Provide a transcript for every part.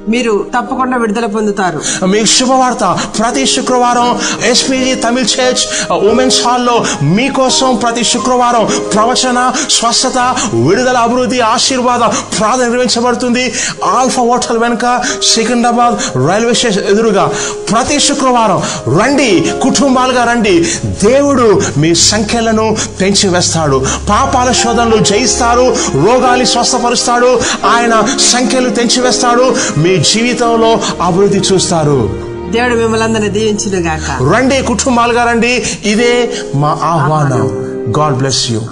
మీరు తప్పకుండా విడుదల పొందుతారు మీ శుభవార్త ప్రతి శుక్రవారం ఎస్పీజీ తమిళ్ చర్చ్ ఉమెన్స్ హాల్లో మీకోసం ప్రతి శుక్రవారం ప్రవచన స్వస్థత విడుదల అభివృద్ధి ఆశీర్వాద ప్రార్థన నిర్వహించబడుతుంది ఆల్ఫా హోటల్ వెనుక సికింద్రాబాద్ రైల్వే స్టేషన్ ఎదురుగా ప్రతి శుక్రవారం రండి కుటుంబాలుగా రండి దేవుడు మీ సంఖ్యలను పెంచి వేస్తాడు పాపాల శోధనలు జయిస్తారు రోగాన్ని స్వస్థపరుస్తాడు ఆయన సంఖ్యలు తెంచివేస్తాడు మీ జీవితంలో అభివృద్ధి చూస్తారు దేవుడు మిమ్మల్ని అందరినీ దీవించును గాక రండి కుటుంబాలుగా రండి ఇదే మా ఆహ్వానం God bless you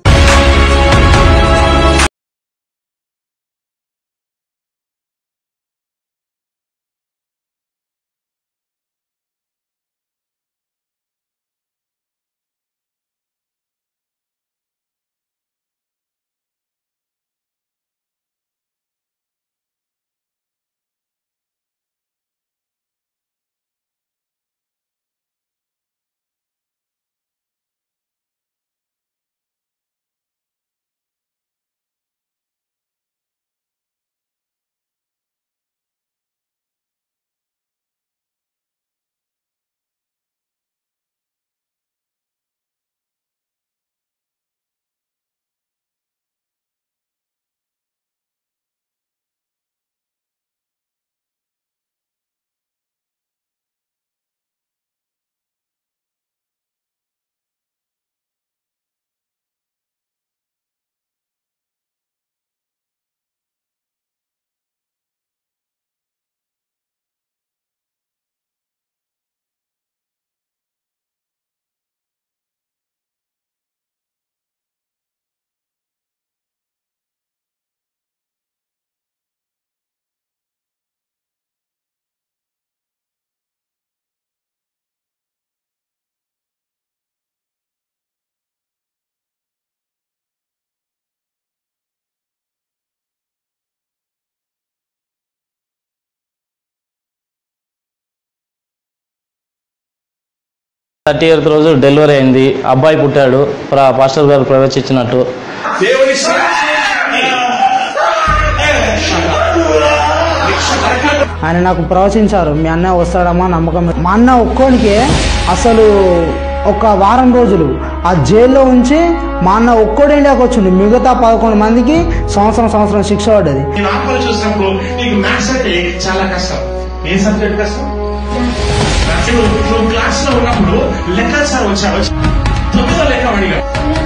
thirtieth రోజు డెలివరీ అయింది అబ్బాయి పుట్టాడు ప్ర- పాస్టర్ గారు ప్రవేశించినట్టు ఆయన నాకు ప్రవచించారు మీ అన్న వస్తాడమ్మా నమ్మకం మా అన్న ఒక్కోనికే అసలు ఒక వారం రోజులు ఆ జైల్లో ఉంచి మా అన్న ఒక్కడే ఇండియాకి వచ్చిండు మిగతా పదకొండు మందికి సంవత్సరం సంవత్సరం శిక్ష పడ్డది నేను ఆత్మలు చూసినప్పుడు నీకు మ్యాథ్స్ అంటే చాలా కష్టం ఏ సబ్జెక్ట్ కష్టం నువ్వు నువ్వు క్లాస్ లో ఉన్నప్పుడు లెక్కలు సార్ వచ్చావు తొమ్మిదో లెక్క అడిగా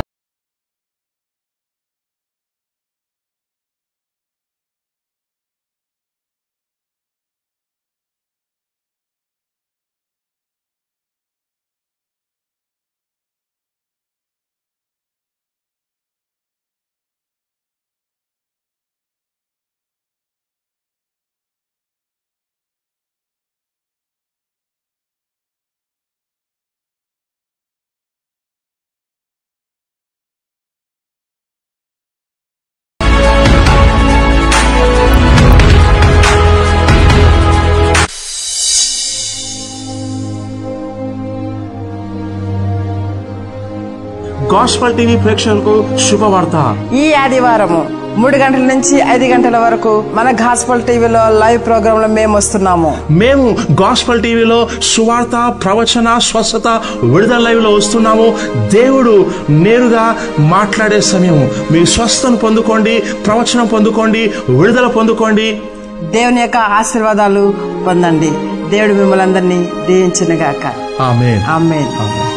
గాస్పల్ టీవీ ప్రేక్షకులకు శుభవార్త ఈ ఆదివారము మూడు గంటల నుంచి ఐదు గంటల వరకు మన ఘాస్పల్ టీవీలో లైవ్ ప్రోగ్రామ్ లో మేము వస్తున్నాము మేము గాస్పల్ టీవీలో సువార్త ప్రవచన స్వస్థత విడుదల లైవ్ లో వస్తున్నాము దేవుడు నేరుగా మాట్లాడే సమయం మీ స్వస్థను పొందుకోండి ప్రవచనం పొందుకోండి విడుదల పొందుకోండి దేవుని యొక్క ఆశీర్వాదాలు పొందండి దేవుడు మిమ్మల్ని అందరినీ దీవించును గాక ఆమేన్ ఆమేన్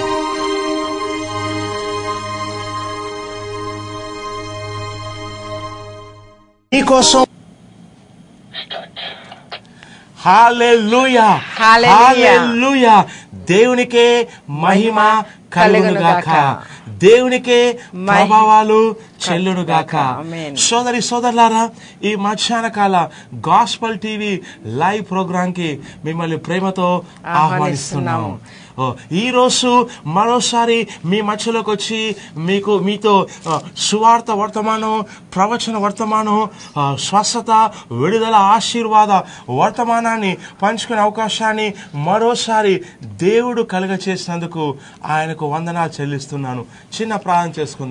నీకోసం హాలెలూయా హల్లెలూయా. హల్లెలూయా దేవునికే మహిమ కలుగును గాక దేవునికే ప్రభావాలు చెల్లును గాక ఆమేన్. సోదరి సోదరులారా ఈ మధ్యాహ్న కాల గాస్పల్ టీవీ లైవ్ ప్రోగ్రామ్ కి మిమ్మల్ని ప్రేమతో ఆహ్వానిస్తున్నాము ఓ, ఈ రోజు మరోసారి మీ మధ్యలోకి వచ్చి మీకు మీతో ఆ, సువార్త వర్తమానం ప్రవచన వర్తమానం ఆ, స్వస్థత విడుదల ఆశీర్వాద వర్తమానాన్ని పంచుకునే అవకాశాన్ని మరోసారి దేవుడు కలుగ చేసినందుకు ఆయనకు వందనాలు చెల్లిస్తున్నాను చిన్న ప్రార్థన చేసుకుందాం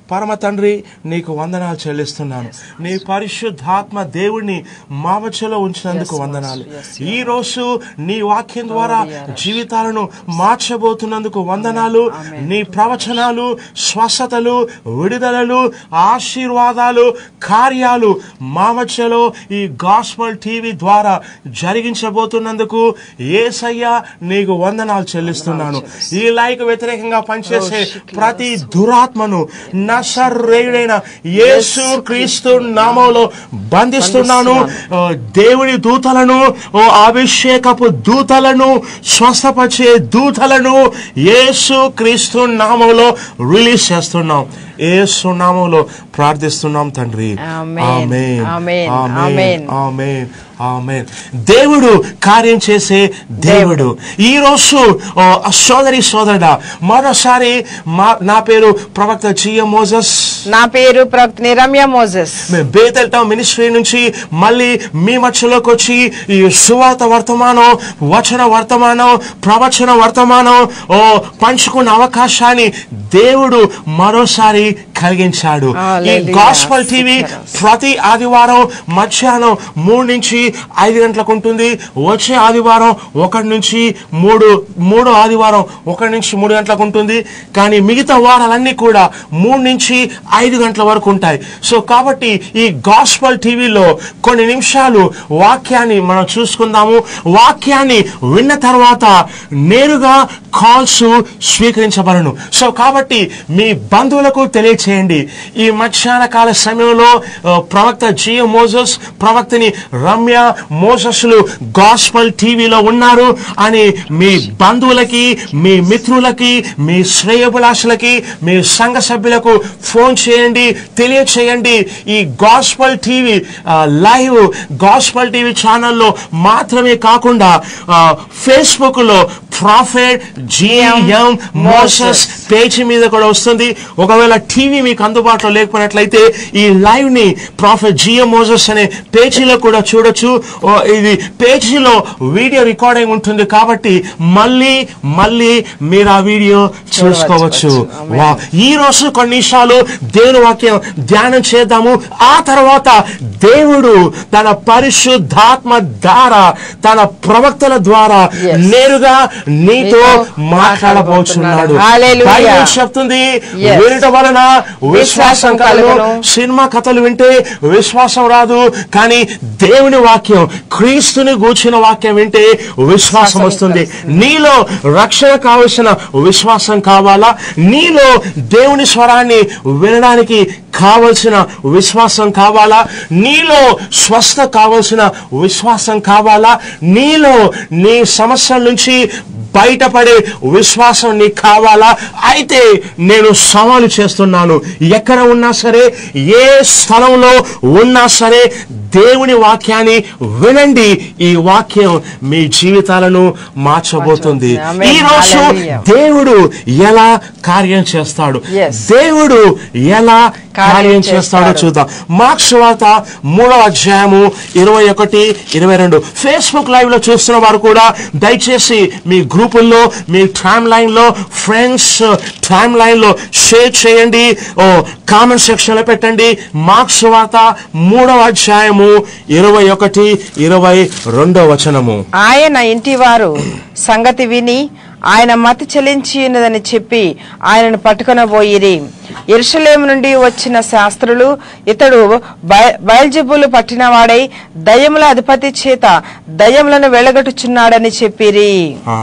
పరమ తండ్రి నీకు వందనాలు చెల్లిస్తున్నాను నీ పరిశుద్ధాత్మ దేవుణ్ణి మా మధ్యలో ఉంచినందుకు వందనాలు ఈ రోజు నీ వాక్యం ద్వారా జీవితాలను మార్చబోతున్నందుకు వందనాలు నీ ప్రవచనాలు స్వస్థతలు విడుదలలు ఆశీర్వాదాలు కార్యాలు మా మధ్యలో ఈ గాస్పల్ టీవీ ద్వారా జరిగించబోతున్నందుకు ఏసయ్యా నీకు వందనాలు చెల్లిస్తున్నాను ఈ లైక్ వ్యతిరేకంగా పనిచేసే ప్రతి దురాత్మను నసరేయుడైన యేసు క్రీస్తు నామంలో బంధిస్తున్నాను ఓ దేవుని దూతలను ఓ అభిషేకపు దూతలను స్వస్థపరిచే దూతలను యేసు క్రీస్తు నామంలో రిలీజ్ చేస్తున్నాం యేసు నామంలో ప్రార్థిస్తున్నాం తండ్రి ఆమేన్. ఆమేన్. ఆమేన్. ఆమేన్. ఆమేన్. ఆమేన్ ఆమేన్ దేవుడు కార్యం చేసే దేవుడు ఈ రోజు ఓ, సోదరి సోదరుడా మరోసారి మా నా పేరు ప్రవక్త జిఎం మోజస్ నా పేరు ప్రవక్త నిరమ్య మోజెస్ మేము బేతల్ టౌన్ మినిస్ట్రీ నుంచి మళ్ళీ మీ మధ్యలోకి వచ్చి ఈ సువార్త వర్తమానం వచన వర్తమానం ప్రవచన వర్తమానం ఓ పంచుకున్న అవకాశాన్ని దేవుడు మరోసారి కలిగించాడు ఈ Hallelujah. గాస్పల్ టీవీ ప్రతి ఆదివారం మధ్యాహ్నం మూడు నుంచి ఐదు గంటలకు ఉంటుంది వచ్చే ఆదివారం ఒకటి నుంచి మూడు మూడో ఆదివారం ఒకటి నుంచి మూడు గంటలకు ఉంటుంది కానీ మిగతా వారాలన్నీ కూడా మూడు నుంచి ఐదు గంటల వరకు ఉంటాయి సో కాబట్టి ఈ గాస్పల్ టీవీలో కొన్ని నిమిషాలు వాక్యాన్ని మనం చూసుకుందాము వాక్యాన్ని విన్న తర్వాత నేరుగా కాల్స్ స్వీకరించబడను సో కాబట్టి మీ బంధువులకు తెలియచేయండి ఈ మధ్యాహ్న కాల సమయంలో ఆ, ప్రవక్త జియో మోజస్ ప్రవక్తని రమ్య మోసస్లు గాస్పల్ టీవీలో ఉన్నారు అని మీ బంధువులకి మీ మిత్రులకి మీ శ్రేయభిలాషులకి మీ సంఘ సభ్యులకు ఫోన్ చేయండి తెలియచేయండి ఈ గాస్పల్ టీవీ ఆ, లైవ్ గాస్పల్ టీవీ ఛానల్లో మాత్రమే కాకుండా ఆ, ఫేస్బుక్ లో ప్రాఫెట్ జిఎం మోసస్ పేజీ మీద కూడా వస్తుంది ఒకవేళ టీవీ మీకు అందుబాటులో లేకపోయినట్లయితే ఈ లైవ్ ని ప్రాఫెట్ జిఎం మోసస్ అనే పేజీలో కూడా చూడొచ్చు ఓ, ఇది పేజీలో వీడియో రికార్డింగ్ ఉంటుంది కాబట్టి మళ్ళీ మళ్ళీ మీరు ఆ వీడియో చూసుకోవచ్చు వా ఈ రోజు కొన్ని నిమిషాలు దేవుని వాక్యం ధ్యానం చేద్దాము ఆ తర్వాత దేవుడు తన పరిశుద్ధాత్మ ద్వారా తన ప్రవక్తల ద్వారా Yes. నేరుగా నీతో నీతో మాట్లాడబోతున్నాడు Hallelujah. బైబిల్ చెప్తుంది Yes. వినటం వలన విశ్వాసం విశ్వాసం కలుగును కలుగును. సినిమా కథలు వింటే విశ్వాసం రాదు కానీ దేవుని వాక్యం క్రీస్తుని గూర్చిన వాక్యం వింటే విశ్వాసం వస్తుంది నీలో రక్షణ కావలసిన విశ్వాసం కావాలా నీలో దేవుని స్వరాన్ని వినడానికి కావలసిన విశ్వాసం కావాలా నీలో స్వస్థ కావలసిన విశ్వాసం కావాలా నీలో నీ సమస్యల నుంచి బయటపడే విశ్వాసం నీకు కావాలా అయితే నేను సవాలు చేస్తున్నాను ఎక్కడ ఉన్నా సరే ఏ స్థలంలో ఉన్నా సరే దేవుని వాక్యాన్ని వినండి ఈ వాక్యం మీ జీవితాలను మార్చబోతుంది Amen. ఈ రోజు Hallelujah. దేవుడు ఎలా కార్యం చేస్తాడు Yes. దేవుడు ఎలా కార్యం కార్యం చేస్తాడో చేస్తాడు. చూద్దాం మార్క్స్ వార్త మూడవ అధ్యాయము ఇరవై ఒకటి ఇరవై రెండు ఫేస్బుక్ లైవ్ లో చూస్తున్న వారు కూడా దయచేసి మీ గ్రూపుల్లో మీ టైమ్ లైన్ లో ఫ్రెండ్స్ టైమ్ లైన్ లో షేర్ చేయండి ఓ కామెంట్ సెక్షన్ లో పెట్టండి మార్క్స్ వార్త మూడవ అధ్యాయము ఇరవై ఒకటి ఇరవై రెండో వచనము ఆయన ఇంటివారు సంగతి విని ఆయన మతి చెలించి ఉన్నదని చెప్పి ఆయనను పట్టుకొనబోయిరి ఎరుషలేము నుండి వచ్చిన శాస్త్రులు ఇతడు బయ- బయల్జెబులు పట్టినవాడై దయ్యముల అధిపతి చేత దయ్యములను వెళ్ళగొట్టుచున్నాడని చెప్పిరి ఆ,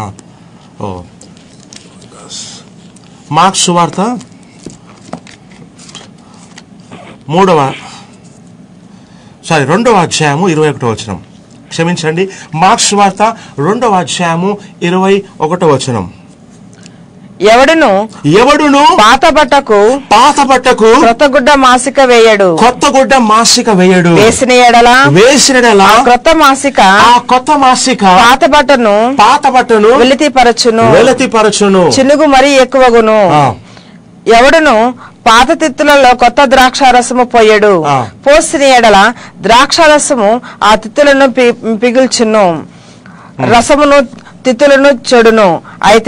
ఓ మార్క్స్ వార్త మూడవ సారీ రెండవ అధ్యాయము ఇరవై ఒకటో వచనం క్షమించండి మార్క్స్ వార్త రెండవ అధ్యాయము ఇరవై ఒకటో వచనం ఎవడును ఎవడును పాత బట్టకు పాత బట్టకు క్రొత్త గుడ్డ మాసిక వేయడు కొత్త గుడ్డ మాసిక వేయడు వేసిన ఎడల వేసినలా క్రొత్త మాసిక ఆ కొత్త మాసిక పాత బట్టను పాత బట్టను వెలితి పరచును వెలతి పరచును చినుగు మరీ ఎక్కువగును ఆ. ఎవడును పాత తిత్తులలో కొత్త ద్రాక్షారసము పోయడు ఆ. పోసిన ఎడల ద్రాక్షారసము ఆ తిత్తులను పి- పిగుల్చును రసమును తిత్తులను చెడును అయితే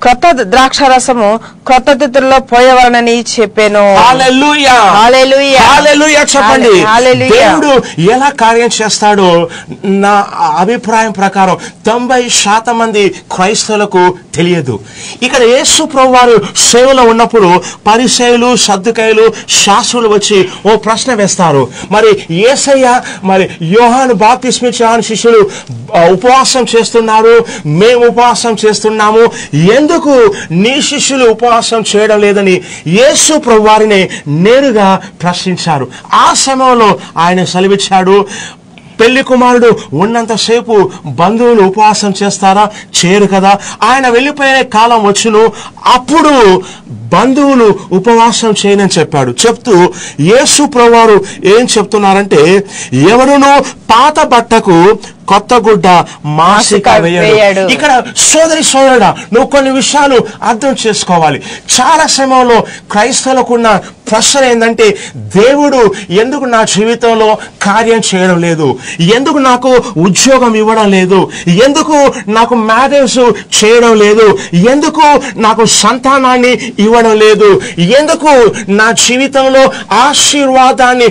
క్రొత్త ద్రాక్షారసము క్రొత్త తిత్తుల్లో పోయవలనని చెప్పాను హల్లెలూయా హల్లెలూయా. హల్లెలూయా చెప్పండి హల్లెలూయా. దేవుడు ఎలా కార్యం చేస్తాడో నా అభిప్రాయం ప్రకారం తొంభై శాతం మంది క్రైస్తవులకు తెలియదు ఇక్కడ యేసు ప్రభు వారు సేవలో ఉన్నప్పుడు పరిసయులు సర్దుకాయలు శాస్త్రులు వచ్చి ఓ ప్రశ్న వేస్తారు మరి ఏసయ్య మరి యోహాను బాప్తిస్మిచ్చాను శిష్యులు ఆ, ఉపవాసం చేస్తున్నారు మేము ఉపవాసం చేస్తున్నాము ఎందుకు నీ శిష్యులు ఉపవాసం చేయడం లేదని యేసు ప్రభు వారిని నేరుగా ప్రశ్నించారు ఆ సమయంలో ఆయన సెలవిచ్చాడు పెళ్లి కుమారుడు ఉన్నంతసేపు బంధువులు ఉపవాసం చేస్తారా చేయరు కదా ఆయన వెళ్ళిపోయే కాలం వచ్చును అప్పుడు బంధువులు ఉపవాసం చేయనని చెప్పాడు చెప్తూ యేసు ప్రభువారు ఏం చెప్తున్నారంటే ఎవరును పాత బట్టకు కొత్త గుడ్డ మాసిక మాసిక వేయడు వేయడు. ఇక్కడ సోదరి సోదరుడా నువ్వు కొన్ని విషయాలు అర్థం చేసుకోవాలి చాలా సమయంలో క్రైస్తవులకున్న ప్రశ్న ఏంటంటే దేవుడు ఎందుకు నా జీవితంలో కార్యం చేయడం లేదు ఎందుకు నాకు ఉద్యోగం ఇవ్వడం లేదు ఎందుకు నాకు మ్యారేజ్ చేయడం లేదు ఎందుకు నాకు సంతానాన్ని ఇవ్వడం లేదు ఎందుకు నా జీవితంలో ఆశీర్వాదాన్ని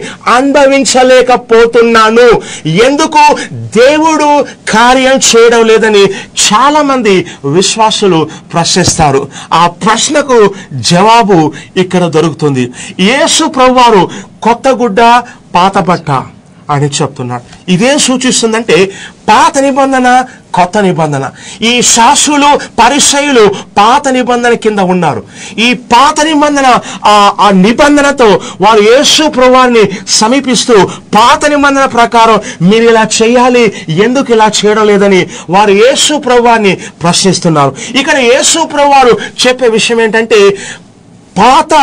అనుభవించలేకపోతున్నాను ఎందుకు దేవుడు కార్యం చేయడం లేదని చాలా మంది విశ్వాసులు ప్రశ్నిస్తారు ఆ ప్రశ్నకు జవాబు ఇక్కడ దొరుకుతుంది యేసు ప్రభువారు కొత్త గుడ్డ పాత బట్ట అని చెప్తున్నాడు ఇదేం సూచిస్తుందంటే పాత నిబంధన కొత్త నిబంధన ఈ శాస్త్రులు పరిచయులు పాత నిబంధన కింద ఉన్నారు ఈ పాత నిబంధన ఆ ఆ నిబంధనతో వారు యేసు ప్రభువారిని సమీపిస్తూ పాత నిబంధన ప్రకారం మీరు ఇలా చేయాలి ఎందుకు ఇలా చేయడం లేదని వారు యేసు ప్రభువారిని ప్రశ్నిస్తున్నారు ఇక్కడ యేసు ప్రభువారు చెప్పే విషయం ఏంటంటే పాత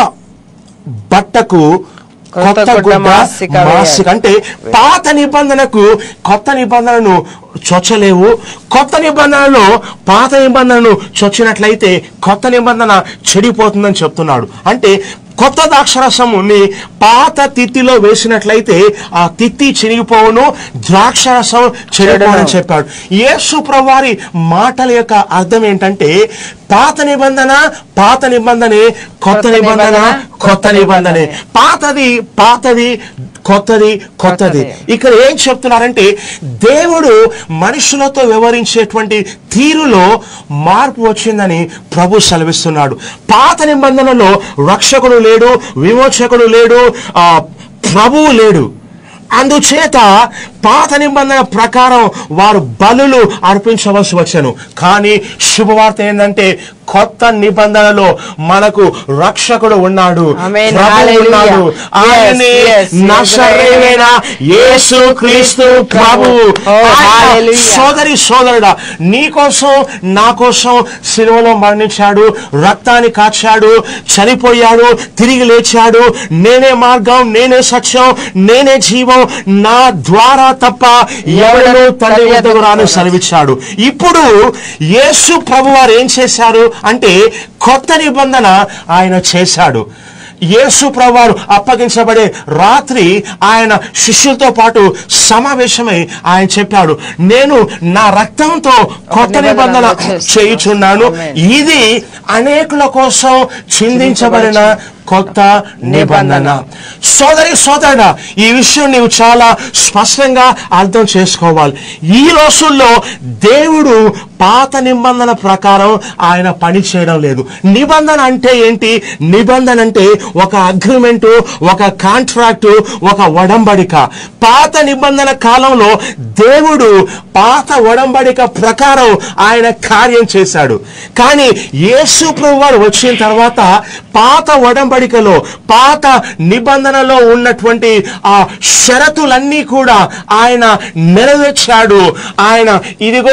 బట్టకు కొత్త కొత్త గుడ్డ గుడ్డ మాసిక వేయాలి. మాసిక అంటే పాత నిబంధనకు కొత్త నిబంధనను చొచ్చలేవు కొత్త నిబంధనలో పాత నిబంధనను చొచ్చినట్లయితే కొత్త నిబంధన చెడిపోతుందని చెప్తున్నాడు అంటే కొత్త ద్రాక్షరసముని పాత తిత్తిలో వేసినట్లయితే ఆ తిత్తి చినిగిపోవును ద్రాక్షరసం చెడిపోవని చెప్పాడు యేసు ప్రభువారి మాటల యొక్క అర్థం ఏంటంటే పాత నిబంధన పాత నిబంధనే కొత్త కొత్త నిబంధన నిబంధన, కొత్త నిబంధనే పాతది పాతది కొత్తది కొత్తది కొత్తది. ఇక్కడ ఏం చెప్తున్నారంటే దేవుడు మనుషులతో వ్యవహరించేటువంటి తీరులో మార్పు వచ్చిందని ప్రభు సెలవిస్తున్నాడు పాత నిబంధనలో రక్షకుడు లేడు విమోచకుడు లేడు ఆ ప్రభువు లేడు అందుచేత పాత నిబంధన ప్రకారం వారు బలులు అర్పించవలసి వచ్చాను కానీ శుభవార్త ఏంటంటే కొత్త నిబంధనలో మనకు రక్షకుడు ఉన్నాడు Amen. ప్రభు Hallelujah. ఉన్నాడు ఆయనే Yes, yes. నజరేయుడైన యేసు క్రీస్తు ప్రభు Oh, ఆయన hallelujah. సోదరి సోదరుడా నీ కోసం నా కోసం సిలువలో మరణించాడు రక్తాన్ని కాచాడు చనిపోయాడు తిరిగి లేచాడు నేనే మార్గం నేనే సత్యం నేనే జీవం నా ద్వారా తప్ప ఎవడను తండ్రి వద్దకు రాను సెలవిచ్చాడు ఇప్పుడు యేసు ప్రభు వారు ఏం చేశారు అంటే కొత్త నిబంధన ఆయన చేశాడు యేసు ప్రభువారు అప్పగించబడే రాత్రి ఆయన శిష్యులతో పాటు సమావేశమై ఆయన చెప్పాడు నేను నా రక్తంతో కొత్త నిబంధన చేయుచున్నాను ఇది అనేకుల కోసం చిందించబడిన కొత్త నిబంధన సోదరి సోదరుడ ఈ విషయం నీవు చాలా స్పష్టంగా అర్థం చేసుకోవాలి ఈ రోజుల్లో దేవుడు పాత నిబంధన ప్రకారం ఆయన పని చేయడం లేదు నిబంధన అంటే ఏంటి నిబంధన అంటే ఒక అగ్రిమెంట్ ఒక కాంట్రాక్ట్ ఒక ఒడంబడిక పాత నిబంధన కాలంలో దేవుడు పాత ఒడంబడిక ప్రకారం ఆయన కార్యం చేశాడు కానీ యేసు ప్రభు వారు వచ్చిన తర్వాత పాత ఒడంబడికలో పాత నిబంధనలో ఉన్నటువంటి ఆ షరతులన్నీ కూడా ఆయన నెరవేర్చాడు ఆయన ఇదిగో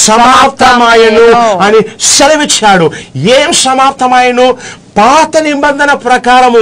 సమాప్తమాయను అని సెలవిచ్చాడు ఏం సమాప్తమాయను పాత నిబంధన ప్రకారము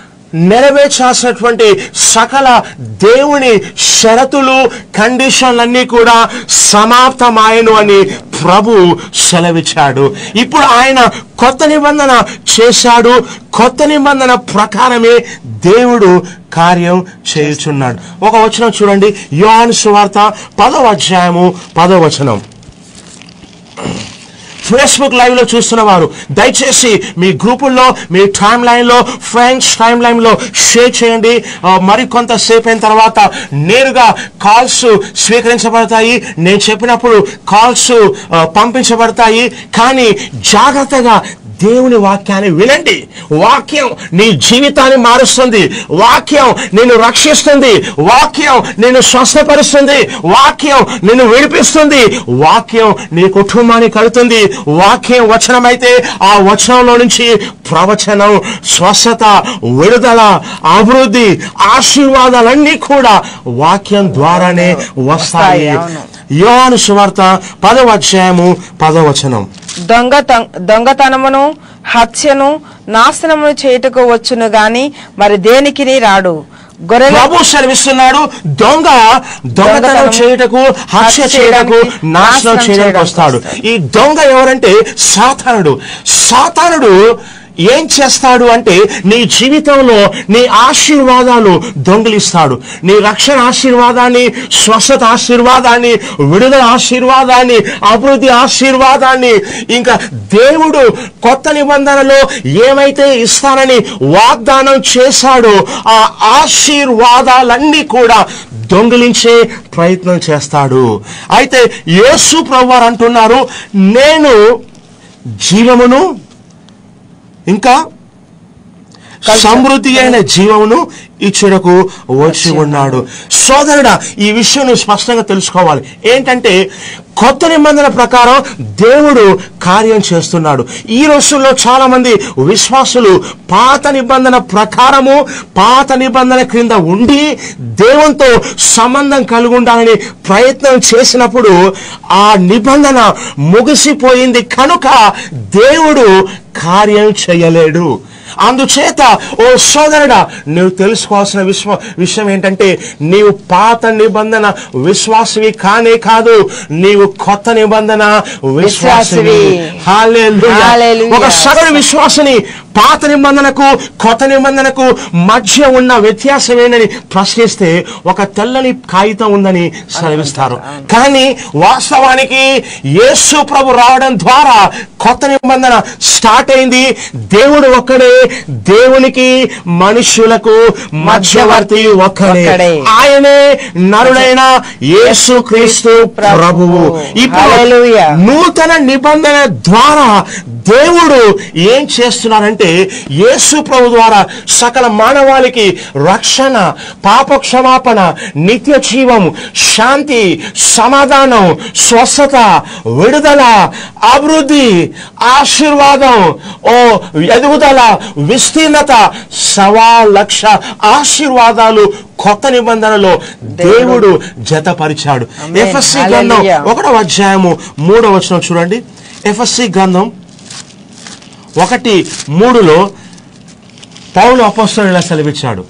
నెరవేర్చాల్సినటువంటి సకల దేవుని షరతులు కండిషన్లన్నీ కూడా సమాప్తమాయను అని ప్రభు సెలవిచ్చాడు ఇప్పుడు ఆయన కొత్త నిబంధన చేశాడు కొత్త నిబంధన ప్రకారమే దేవుడు కార్యం చేయుచున్నాడు ఒక వచనం చూడండి యోహాను సువార్త పదవ అధ్యాయము పదవ వచనం ఫేస్బుక్ లైవ్ లో చూస్తున్న వారు దయచేసి మీ గ్రూపుల్లో మీ టైం లైన్ లో ఫ్రెండ్స్ టైం లైన్ లో షేర్ చేయండి ఆ, మరి కొంతసేపు అయిన తర్వాత నేరుగా కాల్స్ స్వీకరించబడతాయి నేను చెప్పినప్పుడు కాల్స్ పంపించబడతాయి కానీ జాగ్రత్తగా దేవుని వాక్యాన్ని వినండి వాక్యం నీ జీవితాన్ని మారుస్తుంది వాక్యం నిన్ను రక్షిస్తుంది వాక్యం నిన్ను స్వస్థపరుస్తుంది వాక్యం నిన్ను విడిపిస్తుంది వాక్యం నీ కుటుంబాన్ని కడుతుంది వాక్యం వచనమైతే ఆ వచనంలో నుంచి ప్రవచనం స్వస్థత విడుదల అభివృద్ధి ఆశీర్వాదాలన్నీ కూడా వాక్యం ద్వారానే వస్తాయి వస్తాయి, అవును. యోహాను సువార్త పదవ అధ్యాయము పదవచనం దొంగ దొంగతనమును హత్యను నాశనమును చేయుటకు వచ్చును గాని మరి దేనికిని రాడు గొర్రెల ప్రభు సెలవిస్తున్నాడు దొంగ దొంగతనం దొంగతనం చేయుటకు హత్య హత్య చేయటకు చేయడానికి, నాశనం నాశనం చేయడానికి చేయడానికి వస్తాడు వస్తాడు. ఈ దొంగ ఎవరంటే సాతానుడు సాతానుడు ఏం చేస్తాడు అంటే నీ జీవితంలో నీ ఆశీర్వాదాలు దొంగిలిస్తాడు నీ రక్షణ ఆశీర్వాదాన్ని స్వస్థత ఆశీర్వాదాన్ని విడుదల ఆశీర్వాదాన్ని అభివృద్ధి ఆశీర్వాదాన్ని ఇంకా దేవుడు కొత్త నిబంధనలో ఏమైతే ఇస్తానని వాగ్దానం చేశాడో ఆ ఆశీర్వాదాలన్నీ కూడా దొంగిలించే ప్రయత్నం చేస్తాడు అయితే యేసు ప్రభువారు అంటున్నారు నేను జీవమును ఇంకా సమృద్ధి అయిన జీవమును ఇచ్చుటకు వచ్చి ఉన్నాడు సోదరుడా ఈ విషయం నువ్వు స్పష్టంగా తెలుసుకోవాలి ఏంటంటే కొత్త నిబంధన ప్రకారం దేవుడు కార్యం చేస్తున్నాడు ఈ రోజుల్లో చాలా మంది విశ్వాసులు పాత నిబంధన ప్రకారము పాత నిబంధన క్రింద ఉండి దేవునితో సంబంధం కలిగి ఉండాలని ప్రయత్నం చేసినప్పుడు ఆ నిబంధన ముగిసిపోయింది కనుక దేవుడు కార్యం చేయలేడు అందుచేత ఓ సోదరుడా నువ్వు తెలుసుకోవాల్సిన విశ్వ విషయం ఏంటంటే నీవు పాత నిబంధన విశ్వాసవి కానే కాదు నీవు కొత్త నిబంధన విశ్వాసవి విశ్వాసివి. హల్లెలూయా. హల్లెలూయా. ఒక సగటు విశ్వాసని పాత నిబంధనకు కొత్త నిబంధనకు మధ్య ఉన్న వ్యత్యాసం ఏంటని ప్రశ్నిస్తే ఒక తెల్లని కాగితం ఉందని సెలవిస్తారు కానీ వాస్తవానికి యేసు ప్రభు రావడం ద్వారా కొత్త నిబంధన స్టార్ట్ అయింది దేవుడు ఒక్కడే దేవునికి మనుషులకు మధ్యవర్తి ఒక్కడే ఒక్కడే. ఆయనే నరుడైన యేసు క్రీస్తు ప్రభువు ఇప్పుడు హల్లెలూయా. నూతన నిబంధన ద్వారా దేవుడు ఏం చేస్తున్నారంటే యేసు ప్రభు ద్వారా సకల మానవాళికి రక్షణ పాప క్షమాపణ నిత్య జీవం శాంతి సమాధానం స్వస్థత విడుదల అభివృద్ధి ఆశీర్వాదం ఓ ఎదుగుదల విస్తీర్ణత సవా లక్ష ఆశీర్వాదాలు కొత్త నిబంధనలో దేవుడు జతపరిచాడు ఆమేన్. ఎఫ్ఎస్సి గ్రంథం హల్లెలూయా. ఒకటో అధ్యాయము మూడో వచనం చూడండి ఎఫ్ఎస్సి గ్రంథం ఒకటి మూడులో పౌలు అపోస్తలుడు ఇలా సెలవిచ్చాడు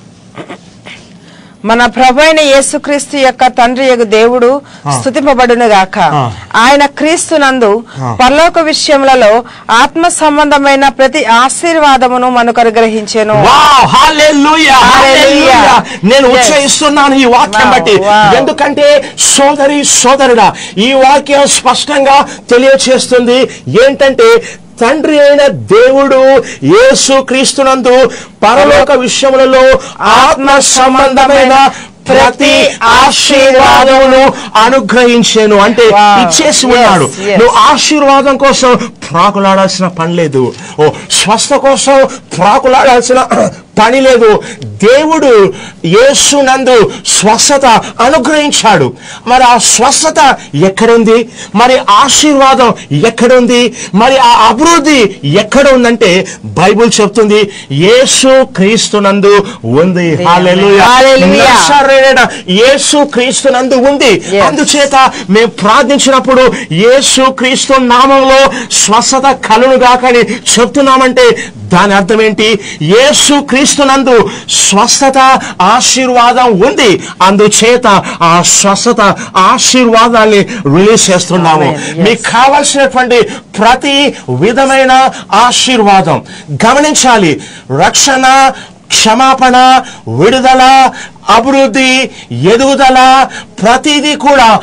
మన ప్రభు అయిన యేసుక్రీస్తు యొక్క తండ్రి యొక్క దేవుడు ఆ. స్థుతింపబడును గాక ఆ. ఆయన క్రీస్తు నందు ఆ. పరలోక విషయములలో ఆత్మ సంబంధమైన ప్రతి ఆశీర్వాదమును మనకు అనుగ్రహించెను వావ్ హల్లెలూయా హల్లెలూయా. హల్లెలూయా నేను Yes. ఉచ్చరిస్తున్నాను ఈ వాక్యం Wow, బట్టి wow. ఎందుకంటే సోదరి సోదరుడా ఈ వాక్యం స్పష్టంగా తెలియచేస్తుంది ఏంటంటే తండ్రి అయిన దేవుడు యేసు క్రీస్తునందు పరలోక విషయములలో ఆత్మ సంబంధమైన ప్రతి ఆశీర్వాదమును అనుగ్రహించాను అంటే Wow. ఇచ్చేసి Yes, ఉన్నాడు yes. నువ్వు ఆశీర్వాదం కోసం ప్రాకులాడాల్సిన పని లేదు ఓ స్వస్థ కోసం ప్రాకులాడాల్సిన పని లేదు దేవుడు యేసునందు స్వస్థత అనుగ్రహించాడు మరి ఆ స్వస్థత ఎక్కడుంది మరి ఆశీర్వాదం ఎక్కడుంది మరి ఆ అభివృద్ధి ఎక్కడ ఉందంటే బైబిల్ చెప్తుంది యేసు క్రీస్తునందు ఉంది హల్లెలూయా. హల్లెలూయా. నజరేయుడైన యేసు క్రీస్తునందు ఉంది Yes. అందుచేత మేము ప్రార్థించినప్పుడు యేసు క్రీస్తు నామంలో స్వస్థత కలును గాకని చెప్తున్నామంటే దాని అర్థం ఏంటి యేసు క్రీస్తునందు స్వస్థత ఆశీర్వాదం ఉంది అందుచేత ఆ స్వస్థత ఆశీర్వాదాన్ని రిలీజ్ చేస్తున్నాము Amen. Yes. మీకు కావలసినటువంటి ప్రతి విధమైన ఆశీర్వాదం గమనించాలి రక్షణ క్షమాపణ విడుదల అభివృద్ధి ఎదుగుదల ప్రతిదీ కూడా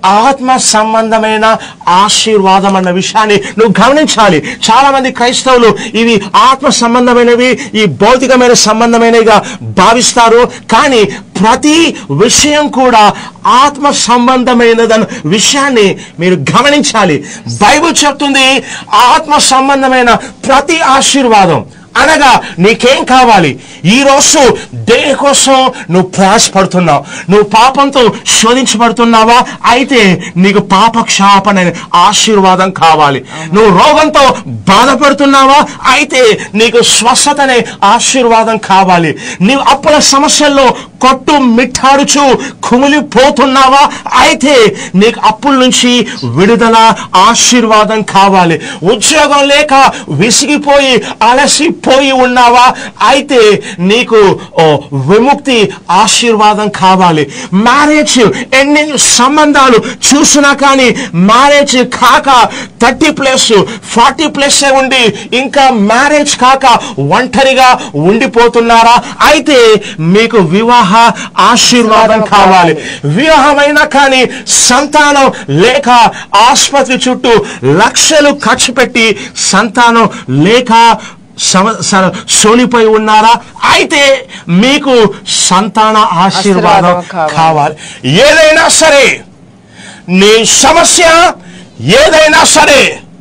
ఆత్మ సంబంధమైన ఆశీర్వాదం అన్న విషయాన్ని నువ్వు గమనించాలి చాలా మంది క్రైస్తవులు ఇవి ఆత్మ సంబంధమైనవి ఈ భౌతికమైన సంబంధమైనవిగా భావిస్తారు కానీ ప్రతి విషయం కూడా ఆత్మ సంబంధమైనదన్న విషయాన్ని మీరు గమనించాలి బైబిల్ చెప్తుంది ఆత్మ సంబంధమైన ప్రతి ఆశీర్వాదం అనగా నీకేం కావాలి ఈ రోజు దేని కోసం నువ్వు ప్రయాసపడుతున్నావు నువ్వు పాపంతో శోధించబడుతున్నావా అయితే నీకు పాప క్షాపణ అనే ఆశీర్వాదం కావాలి నువ్వు రోగంతో బాధపడుతున్నావా అయితే నీకు స్వస్థత అనే ఆశీర్వాదం కావాలి నీవు అప్పుల సమస్యల్లో కొట్టు మిట్టాడుచు కుమిలిపోతున్నావా అయితే నీకు అప్పుల నుంచి విడుదల ఆశీర్వాదం కావాలి ఉద్యోగం లేక విసిగిపోయి అలసిపోయి ఉన్నావా అయితే నీకు ఓ, విముక్తి ఆశీర్వాదం కావాలి మ్యారేజ్ ఎన్ని సంబంధాలు చూసినా కానీ మ్యారేజ్ కాక థర్టీ ప్లస్ ఫార్టీ ప్లస్ ఉండి ఇంకా మ్యారేజ్ కాక ఒంటరిగా ఉండిపోతున్నారా అయితే మీకు వివాహ ఆశీర్వాదం కావాలి వివాహమైనా కానీ సంతానం లేక ఆసుపత్రి చుట్టూ లక్షలు ఖర్చు పెట్టి సంతానం లేక సమ- స- సోలిపోయి ఉన్నారా అయితే మీకు సంతాన ఆశీర్వాదం ఆశీర్వాదం కావాలి. కావాలి ఏదైనా సరే నీ సమస్య ఏదైనా సరే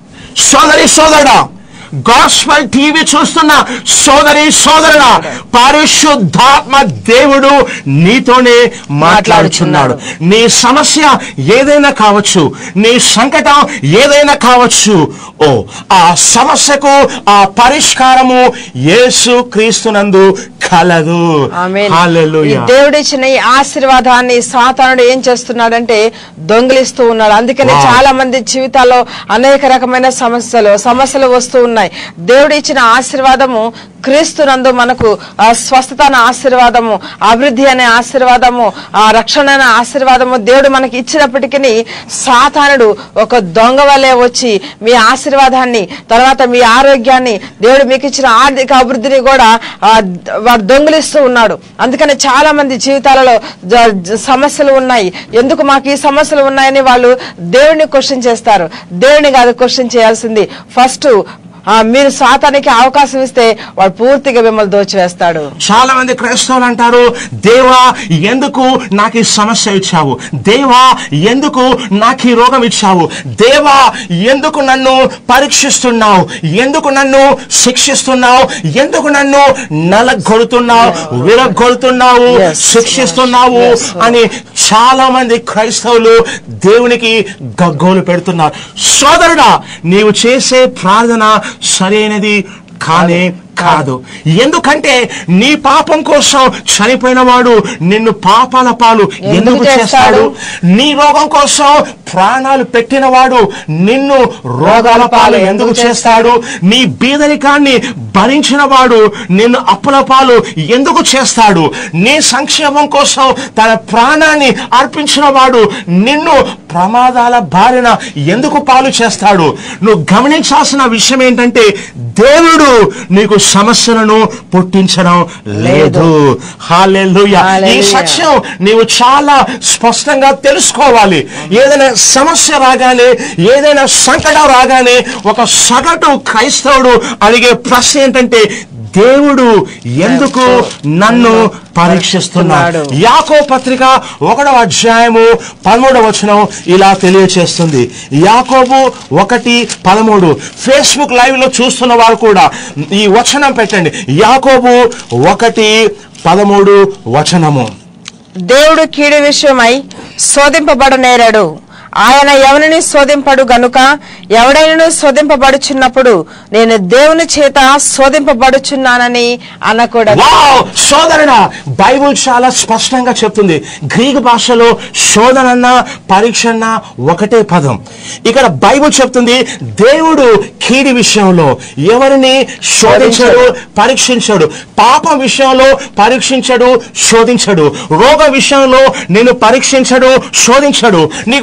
సోదరి సోదరుడా గాస్పల్ టీవీ చూస్తున్న సోదరి సోదరుడా పరిశుద్ధాత్మ దేవుడు నీతోనే మాట్లాడుచున్నాడు నీ సమస్య ఏదైనా కావచ్చు నీ సంకటం ఏదైనా కావచ్చు ఓ ఆ సమస్యకు ఆ పరిష్కారము యేసు క్రీస్తునందు కలదు ఆమేన్. ఈ హల్లెలూయా దేవుడిచ్చిన ఈ ఆశీర్వాదాన్ని సాతానుడు ఏం చేస్తున్నాడంటే దొంగిలిస్తూ ఉన్నాడు అందుకని Wow. చాలా మంది జీవితాల్లో అనేక రకమైన సమస్యలు సమస్యలు వస్తూ ఉన్నాయి దేవుడు ఇచ్చిన ఆశీర్వాదము క్రీస్తునందు మనకు ఆ స్వస్థత అనే ఆశీర్వాదము అభివృద్ధి అనే ఆశీర్వాదము ఆ రక్షణ అనే ఆశీర్వాదము దేవుడు మనకి ఇచ్చినప్పటికీ సాతానుడు ఒక దొంగ వలె వచ్చి మీ ఆశీర్వాదాన్ని తర్వాత మీ ఆరోగ్యాన్ని దేవుడు మీకు ఇచ్చిన ఆర్థిక అభివృద్ధిని కూడా ఆ, ద- వాడు దొంగిలిస్తూ ఉన్నాడు అందుకని చాలా మంది జీవితాలలో జ- జ- సమస్యలు ఉన్నాయి ఎందుకు మాకు ఈ సమస్యలు ఉన్నాయని వాళ్ళు దేవుడిని క్వశ్చన్ చేస్తారు దేవుడిని కాదు క్వశ్చన్ చేయాల్సింది ఫస్ట్ మీరు సాతానికి అవకాశం ఇస్తే వాడు పూర్తిగా మిమ్మల్ని దోచివేస్తాడు చాలా మంది క్రైస్తవులు అంటారు దేవా ఎందుకు నాకు ఈ సమస్య ఇచ్చావు దేవా ఎందుకు నాకు ఈ రోగం ఇచ్చావు దేవా ఎందుకు నన్ను పరీక్షిస్తున్నావు ఎందుకు నన్ను శిక్షిస్తున్నావు ఎందుకు నన్ను నలగొడుతున్నావు విరగొడుతున్నావు Yes. శిక్షిస్తున్నావు Yes. అని చాలా మంది క్రైస్తవులు దేవునికి గగ్గోలు పెడుతున్నారు సోదరుడా నీవు చేసే ప్రార్థన సరైనది కానే కాదు ఎందుకంటే నీ పాపం కోసం చనిపోయిన వాడు నిన్ను పాపాల పాలు ఎందుకు ఎందుకు చేస్తాడు చేస్తాడు? నీ రోగం కోసం ప్రాణాలు పెట్టిన వాడు నిన్ను రోగాల పాలు ఎందుకు చేస్తాడు నీ బీదరికాన్ని భరించిన వాడు నిన్ను అప్పుల పాలు ఎందుకు చేస్తాడు నీ సంక్షేమం కోసం తన ప్రాణాన్ని అర్పించిన వాడు నిన్ను ప్రమాదాల బారిన ఎందుకు పాలు చేస్తాడు నువ్వు గమనించాల్సిన విషయం ఏంటంటే దేవుడు నీకు సమస్యలను పుట్టించడం లేదు హాలెలూయా ఈ హల్లెలూయా. సత్యం నీవు చాలా స్పష్టంగా తెలుసుకోవాలి ఏదైనా సమస్య రాగానే ఏదైనా సంకటం రాగానే ఒక సగటు క్రైస్తవుడు అడిగే ప్రశ్న ఏంటంటే దేవుడు ఎందుకు నన్ను పరీక్షిస్తున్నాడు యాకో పత్రిక ఒకటవ అధ్యాయము పదమూడవ వచనం ఇలా తెలియచేస్తుంది యాకోబు ఒకటి పదమూడు ఫేస్బుక్ లైవ్ లో చూస్తున్న వారు కూడా ఈ వచనం పెట్టండి యాకోబు ఒకటి పదమూడు వచనము దేవుడు కీడు విషయమై శోధింపబడనేరడు ఆయన ఎవరిని శోధింపడు గనుక ఎవడైనను శోధింపబడుచున్నప్పుడు నేను దేవుని చేత శోధింపబడుచున్నానని అనకూడదు వావ్ సోదరుడా బైబుల్ చాలా స్పష్టంగా చెప్తుంది గ్రీకు భాషలో శోధనన్న పరీక్షన్న ఒకటే పదం ఇక్కడ బైబుల్ చెప్తుంది దేవుడు కీడి విషయంలో ఎవరిని శోధించడు పరీక్షించడు పాపం విషయంలో పరీక్షించడు శోధించడు రోగ విషయంలో నేను పరీక్షించడు శోధించడు నీకు ఉద్యోగం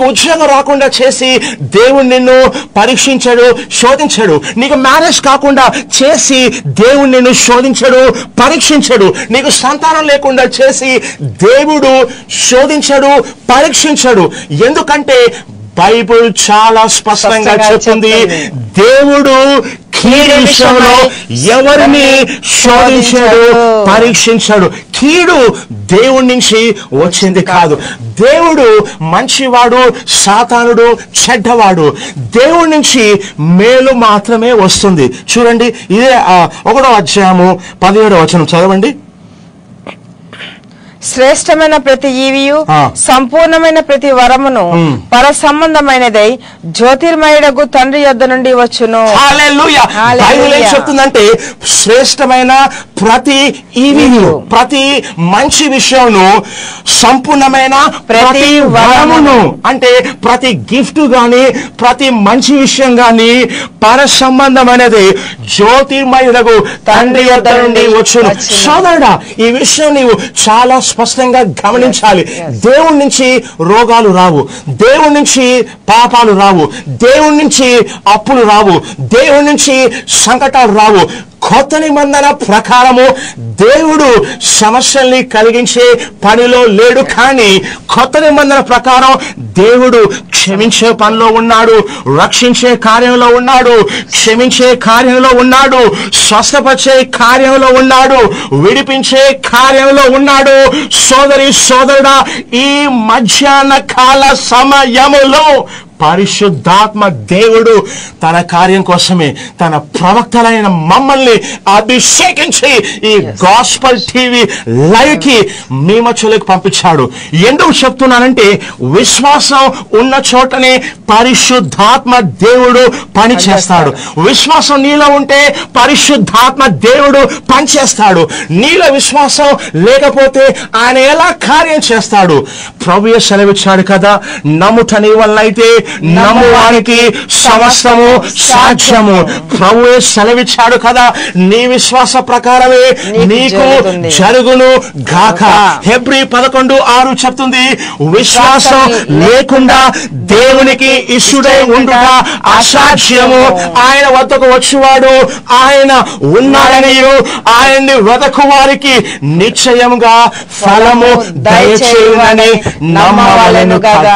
ఉద్యోగం రాకుండా చేసి దేవుడు నిన్ను పరీక్షించడు శోధించడు నీకు మ్యారేజ్ కాకుండా చేసి దేవుడు నిన్ను శోధించడు పరీక్షించడు నీకు సంతానం లేకుండా చేసి దేవుడు శోధించడు పరీక్షించడు ఎందుకంటే బైబుల్ చాలా స్పష్టంగా స్పష్టంగా చెప్తుంది చెప్తుంది. దేవుడు కీడు విషయంలో ఎవరిని శోధించాడు పరీక్షించాడు కీడు దేవుడి నుంచి వచ్చింది కాదు దేవుడు మంచివాడు సాతానుడు చెడ్డవాడు దేవుడి నుంచి మేలు మాత్రమే వస్తుంది చూడండి ఇదే ఆ, ఒకటో అధ్యాయము పదిహేడో వచనం చదవండి శ్రేష్టమైన ప్రతి ఈవియు ఆ. సంపూర్ణమైన ప్రతి వరమును ఉమ్. పర సంబంధమైనదై జ్యోతిర్మయుడగు తండ్రి యొద్ద నుండి వచ్చును హల్లెలూయా. హల్లెలూయా. బైబిల్ ఏం చెప్తుందంటే శ్రేష్టమైన ప్రతి ఈవియు ప్రతి మంచి విషయంను సంపూర్ణమైన ప్రతి ప్రతి వరమును అంటే ప్రతి గిఫ్ట్ గాని ప్రతి మంచి విషయం గాని పర సంబంధం అనేది జ్యోతిర్మయుడగు తండ్రి యొద్ద నుండి వచ్చును వచ్చును. సోదరుడా ఈ విషయం నీవు చాలా స్పష్టంగా గమనించాలి దేవుడి నుంచి రోగాలు రావు దేవుడి నుంచి పాపాలు రావు దేవుడి నుంచి అప్పులు రావు దేవుడి నుంచి సంకటాలు రావు కొత్త నిబంధన ప్రకారము దేవుడు సమస్యల్ని కలిగించే పనిలో లేడు కానీ కొత్త నిబంధన ప్రకారం దేవుడు క్షమించే పనిలో ఉన్నాడు రక్షించే కార్యంలో ఉన్నాడు క్షమించే కార్యంలో ఉన్నాడు స్వస్థపరిచే కార్యంలో ఉన్నాడు విడిపించే కార్యంలో ఉన్నాడు సోదరి సోదరుడా ఈ మధ్యాహ్న కాల సమయములో పరిశుద్ధాత్మ దేవుడు తన కార్యం కోసమే తన ప్రవక్తలైన మమ్మల్ని అభిషేకించి ఈ గాస్పల్ టీవీ లైవ్ కి మీ మధ్యలోకి పంపించాడు ఎందుకు చెప్తున్నానంటే విశ్వాసం ఉన్న చోటనే పరిశుద్ధాత్మ దేవుడు పని చేస్తాడు విశ్వాసం నీలో ఉంటే పరిశుద్ధాత్మ దేవుడు పనిచేస్తాడు నీలో విశ్వాసం లేకపోతే ఆయన ఎలా కార్యం చేస్తాడు ప్రభు సెలవిచ్చాడు కదా నమ్ముట నీ వల్ల అయితే నమ్మువానికి సమస్తము సాధ్యము ప్రభువే సెలవిచ్చాడు కదా నీ విశ్వాస ప్రకారమే నీకు నీకు జరుగుతుంది. జరుగును గాక హెబ్రి పదకొండు ఆరు చెప్తుంది విశ్వాసం లేకుండా దేవునికి ఇష్టుడై ఉండుట అసాధ్యము ఆయన వద్దకు వచ్చేవాడు ఆయన ఉన్నాడనియు ఆయన్ని వెదకు వారికి నిశ్చయముగా ఫలము దయచేయునని నమ్మవలెను కదా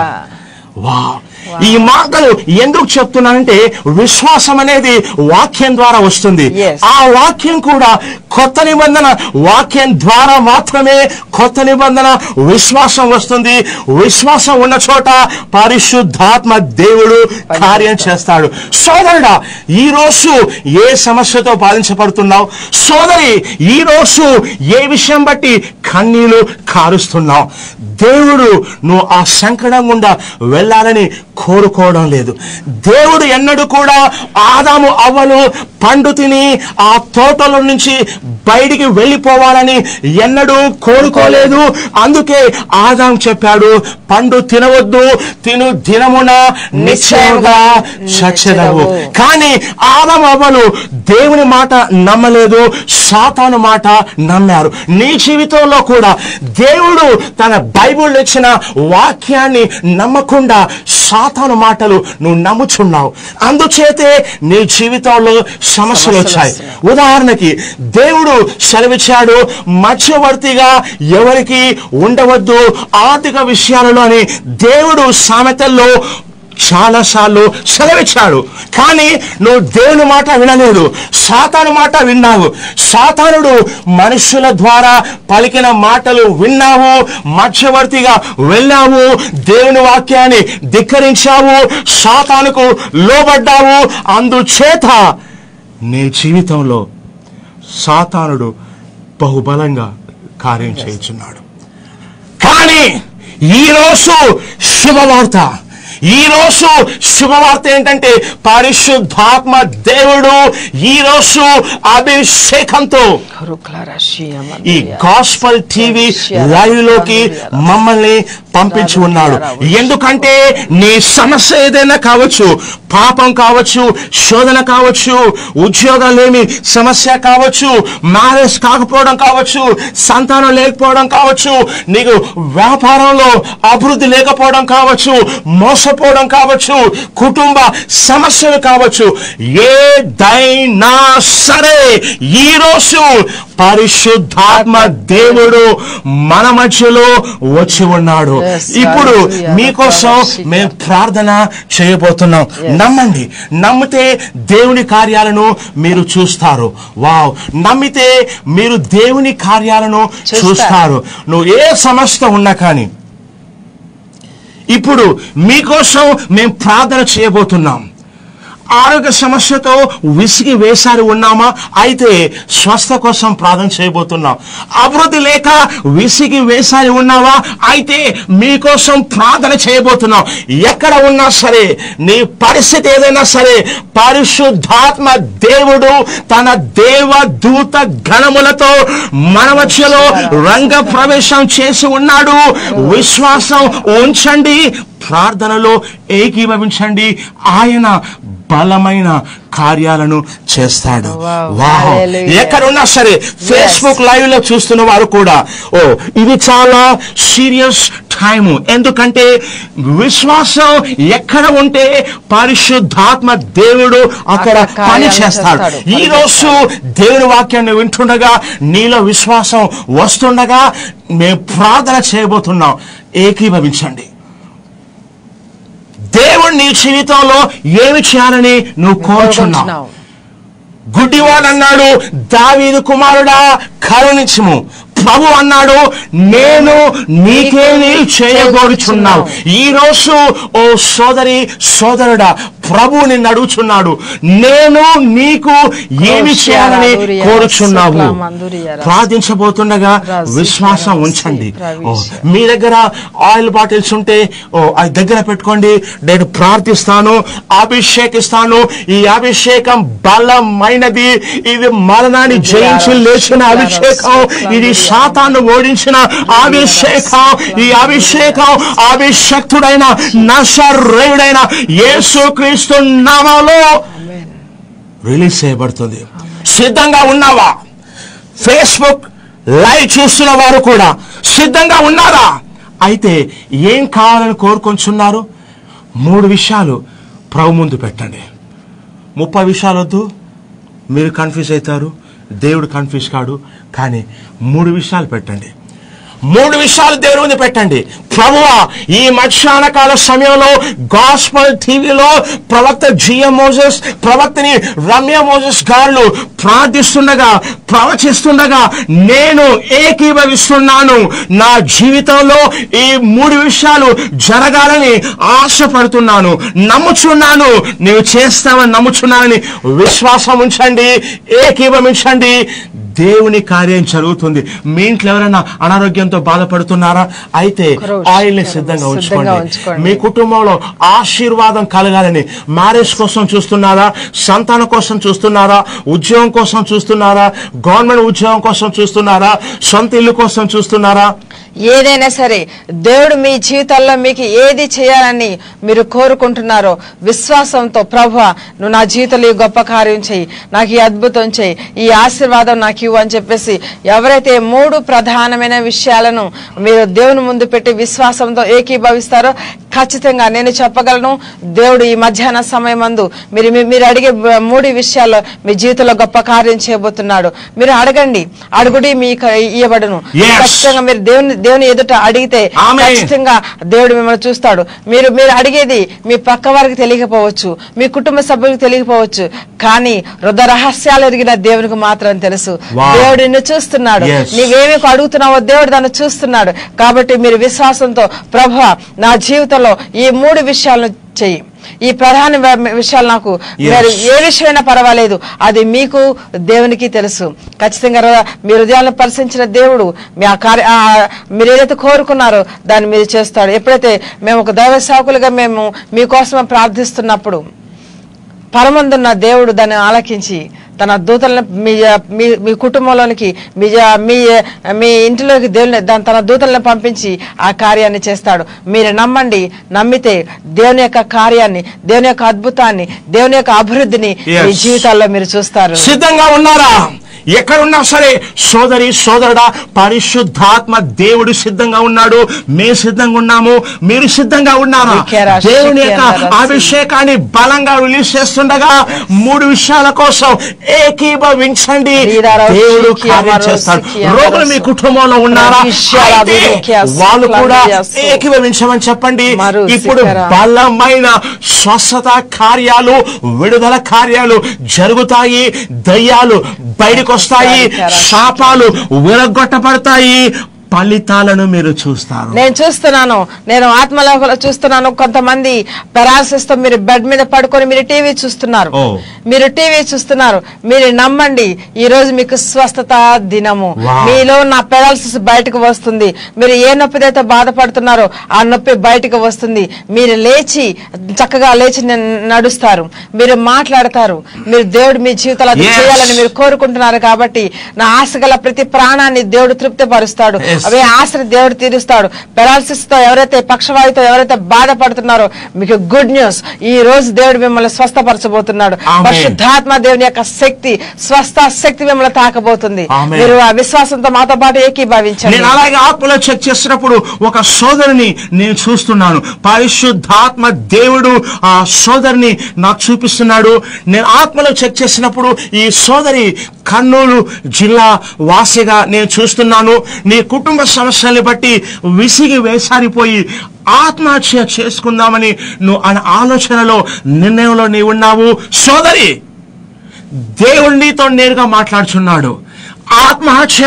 వా ఈ మాటలు ఎందుకు చెప్తున్నానంటే విశ్వాసం అనేది వాక్యం ద్వారా వస్తుంది Yes. ఆ వాక్యం కూడా కొత్త నిబంధన వాక్యం ద్వారా మాత్రమే కొత్త నిబంధన విశ్వాసం వస్తుంది విశ్వాసం ఉన్న చోట పరిశుద్ధాత్మ దేవుడు కార్యం చేస్తాడు సోదరుడా ఈ రోజు ఏ సమస్యతో బాధించబడుతున్నావు సోదరి ఈ రోజు ఏ విషయం బట్టి కన్నీళ్లు కారుస్తున్నావు దేవుడు నువ్వు ఆ సంకటం గుండా వెళ్ళాలని కోరుకోవడం లేదు దేవుడు ఎన్నడూ కూడా ఆదాము అవ్వలు పండు తిని ఆ తోటల నుంచి బయటికి వెళ్ళిపోవాలని ఎన్నడూ కోరుకోలేదు అందుకే ఆదాం చెప్పాడు పండు తినవద్దు తిను దినమున నిశ్చయంగా చచ్చదవు కానీ ఆదాము అవ్వలు దేవుని మాట నమ్మలేదు సాతాను మాట నమ్మారు నీ జీవితంలో కూడా దేవుడు తన బైబిల్ ఇచ్చిన వాక్యాన్ని నమ్మకుండా సాతాను మాటలు నువ్వు నమ్ముచున్నావు అందుచేతే నీ జీవితంలో సమస్యలు వచ్చాయి ఉదాహరణకి దేవుడు సెలవిచ్చాడు మధ్యవర్తిగా ఎవరికి ఉండవద్దు ఆర్థిక విషయాలలో అని దేవుడు సామెతల్లో చాలా సార్లు సెలవిచ్చాడు కానీ నువ్వు దేవుని మాట వినలేదు సాతాను మాట విన్నావు సాతానుడు మనుషుల ద్వారా పలికిన మాటలు విన్నావు మధ్యవర్తిగా వెళ్ళావు దేవుని వాక్యాన్ని ధిక్కరించావు సాతానుకు లోబడ్డావు అందుచేత నీ జీవితంలో సాతానుడు బహుబలంగా కార్యం చేయుచున్నాడు కానీ ఈరోజు శుభవార్త ఈరోజు శుభవార్త ఏంటంటే పరిశుద్ధాత్మ దేవుడు ఈరోజు అభిషేకంతో ఈ గాస్పల్ టీవీ లైవ్ లోకి మమ్మల్ని పంపించి ఉన్నాడు ఎందుకంటే నీ సమస్య ఏదైనా కావచ్చు పాపం కావచ్చు శోధన కావచ్చు ఉద్యోగాలేమి సమస్య కావచ్చు మ్యారేజ్ కాకపోవడం కావచ్చు సంతానం లేకపోవడం కావచ్చు నీకు వ్యాపారంలో అభివృద్ధి లేకపోవడం కావచ్చు మోసపోవడం కావచ్చు కుటుంబ సమస్యలు కావచ్చు ఏదైనా సరే ఈ రోజు పరిశుద్ధాత్మ దేవుడు మన మధ్యలో వచ్చి ఉన్నాడు Yes, ఇప్పుడు hallelujah. మీకోసం మేము ప్రార్థన చేయబోతున్నాం నమ్మండి నమ్మితే దేవుని కార్యాలను మీరు చూస్తారు వావ్ నమ్మితే మీరు దేవుని కార్యాలను చూస్తారు. చూస్తారు నువ్వు ఏ సమస్య ఉన్నా కానీ ఇప్పుడు మీకోసం మేము ప్రార్థన చేయబోతున్నాం ఆరోగ్య సమస్యతో విసిగి వేసారి ఉన్నామా అయితే స్వస్థ కోసం ప్రార్థన చేయబోతున్నాం అభివృద్ధి లేక విసిగి వేసారి ఉన్నావా అయితే మీకోసం ప్రార్థన చేయబోతున్నాం ఎక్కడ ఉన్నా సరే నీ పరిస్థితి ఏదైనా సరే పరిశుద్ధాత్మ దేవుడు తన దేవ దూత గణములతో మన మధ్యలో రంగ ప్రవేశం చేసి ఉన్నాడు విశ్వాసం ఉంచండి ప్రార్థనలో ఏకీభవించండి ఆయన బలమైన కార్యాలను చేస్తాడు Wow. Wow Hallelujah. ఎక్కడున్నా సరే ఫేస్బుక్ లైవ్ లో చూస్తున్న వారు కూడా ఓ ఇది చాలా సీరియస్ టైము ఎందుకంటే విశ్వాసం ఎక్కడ ఉంటే పరిశుద్ధాత్మ దేవుడు అక్కడ అక్కడ పని కార్యాలు చేస్తాడు చేస్తాడు. ఈ రోజు దేవుని వాక్యాన్ని వింటుండగా నీలో విశ్వాసం వస్తుండగా మేము ప్రార్థన చేయబోతున్నాం ఏకీభవించండి దేవుడు నీ జీవితంలో ఏమి చేయాలని నువ్వు కోరుచున్నావు కోరుకుంటున్నావు. గుడ్డివాడు అన్నాడు దావీదు కుమారుడా కరుణించుము ప్రభు అన్నాడు నేను నీకేమి చేయబోరుచున్నావు ఈ రోజు ఓ సోదరి సోదరుడా ప్రభు నిన్ను అడుగుచున్నాడు నేను నీకు ఏమి చేయాలని కోరుచున్నావు ప్రార్థించబోతుండగా విశ్వాసం ఉంచండి ఓ మీ దగ్గర ఆయిల్ బాటిల్స్ ఉంటే ఓ అది దగ్గర పెట్టుకోండి నేను ప్రార్థిస్తాను అభిషేకిస్తాను ఈ అభిషేకం బలమైనది ఇది మరణాన్ని జయించి లేచిన అభిషేకం ఇది సాతాను ఓడించిన అభిషేకం ఈ అభిషేకం అభిషక్తుడైన నశరేయుడైన యేసుక్రీస్తు నామంలో రిలీజ్ చేయబడుతుంది సిద్ధంగా ఉన్నావా ఫేస్బుక్ లైవ్ చూస్తున్న వారు కూడా సిద్ధంగా ఉన్నారా అయితే ఏం కావాలని కోరుకొంచున్నారు మూడు విషయాలు ప్రభు ముందు పెట్టండి ముప్పై విషయాలు వద్దు మీరు కన్ఫ్యూజ్ అవుతారు దేవుడు కన్ఫ్యూజ్ కాడు కానీ మూడు విషయాలు పెట్టండి మూడు విషయాలు దేవుని ముందు పెట్టండి ప్రభువా ఈ మధ్యాహ్న కాల సమయంలో గాస్పల్ టీవీలో ప్రవక్త జిఎం మోజెస్ ప్రవక్తని రమ్య మోజెస్ గారు ప్రార్థిస్తుండగా ప్రవచిస్తుండగా నేను ఏకీభవిస్తున్నాను నా జీవితంలో ఈ మూడు విషయాలు జరగాలని ఆశపడుతున్నాను నమ్ముచున్నాను నీవు చేస్తావని నమ్ముచున్నానని విశ్వాసం ఉంచండి ఏకీభవించండి దేవుని కార్యం జరుగుతుంది మీ ఇంట్లో ఎవరైనా అనారోగ్యంతో బాధపడుతున్నారా అయితే ఒకరోజు ఆయిల్ ని సిద్ధంగా సిద్ధంగా ఉంచుకోండి ఉంచుకోండి. మీ కుటుంబంలో ఆశీర్వాదం కలగాలని మ్యారేజ్ కోసం చూస్తున్నారా సంతానం కోసం చూస్తున్నారా ఉద్యోగం కోసం చూస్తున్నారా గవర్నమెంట్ ఉద్యోగం కోసం చూస్తున్నారా సొంత ఇల్లు కోసం చూస్తున్నారా ఏదైనా సరే దేవుడు మీ జీవితాల్లో మీకు ఏది చేయాలని మీరు కోరుకుంటున్నారో విశ్వాసంతో ప్రభు నువ్వు నా జీవితంలో ఈ గొప్ప కార్యం చేయి నాకు ఈ అద్భుతం చేయి ఈ ఆశీర్వాదం నాకు ఇవ్వు అని చెప్పేసి ఎవరైతే మూడు ప్రధానమైన విషయాలను మీరు దేవుని ముందు పెట్టి విశ్వాసంతో ఏకీభవిస్తారో ఖచ్చితంగా నేను చెప్పగలను దేవుడు ఈ మధ్యాహ్న సమయం మందు మీరు మీ- మీరు అడిగే బ- మూడు విషయాల్లో మీ జీవితంలో గొప్ప కార్యం చేయబోతున్నాడు మీరు అడగండి అడుగుడి మీకు ఇవ్వబడును Yes. ఖచ్చితంగా మీరు దేవుని దేవుని ఎదుట అడిగితే Amen. ఖచ్చితంగా దేవుడు మిమ్మల్ని చూస్తాడు మీరు మీరు అడిగేది మీ పక్క వారికి తెలియకపోవచ్చు మీ కుటుంబ సభ్యులకు తెలియకపోవచ్చు కానీ హృదయ రహస్యాలు ఎరిగిన దేవునికి మాత్రం తెలుసు Wow. దేవుడు నిన్ను చూస్తున్నాడు Yes. నీవేమి అడుగుతున్నావో దేవుడు దాన్ని చూస్తున్నాడు కాబట్టి మీరు విశ్వాసంతో ప్రభు నా జీవితంలో ఈ మూడు విషయాలను చెయ్యి ఈ ప్రధాన వ- విషయాలు నాకు Yes. మీరు ఏ విషయమైనా పర్వాలేదు అది మీకు దేవునికి తెలుసు ఖచ్చితంగా హృదయ- మీ హృదయాలను పరిశీలించిన దేవుడు మీ ఆ కార్య ఆ మీరు ఏదైతే కోరుకున్నారో దాన్ని మీరు చేస్తాడు ఎప్పుడైతే మేము ఒక దైవ సేవకులుగా మేము మీకోసం ప్రార్థిస్తున్నప్పుడు పరమందున్న దేవుడు దాన్ని ఆలకించి తన దూతలను మీ మీ మీ కుటుంబంలోనికి మీ మీ మీ ఇంటిలోకి దేవుని దాని తన దూతలను పంపించి ఆ కార్యాన్ని చేస్తాడు మీరు నమ్మండి నమ్మితే దేవుని యొక్క కార్యాన్ని దేవుని యొక్క అద్భుతాన్ని దేవుని యొక్క అభివృద్ధిని Yes. మీ జీవితాల్లో మీరు చూస్తారు సిద్ధంగా ఉన్నారా ఎక్కడున్నా సరే సోదరి సోదరుడా పరిశుద్ధాత్మ దేవుడు సిద్ధంగా ఉన్నాడు మేము సిద్ధంగా ఉన్నాము మీరు సిద్ధంగా ఉన్నారా వికేరా, దేవుని యొక్క శికేందర, అభిషేకాన్ని బలంగా రిలీజ్ చేస్తుండగా మూడు విషయాల కోసం ఏకీభవించండి శ్రీరారా, దేవుడు కార్యం శికియామరో, చేస్తాడు శికియామరో, రోగులు మీ కుటుంబంలో ఉన్నారా రవిష్యాల, అయితే వికేస్, వాళ్ళు కూడా క్లాండియాస్. ఏకీభవించమని చెప్పండి మరు, ఇప్పుడు శిఖరా. బలమైన స్వస్థత కార్యాలు విడుదల కార్యాలు జరుగుతాయి దయ్యాలు బయటకు వస్తాయి శాపాలు విరగొట్టబడతాయి ఫలితాలను మీరు చూస్తారు నేను చూస్తున్నాను నేను ఆత్మలోకంలో చూస్తున్నాను కొంతమంది పెరాలసిస్ తో మీరు బెడ్ మీద పడుకొని మీరు టీవీ చూస్తున్నారు ఓ. మీరు టీవీ చూస్తున్నారు మీరు నమ్మండి ఈ రోజు మీకు స్వస్థత దినము వావ్. మీలో నా పెరాలసిస్ బయటకు వస్తుంది మీరు ఏ నొప్పిదైతే బాధపడుతున్నారో ఆ నొప్పి బయటకు వస్తుంది మీరు లేచి చక్కగా లేచి న- నడుస్తారు మీరు మాట్లాడతారు మీరు దేవుడు మీ జీవితాలు అది Yes. చేయాలని మీరు కోరుకుంటున్నారు కాబట్టి నా ఆశ గల ప్రతి ప్రాణాన్ని దేవుడు తృప్తిపరుస్తాడు Yes. అవే ఆశని దేవుడు తీరుస్తాడు పెరాలసిస్ తో ఎవరైతే పక్షవాయుతో ఎవరైతే బాధపడుతున్నారో మీకు గుడ్ న్యూస్ ఈ రోజు దేవుడు మిమ్మల్ని స్వస్థపరచబోతున్నాడు Amen. పరిశుద్ధాత్మ దేవుని యొక్క శక్తి స్వస్థ శక్తి మిమ్మల్ని తాకబోతుంది Amen. మీరు ఆ విశ్వాసంతో మాతో పాటు ఏకీభవించండి నేను అలాగే ఆత్మలో చెక్ చేసినప్పుడు ఒక సోదరిని నేను చూస్తున్నాను పరిశుద్ధాత్మ దేవుడు ఆ సోదరిని నాకు చూపిస్తున్నాడు నేను ఆత్మలో చెక్ చేసినప్పుడు ఈ సోదరి కర్నూలు జిల్లా వాసిగా నేను చూస్తున్నాను నీ కుటుంబ సమస్యల్ని బట్టి విసిగి వేసారిపోయి ఆత్మహత్య చేసుకుందామని నువ్వు అనే ఆలోచనలో నిర్ణయంలో నీవు ఉన్నావు సోదరి దేవుడు నీతో నేరుగా మాట్లాడుచున్నాడు ఆత్మహత్య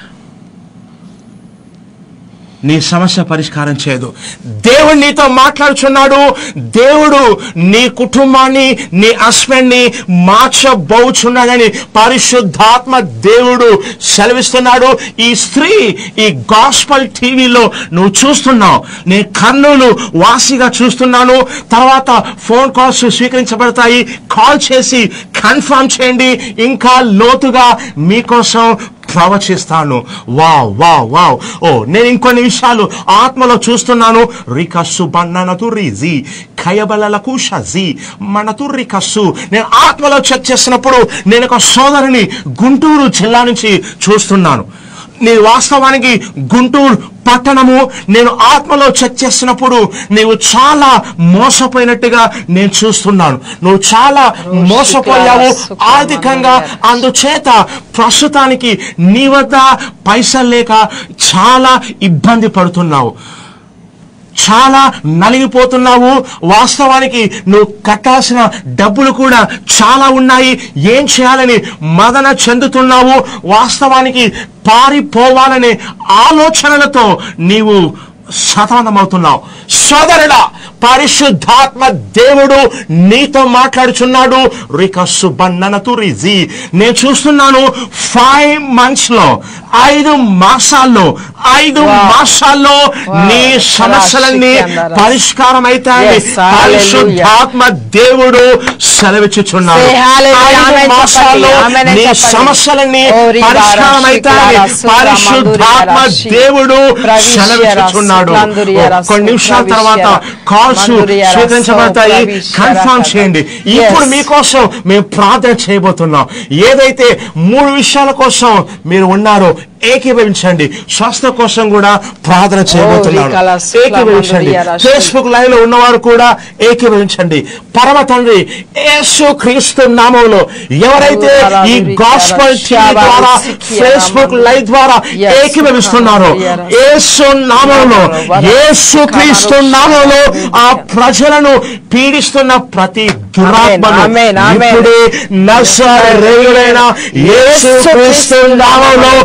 నీ సమస్య పరిష్కారం చేయదు దేవుడు నీతో మాట్లాడుచున్నాడు దేవుడు నీ కుటుంబాన్ని నీ హస్బెండ్ ని మార్చబోచున్నాడని పరిశుద్ధాత్మ దేవుడు సెలవిస్తున్నాడు ఈ స్త్రీ ఈ గాస్పల్ టీవీలో నువ్వు చూస్తున్నావు నేను కర్నూలు వాసిగా చూస్తున్నాను తర్వాత ఫోన్ కాల్స్ స్వీకరించబడతాయి కాల్ చేసి కన్ఫర్మ్ చేయండి ఇంకా లోతుగా మీకోసం ప్రవచిస్తాను వావ్ వావ్ వావ్ ఓ నేను ఇంకొన్ని విషయాలు ఆత్మలో చూస్తున్నాను రికస్సు బన్ననతు రిజి కయబలలకు షజి మనతు రికస్సు నేను ఆత్మలో చెక్ చేసినప్పుడు నేను ఒక సోదరిని గుంటూరు జిల్లా నుంచి చూస్తున్నాను నీ వాస్తవానికి గుంటూరు పట్టణము నేను ఆత్మలో చెక్ చేసినప్పుడు నీవు చాలా మోసపోయినట్టుగా నేను చూస్తున్నాను నువ్వు చాలా మోసపోయావు ఆర్థికంగా అందుచేత ప్రస్తుతానికి నీ వద్ద పైసలు లేక చాలా ఇబ్బంది పడుతున్నావు చాలా నలిగిపోతున్నావు వాస్తవానికి నువ్వు కట్టాల్సిన డబ్బులు కూడా చాలా ఉన్నాయి ఏం చేయాలని మదన చెందుతున్నావు వాస్తవానికి పారిపోవాలనే ఆలోచనలతో నీవు సతమతమవుతున్నావు సోదరుడా పరిశుద్ధాత్మ దేవుడు నీతో మాట్లాడుచున్నాడు రికస్సు బన్ననతు రిజి నేను చూస్తున్నాను ఫైవ్ మంత్స్ లో ఐదు మాసాల్లో ఐదు Wow. మాసాల్లో నీ సమస్యలన్నీ రాశికి పరిష్కారం అవుతాయి Yes, hallelujah. పరిశుద్ధాత్మ దేవుడు సెలవిచ్చుచున్నాడు Say hallelujah. ఐదు Amen మాసాల్లో చెప్పండి. Amen నీ చెప్పండి. సమస్యలన్నీ ఓ రిబారా, పరిష్కారం అవుతాయి శిక్లారా, సురా, పరిశుద్ధాత్మ మందురియరా, దేవుడు ప్రవిష్యరా, సెలవిచ్చుచున్నాడు సుక్లాందురియరా, కొన్ని నిమిషాల తర్వాత సుప్రవిష్యరా, కాల్స్ మందురియరా, స్వీకరించబడతాయి సుప్రవిష్యరా, కన్ఫర్మ్ చేయండి Yes. ఇప్పుడు మీకోసం మేము ప్రార్థన చేయబోతున్నాం ఏదైతే మూడు విషయాల కోసం మీరు ఉన్నారో ఏకీభవించండి స్వస్థ కోసం కూడా ప్రార్థన చేయబోతున్నాను రికల సుక్లా ఏకీభవించండి మందురియరా, ఫేస్బుక్ లైవ్ లో ఉన్నవారు కూడా ఏకీభవించండి పరమ తండ్రి యేసు క్రీస్తు నామంలో ఎవరైతే ఈ గాస్పల్ టీవీ ద్వారా ఫేస్బుక్ లైవ్ ద్వారా ఏకీభవిస్తున్నారో యేసు నామంలో యేసు క్రీస్తు నామంలో ఆ ప్రజలను పీడిస్తున్న ప్రతి దురాత్మను ఆమేన్, ఆమేన్. ఇప్పుడే నజరేయుడైన యేసు క్రీస్తు నామంలో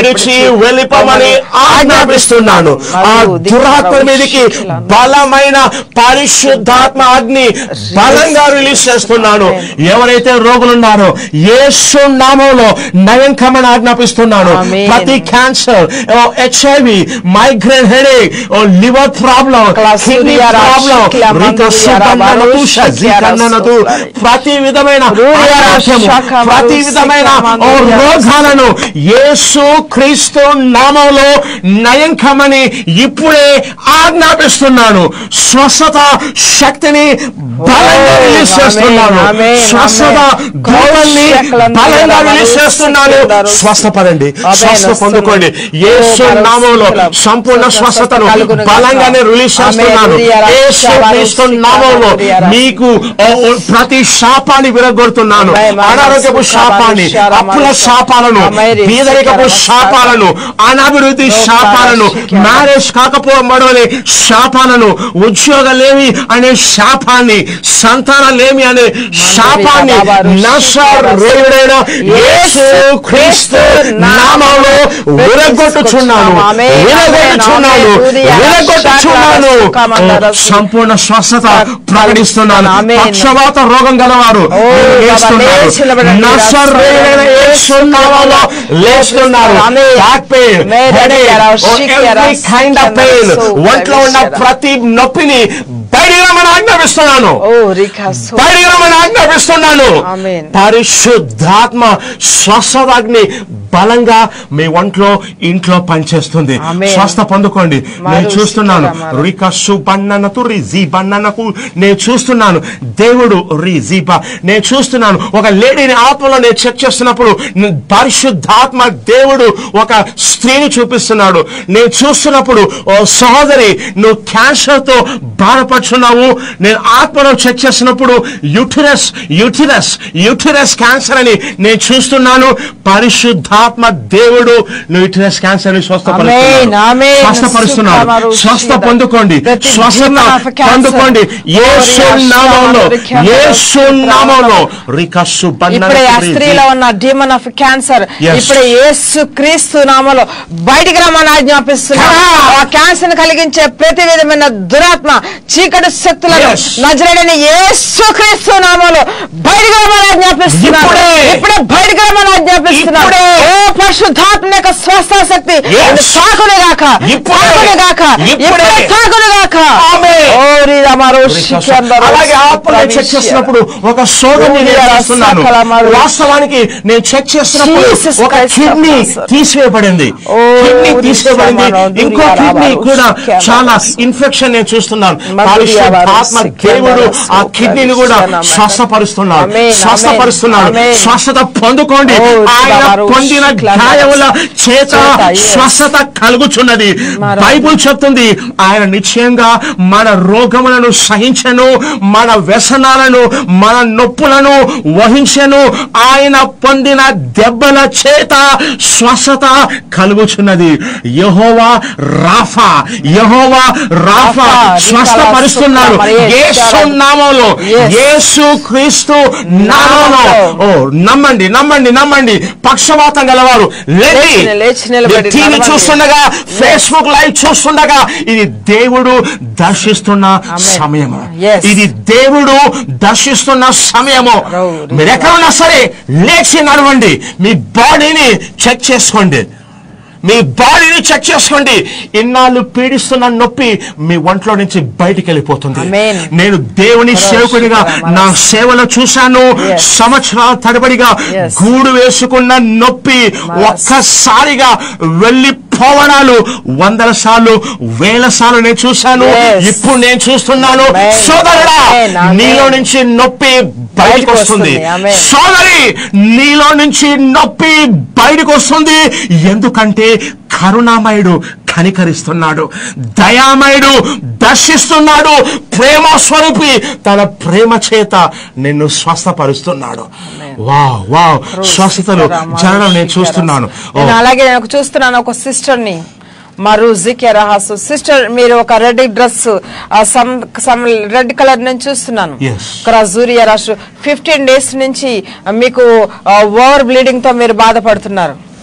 విడిచి వెళ్ళిపోమని ఆజ్ఞాపిస్తున్నాను ఆ దురాత్మ మీదకి బలమైన పరిశుద్ధాత్మ అగ్ని బలంగా రిలీజ్ చేస్తున్నాను ఎవరైతే రోగులు ఉన్నారో యేసు నామంలో నయం కమని ఆజ్ఞాపిస్తున్నాను ఆమేన్. ప్రతి cancer HIV migraine headache liver problem kidney క్లాసురియారా, ప్రాబ్లం శిక్లా మందురియారా, జీకన్ననదు ప్రతి విధమైన రూరియారా, అనారోగ్యము, శాఖ ప్రతి మరు, విధమైన శిక్లా ఓ మందురియారా. రోగాలను యేసు క్రీస్తు నామంలో నయం కమని ఇప్పుడే ఆజ్ఞాపిస్తున్నాను స్వస్థత శక్తిని బలంగా ఓ, రిలీజ్ చేస్తున్నాను ఆమేన్, ఆమేన్, స్వస్థత ఆమేన్. దూరాన్ని కౌశలమందు బలంగా రమణు, రిలీజ్ చేస్తున్నాను శక్తిదారు, స్వస్థపడండి ఆమేన్, స్వస్థ వస్తున్నాను. పొందుకోండి యేసు ఓ, మరో నామంలో శక్తిలం. సంపూర్ణ స్వస్థతను కలుగును గాక. బలంగానే రిలీజ్ ఆమేన్, చేస్తున్నాను ఉరియారా, యేసు శవారు, క్రీస్తు శిక్లా నామంలో మందురియారా. మీకు ఓ, ఓ, ప్రతి శాపాన్ని విరగొడుతున్నాను ఆమేన్, ఆమేన్. అనారోగ్యపు శాపాన్ని శిక్లా అప్పుల మందు- శాపాలను ఆమేన్, పేదరికపు శిక్లా శాపాలను అనాభివృద్ధి ఓ, శాపాలను శిక్లా. మ్యారేజ్ కాకపోవడం అనే శాపాలను ఉద్యోగలేమి అనే శాపాన్ని సంతానలేమి అనే శాపాన్ని బాబారు, నసరేయుడైన యేసు క్రీస్తు నామంలో విరగొట్టుచున్నాను ఆమేన్, విరగొట్టుచున్నాను ఆమేన్, విరగొట్టుచున్నాను శాఖ ఓ, సంపూర్ణ స్వస్థత ప్రకటిస్తున్నాను ఆమేన్. పక్షవాత రోగం గలవారు ఓ, మీరు బాబా, లేస్తున్నారు. లేచి నిలబడండి. నజరేయుడైన యేసు నామంలో లేస్తున్నారు ఆమేన్. బ్యాక్ పెయిన్ మేడ ఎరా, షిక్ ఎరా, కైండ్ ఆఫ్ పెయిన్ సో, ఒంట్లో ఉన్న ఎరా. ప్రతి నొప్పిని బయటికి రమ్మని ఆజ్ఞాపిస్తున్నాను ఓ రికా సో బయటికి రమ్మని ఆజ్ఞాపిస్తున్నాను ఆమేన్. పరిశుద్ధాత్మ స్వస్థతాగ్ని బలంగా మీ ఒంట్లో ఇంట్లో పనిచేస్తుంది ఆమేన్. స్వస్థ పొందుకోండి నేను మారు చూస్తున్నాను సిక్కరా మారు. రికస్సు బన్ననతు రిజీ బన్ననకు నేను చూస్తున్నాను దేవుడు రిజీబా నేను చూస్తున్నాను ఒక లేడీని ఆత్మలో నేను చెక్ చేస్తున్నప్పుడు న- పరిశుద్ధాత్మ దేవుడు ఒక స్త్రీని చూపిస్తున్నాడు నేను చూస్తున్నప్పుడు ఓ సహోదరి నువ్వు క్యాన్సర్ తో బాధపడుచున్నావు నేను ఆత్మలో చెక్ చేసినప్పుడు యుటిరస్ యుటిరస్ యుటిరస్ క్యాన్సర్ అని నేను చూస్తున్నాను పరిశుద్ధాత్మ దేవుడు నువ్వు యుటిరస్ క్యాన్సర్ ని ఆమేన్, స్వస్థపరుస్తున్నాడు ఆమేన్. స్వస్థపరుస్తున్నాడు సుఖమరు, స్వస్థ శీల. పొందుకోండి ప్రతి స్వస్థత demon of cancer. పొందుకోండి యేసు ఓరియా, నామంలో శవాలు, రిఖ్యాలు, యేసు నామంలో రికస్సు ఇప్పుడే ఆ స్త్రీలో ఉన్న డీమన్ ఆఫ్ క్యాన్సర్ Yes. ఇప్పుడే యేసు క్రీస్తు నామలో బయటికి రమ్మని ఆజ్ఞాపిస్తున్నా Come on. ఆ క్యాన్సర్ కలిగించే ప్రతి విధమైన దురాత్మ చీకటి శక్తులను Yes. నజరేడని యేసు క్రీస్తు నామలో బయటికి రమ్మని ఆజ్ఞాపిస్తున్నా ఇప్పుడే. ఇప్పుడే బయటికి రమ్మని ఆజ్ఞాపిస్తున్నా ఇప్పుడే. ఓ పరిశుద్ధాత్మ యొక్క స్వస్థ శక్తి Yes. తాకుని గాక ఇప్పుడే. తాకుని గాక ఇప్పుడే. ఇప్పుడే తాకుని గాక ఆమేన్. ఓ రీ రమారో శిఖందరో అలాగే ఆత్మ నేను చెక్ చేస్తున్నప్పుడు ఒక సోదరిని నేను ఓరియా, చేస్తున్నాను సకలమారు. వాస్తవానికి నేను చెక్ చేస్తున్నప్పుడు Jesus ఒక Christ కిడ్నీ of Nazareth. తీసివేయబడింది ఓ, కిడ్నీ తీసివేయబడింది ఉరిషామారో, ఇంకో దురియా కిడ్నీ రాబారు, కూడా శిఖ్యామారో. చాలా ఇన్ఫెక్షన్ నేను చూస్తున్నాను మధురియా పరిశుద్ధాత్మ వారు, దేవుడు ఆ శిఖ్యామారో, కిడ్నీని కూడా శిఖ్యామారో. స్వస్థపరుస్తున్నాడు ఆమేన్, స్వస్థపరుస్తున్నాడు ఆమేన్. స్వస్థత పొందుకోండి ఓ, ఆయన వారు, పొందిన శిఖ్యామారో. గాయముల చేత చేత, yes. స్వస్థత కలుగుచున్నది మరో. బైబుల్ చెప్తుంది ఆయన నిశ్చయంగా మన రోగములను సహించను మన వ్యసనాలను మన నొప్పులను వహించను ఆయన పొందిన దెబ్బల చేత స్వస్థత కలుగుచున్నది యహోవా రాఫా యహోవా రాఫా రాఫా, స్వస్థపరుస్తున్నాడు మరి yes, యేసు నామంలో Yes. యేసు క్రీస్తు నామంలో ఓ నమ్మండి నమ్మండి నమ్మండి పక్షవాతం గలవారు లేచి లేచి- లేచి నిలబడి టీవీ నడవండి. చూస్తుండగా ఫేస్బుక్ లైవ్ చూస్తుండగా ఇది దేవుడు దర్శిస్తున్న Amen. సమయము Yes. ఇది దేవుడు దర్శిస్తున్న సమయము Glory. మీరు ఎక్కడ ఉన్నా సరే లేచి నడవండి మీ బాడీని చెక్ చేసుకోండి మీ బాడీని చెక్ చేసుకోండి ఇన్నాళ్ళు పీడిస్తున్న నొప్పి మీ ఒంట్లో నుంచి బయటికి వెళ్ళిపోతుంది Amen. నేను దేవుని Praise సేవకుడిగా God. నా సేవలో చూశాను Yes. సంవత్సరాల తడబడిగా Yes. గూడు వేసుకున్న నొప్పి Yes. ఒక్కసారిగా వెళ్ళి పోవడాలు వందల సార్లు వేల సార్లు నేను చూశాను Yes. ఇప్పుడు నేను చూస్తున్నాను Amen. సోదరుడా Amen. Amen. నీలో నుంచి నొప్పి బయటకు బయటకు వస్తుంది వస్తుంది. Amen. సోదరి నీలో నుంచి నొప్పి బయటకు వస్తుంది ఎందుకంటే కరుణామయుడు కనికరిస్తున్నాడు దయామయుడు దర్శిస్తున్నాడు ప్రేమ స్వరూపి తన ప్రేమ చేత నిన్ను స్వస్థపరుస్తున్నాడు వా వా స్వస్థతలు జరగడం నేను చూస్తున్నాను ఓ, నేను అలాగే నేను ఒక చూస్తున్నాను ఒక సిస్టర్ ని మరు జికే రహాసు సిస్టర్ మీరు ఒక red dress some some red colour నేను చూస్తున్నాను Yes. క్రజూరియా రాష్ట్ర ఫిఫ్టీన్ డేస్ నుంచి మీకు ఓవర్ బ్లీడింగ్ తో మీరు బాధపడుతున్నారు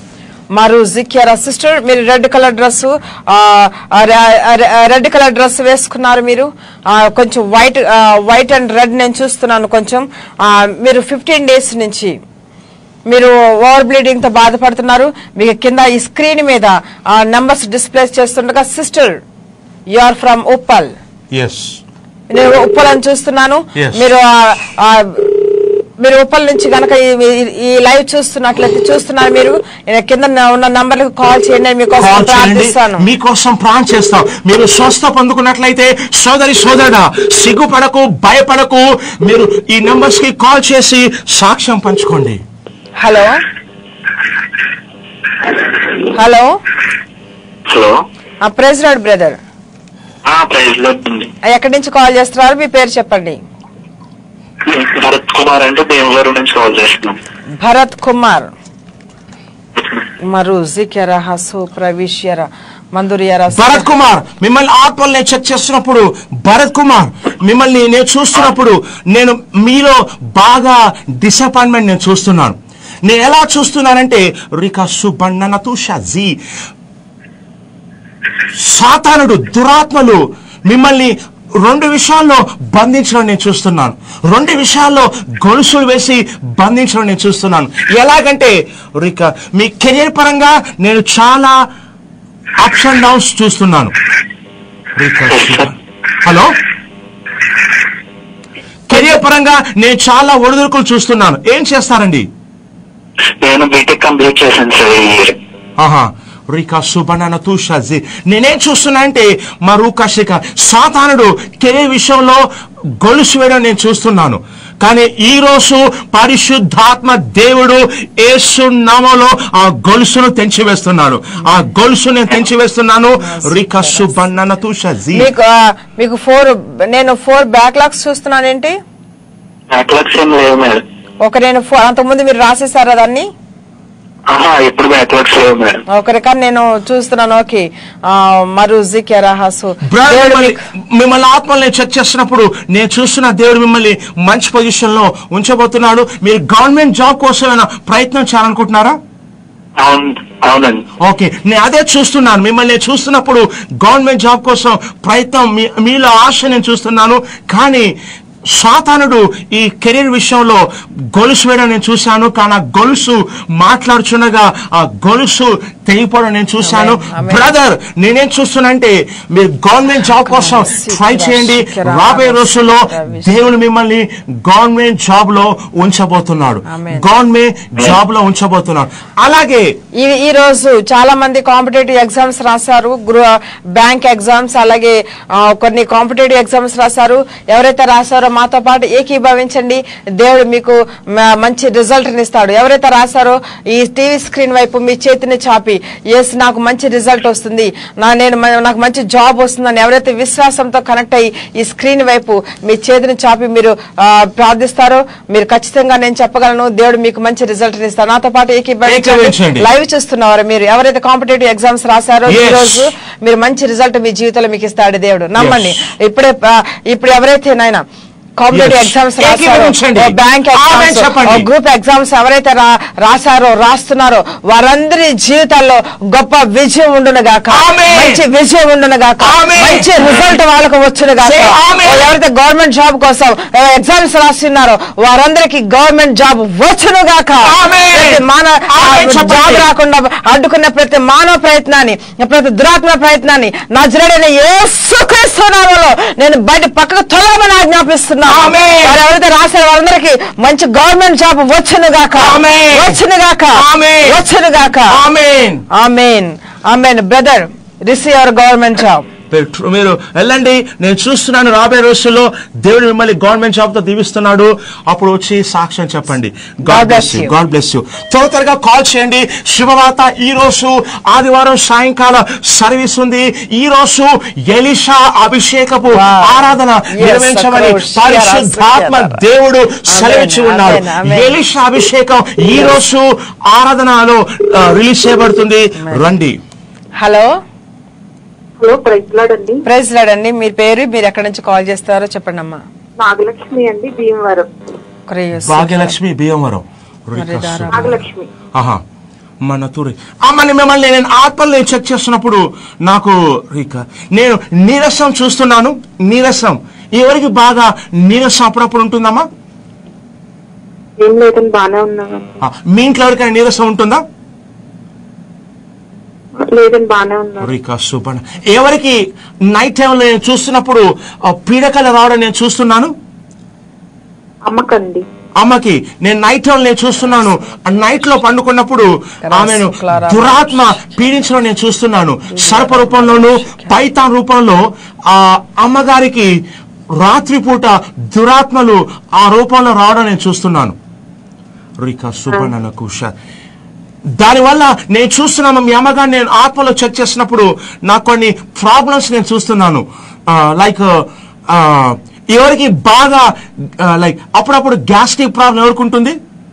మరు జిక్యారా సిస్టర్ మీరు red colour dress red colour dress వేసుకున్నారు మీరు ఆ, కొంచెం వైట్ వైట్ అండ్ రెడ్ నేను చూస్తున్నాను కొంచెం ఆ, మీరు ఫిఫ్టీన్ డేస్ నుంచి మీరు ఓవర్ బ్లీడింగ్ తో బాధపడుతున్నారు మీకు కింద ఈ స్క్రీన్ మీద నంబర్స్ డిస్ప్లే చేస్తుండగా sister you are from Uppal yes నేను ఉప్పల్ అని చూస్తున్నాను Yes. మీరు ఆ, ఆ, మీరు ఉప్పల్ నుంచి గనక ఈ- ఈ- ఈ లైవ్ చూస్తున్నట్లయితే చూస్తున్నారు మీరు నేను కింద ఉన్న నంబర్లకు కాల్ చేయండి నేను మీకోసం కాల్ చేయండి ప్రార్థిస్తాను మీకోసం ప్రాణం చేస్తాం మీరు స్వస్థ పొందుకున్నట్లయితే సోదరి సోదరుడా సిగ్గుపడకు భయపడకు మీరు ఈ నంబర్స్ కి కాల్ చేసి సాక్ష్యం పంచుకోండి hello hello hello president brother ఆ ప్రైజ్ లో ఉంది ఎక్కడి నుంచి కాల్ చేస్తున్నారు మీ పేరు చెప్పండి భరత్ కుమార్ అంటే భీమవరం నుంచి కాల్ చేస్తున్నాం భరత్ కుమార్ మరు జికెర హసు ప్రవిష్యర మందురియర భరత్ కుమార్ మిమ్మల్ని ఆత్మలు నేను చెక్ చేస్తున్నప్పుడు భరత్ కుమార్ మిమ్మల్ని నేను చూస్తున్నప్పుడు నేను మీలో బాగా డిసప్పాయింట్మెంట్ నేను చూస్తున్నాను నేను ఎలా చూస్తున్నానంటే రికా సుబన్న తుషి సాతానుడు దురాత్మలు మిమ్మల్ని రెండు విషయాల్లో బంధించడం నేను చూస్తున్నాను రెండు విషయాల్లో గొలుసులు వేసి బంధించడం నేను చూస్తున్నాను ఎలాగంటే రిక మీ కెరీర్ పరంగా నేను చాలా అప్స్ అండ్ డౌన్స్ చూస్తున్నాను రిక శివ- హలో కెరియర్ పరంగా నేను చాలా ఒడిదుడుకులు చూస్తున్నాను ఏం చేస్తారండి నేను బీటెక్ కంప్లీట్ చేశాను సార్ ఈ ఇయర్ ఆహా రికా సుబనన తూషాజి నేనేం చూస్తున్నా అంటే మా రూకాశిక సాతానుడు కెరీర్ విషయంలో గొలుసు వేయడం నేను చూస్తున్నాను కానీ ఈ రోజు పరిశుద్ధాత్మ దేవుడు యేసు నామంలో ఆ గొలుసును తెంచివేస్తున్నాడు ఆ గొలుసు నేను తెంచివేస్తున్నాను రికా సుబన్నన తూషాజి మీకు ఆ, మీకు ఫోర్ నేను ఫోర్ బ్యాక్లాగ్స్ చూస్తున్నానేంటి బ్యాక్లాగ్స్ ఏం లేవు మేడం ఒక నేను ఫో- అంతకుముందు మీరు రాసేసారా దాన్ని ఆహా ఇప్పుడు బ్యాక్లాగ్స్ లేవు మేడం ఒకరి కానీ నేను చూస్తున్నాను ఓకే ఆ, మరు జికెర హసు బ్రదర్ దేవుడు మిమ్మల్ని మీకు- మిమ్మల్ని ఆత్మల్ని చెక్ చేస్తున్నప్పుడు నేను చూస్తున్న దేవుడు మిమ్మల్ని మంచి పొజిషన్ లో ఉంచబోతున్నాడు మీరు గవర్నమెంట్ జాబ్ కోసం ఏమైనా ప్రయత్నం చేయాలనుకుంటున్నారా అవును అవునండి ఓకే నేను అదే చూస్తున్నాను మిమ్మల్ని నేను చూస్తున్నప్పుడు గవర్నమెంట్ జాబ్ కోసం ప్రయత్నం మీ- మీలో ఆశ నేను చూస్తున్నాను కానీ సాతానుడు ఈ కెరీర్ విషయంలో గొలుసు వేయడం నేను చూశాను కానీ ఆ గొలుసు మాట్లాడుచుండగా ఆ గొలుసు తెగిపోవడం నేను చూశాను Amen. Amen. బ్రదర్ నేనేం చూస్తున్నానంటే మీరు గవర్నమెంట్ జాబ్ కోసం ట్రై చేయండి రాబోయే రోజుల్లో దేవుడు మిమ్మల్ని గవర్నమెంట్ జాబ్ లో ఉంచబోతున్నాడు Amen. గవర్నమెంట్ జాబ్ లో ఉంచబోతున్నాడు అలాగే ఈ ఈ రోజు చాలా మంది కాంపిటేటివ్ ఎగ్జామ్స్ రాశారు గ్రూ బ్యాంక్ ఎగ్జామ్స్ అలాగే ఆ, కొన్ని కాంపిటేటివ్ ఎగ్జామ్స్ రాశారు ఎవరైతే రాశారో మాతో పాటు ఏకీభవించండి దేవుడు మీకు మ- మంచి రిజల్ట్ ఇస్తాడు ఎవరైతే రాశారో ఈ టీవీ స్క్రీన్ వైపు మీ చేతిని చాపి ఎస్ నాకు మంచి రిజల్ట్ వస్తుంది నా నేను మ- నాకు మంచి జాబ్ వస్తుందని ఎవరైతే విశ్వాసంతో కనెక్ట్ అయ్యి ఈ స్క్రీన్ వైపు మీ చేతిని చాపి మీరు ఆ, ప్రార్థిస్తారో మీరు ఖచ్చితంగా నేను చెప్పగలను దేవుడు మీకు మంచి రిజల్ట్ ఇస్తాడు నాతో పాటు ఏకీభవించండి ఏకీభవించండి. లైవ్ చూస్తున్నారు మీరు ఎవరైతే కాంపిటేటివ్ ఎగ్జామ్స్ రాశారో ఈ Yes. రోజు మీరు మంచి రిజల్ట్ మీ జీవితంలో మీకు ఇస్తాడు దేవుడు నమ్మండి ఇప్పుడే ఆ, ఇప్పుడు ఎవరైతే నాయన కాంపిటేటివ్ Yes. ఎగ్జామ్స్ ఏకీభవించండి. రాశారో బ్యాంక్ Amen చెప్పండి. గ్రూప్ ఎగ్జామ్స్ ఎవరైతే రా- రాశారో రాస్తున్నారో వారందరి జీవితాల్లో గొప్ప విజయం ఉండును గాక Amen. మంచి విజయం ఉండును గాక Amen. మంచి రిజల్ట్ వాళ్ళకు వచ్చును గాక Say Amen. ఎవరైతే గవర్నమెంట్ జాబ్ కోసం ఎగ్జామ్స్ రాస్తున్నారో వారందరికీ గవర్నమెంట్ జాబ్ వచ్చును గాక Amen. ప్రతి మానవ Amen చెప్పండి. జాబ్ రాకుండా అడ్డుకున్న ప్రతి మానవ ప్రయత్నాన్ని ప్రతి దురాత్మ ప్రయత్నాన్ని నా జరడైన ఏసుక్రీస్తునామలో నేను బయట పక్కకు తొలగమని ఆజ్ఞాపిస్తున్నా Amen. వారు ఎవరైతే రాశారో వాళ్ళందరికీ మంచి గవర్నమెంట్ జాబ్ వచ్చును గాక Amen. వచ్చును గాక Amen. వచ్చును గాక ఆమేన్ ఆమెన్ ఆమెన్ brother receive our government job మీరు- మీరు వెళ్ళండి నేను చూస్తున్నాను రాబోయే రోజుల్లో దేవుడు మిమ్మల్ని గవర్నమెంట్ జాబ్ తో దీవిస్తున్నాడు అప్పుడు వచ్చి సాక్ష్యం చెప్పండి God God bless bless you you. God bless you త్వర త్వరగా కాల్ చేయండి శుభవార్త ఈ రోజు ఆదివారం సాయంకాల సర్వీస్ ఉంది ఈ రోజు ఎలిషా అభిషేకపు Wow. ఆరాధన Yes, నిర్వహించమని Sakrosh, పరిశుద్ధాత్మ Shira, దేవుడు సెలవిచ్చి Amen, ఉన్నాడు Amen, Amen. ఎలిషా అభిషేకం ఈ రోజు ఆరాధనలో ఆ, రిలీజ్ చేయబడుతుంది రండి హలో హలో ప్రైజ్లాడ్ అండి ప్రైజ్ లాడండి మీ పేరు మీరు ఎక్కడి నుంచి కాల్ చేస్తారో చెప్పండి అమ్మా నాగలక్ష్మి అండి భీమవరం క్రేయస్. భాగ్యలక్ష్మి భీమవరం మరి దారా- నాగలక్ష్మి ఆహా మన తురి అమ్మని మిమ్మల్ని నేను ఆత్మలు నేను చెక్ చేస్తున్నప్పుడు నాకు రీక నేను నీరసం చూస్తున్నాను నీరసం ఎవరికి బాగా నీరసం అప్పుడప్పుడు ఉంటుందమ్మా ఏం లేదండి బాగానే ఉన్నాను ఆ, మీ ఇంట్లో ఎవరికైనా నీరసం ఉంటుందా లేదండి బాగానే ఉన్నాను రీకా సూపర్ ఎవరికి నైట్ టైంలో నేను చూస్తున్నప్పుడు ఆ, పీడకలు రావడం నేను చూస్తున్నాను అమ్మకండి అమ్మకి నేను నైట్ టైం నేను చూస్తున్నాను ఆ నైట్ లో పండుకున్నప్పుడు ఆమెను దురాత్మ పీడించడం నేను చూస్తున్నాను సర్ప రూపంలోను పైతాన్ రూపంలో ఆ అమ్మగారికి రాత్రిపూట దురాత్మలు ఆ రూపంలో రావడం నేను చూస్తున్నాను రికా సుబర్ణ కుష దానివల్ల నేను చూస్తున్నాను మీ అమ్మగారిని నేను ఆత్మలో చెక్ చేసినప్పుడు నాకు కొన్ని ప్రాబ్లమ్స్ నేను చూస్తున్నాను లైక్ ఎవరికి బాగా లైక్ అప్పుడప్పుడు గ్యాస్ట్రిక్ ప్రాబ్లం ఎవరికి ఉంటుంది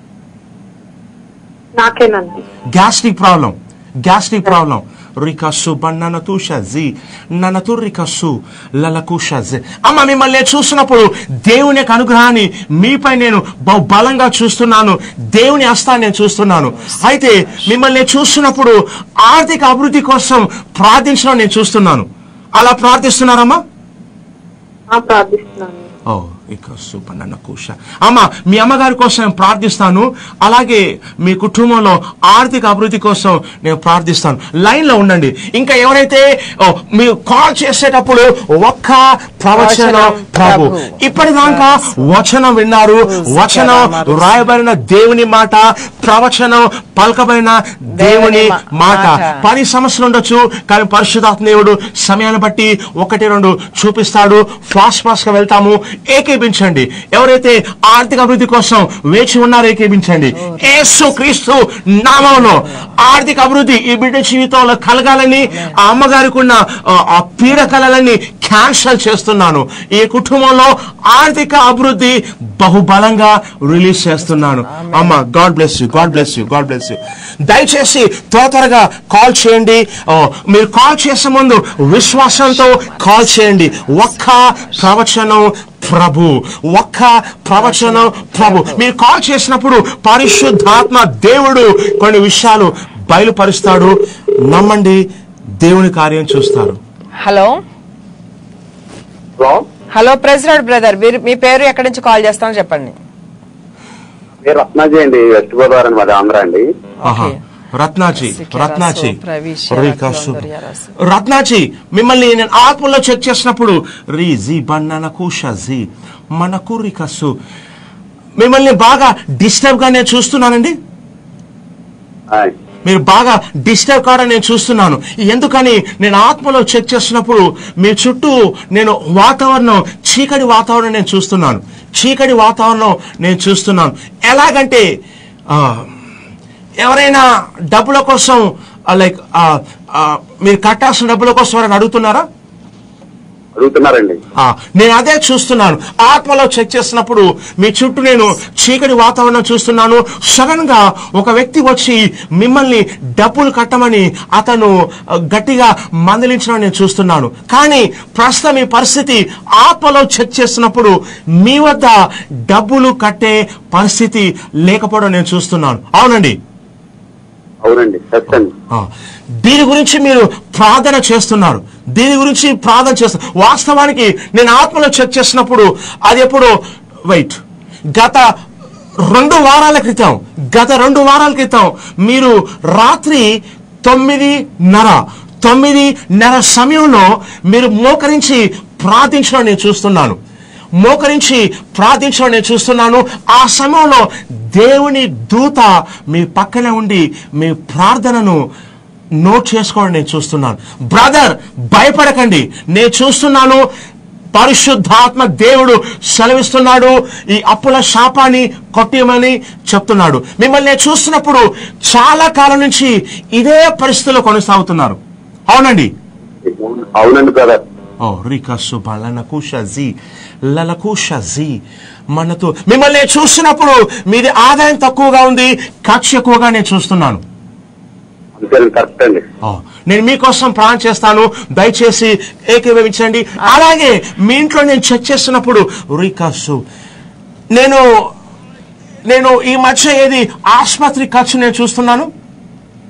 నాకేనండి గ్యాస్ట్రిక్ ప్రాబ్లం గ్యాస్ట్రిక్ ప్రాబ్లం రికస్సు బన్నన తూషజి నన్న తుర్రికస్సు లలకుషజి అమ్మ మిమ్మల్ని నేను చూస్తున్నప్పుడు దేవుని యొక్క అనుగ్రహాన్ని మీపై నేను బహు బలంగా చూస్తున్నాను దేవుని హస్తాన్ని నేను చూస్తున్నాను అయితే మిమ్మల్ని నేను చూస్తున్నప్పుడు ఆర్థిక అభివృద్ధి కోసం ప్రార్థించడం నేను చూస్తున్నాను అలా ప్రార్థిస్తున్నారమ్మా ఆ, ప్రార్థిస్తున్నాను ఓ ఇక సూపర్ నన్న కూష అమ్మ మీ అమ్మగారి కోసం నేను ప్రార్థిస్తాను అలాగే మీ కుటుంబంలో ఆర్థిక అభివృద్ధి కోసం నేను ప్రార్థిస్తాను లైన్ లో ఉండండి ఇంకా ఎవరైతే ఓ, మీరు కాల్ చేసేటప్పుడు ఒక్క ప్రవచనం ప్రవచనం ప్రభు ప్రభు. ఇప్పటిదాకా వచనం విన్నారు వచనం రాయబడిన దేవుని మాట ప్రవచనం పలకబడిన దేవుని దేవుని మాట మాట. పది సమస్యలు ఉండొచ్చు కానీ పరిశుధాత్మ దేవుడు సమయాన్ని బట్టి ఒకటి రెండు చూపిస్తాడు ఫాస్ట్ ఫాస్ట్ గా వెళ్తాము ఏకీపించండి ఎవరైతే ఆర్థిక అభివృద్ధి కోసం వేచి ఉన్నారో ఏకీపించండి యేసు క్రీస్తు నామంలో ఆర్థిక అభివృద్ధి ఈ బిడ్డ జీవితంలో కలగాలని ఆ అమ్మగారికి ఉన్న ఆ, ఆ పీడ కలలని క్యాన్సల్ చేస్తున్నాను ఈ కుటుంబంలో ఆర్థిక అభివృద్ధి బహుబలంగా రిలీజ్ చేస్తున్నాను అమ్మ God bless you God bless you God bless you దయచేసి త్వర త్వరగా కాల్ చేయండి ఓ, మీరు కాల్ చేసే ముందు విశ్వాసంతో కాల్ చేయండి ఒక్క ప్రవచనం ప్రభు ఒక్క ప్రవచనం ప్రభు మీరు కాల్ చేసినప్పుడు పరిశుద్ధాత్మ దేవుడు కొన్ని విషయాలు బయలుపరుస్తాడు నమ్మండి దేవుని కార్యం చూస్తారు hello hello hello president brother మీరు మీ పేరు ఎక్కడి నుంచి కాల్ చేస్తామో చెప్పండి మీరు రత్నాజీ అండి వెస్ట్ గోదావరి మాది ఆంధ్ర అండి ఆహా. రత్నాజీ సిక్కిరాసు, రత్నాజీ ప్రవిష్, రీకాసు. రత్నందర్యారాసు. రత్నాజీ మిమ్మల్ని నేను ఆత్మలో చెక్ చేసినప్పుడు రీ జీ బన్నన కూష జీ మన కురికస్సు మిమ్మల్ని బాగా డిస్టర్బ్ గా నేను చూస్తున్నానండి ఆయ్. మీరు బాగా డిస్టర్బ్ కావడం నేను చూస్తున్నాను ఎందుకని నేను ఆత్మలో చెక్ చేస్తున్నప్పుడు మీ చుట్టూ నేను వాతావరణం చీకటి వాతావరణం నేను చూస్తున్నాను చీకటి వాతావరణం నేను చూస్తున్నాను ఎలాగంటే ఆ, ఎవరైనా డబ్బుల కోసం లైక్ మీరు కట్టాల్సిన డబ్బుల కోసం ఎవరైనా అడుగుతున్నారా అడుగుతున్నారండి ఆ, నేను అదే చూస్తున్నాను ఆత్మలో చెక్ చేసినప్పుడు మీ చుట్టూ నేను చీకటి వాతావరణం చూస్తున్నాను సడన్ గా ఒక వ్యక్తి వచ్చి మిమ్మల్ని డబ్బులు కట్టమని అతను ఆ, గట్టిగా మందలించడం నేను చూస్తున్నాను కానీ ప్రస్తుతం ఈ పరిస్థితి ఆత్మలో చెక్ చేస్తున్నప్పుడు మీ వద్ద డబ్బులు కట్టే పరిస్థితి లేకపోవడం నేను చూస్తున్నాను అవునండి అవునండి ఖచ్చితండి ఆ, దీని గురించి మీరు ప్రార్థన చేస్తున్నారు దీని గురించి ప్రార్థన చేస్తున్నారు వాస్తవానికి నేను ఆత్మలో చెక్ చేసినప్పుడు అది ఎప్పుడు వెయిట్ గత రెండు వారాల క్రితం గత రెండు వారాల క్రితం మీరు రాత్రి తొమ్మిదిన్నర తొమ్మిదిన్నర సమయంలో మీరు మోకరించి ప్రార్థించడం నేను చూస్తున్నాను మోకరించి ప్రార్థించడం నేను చూస్తున్నాను ఆ సమయంలో దేవుని దూత మీ పక్కనే ఉండి మీ ప్రార్థనను నోట్ చేసుకోవడం నేను చూస్తున్నాను బ్రదర్ భయపడకండి నేను చూస్తున్నాను పరిశుద్ధాత్మ దేవుడు సెలవిస్తున్నాడు ఈ అప్పుల శాపాన్ని కొట్టేయమని చెప్తున్నాడు మిమ్మల్ని నేను చూస్తున్నప్పుడు చాలా కాలం నుంచి ఇదే పరిస్థితిలో కొనసాగుతున్నారు అవునండి అవునండి బ్రదర్ ఓ రికస్సు బలనకుష జీ లలకుష జీ మనతో మిమ్మల్ని నేను చూస్తున్నప్పుడు మీది ఆదాయం తక్కువగా ఉంది ఖర్చు ఎక్కువగా నేను చూస్తున్నాను అంతేనండి కరెక్ట్ అండి ఓ, నేను మీకోసం ప్రాణం చేస్తాను దయచేసి ఏకీభవించండి అలాగే మీ ఇంట్లో నేను చెక్ చేస్తున్నప్పుడు రికస్సు నేను నేను ఈ మధ్య ఏది ఆసుపత్రి ఖర్చు నేను చూస్తున్నాను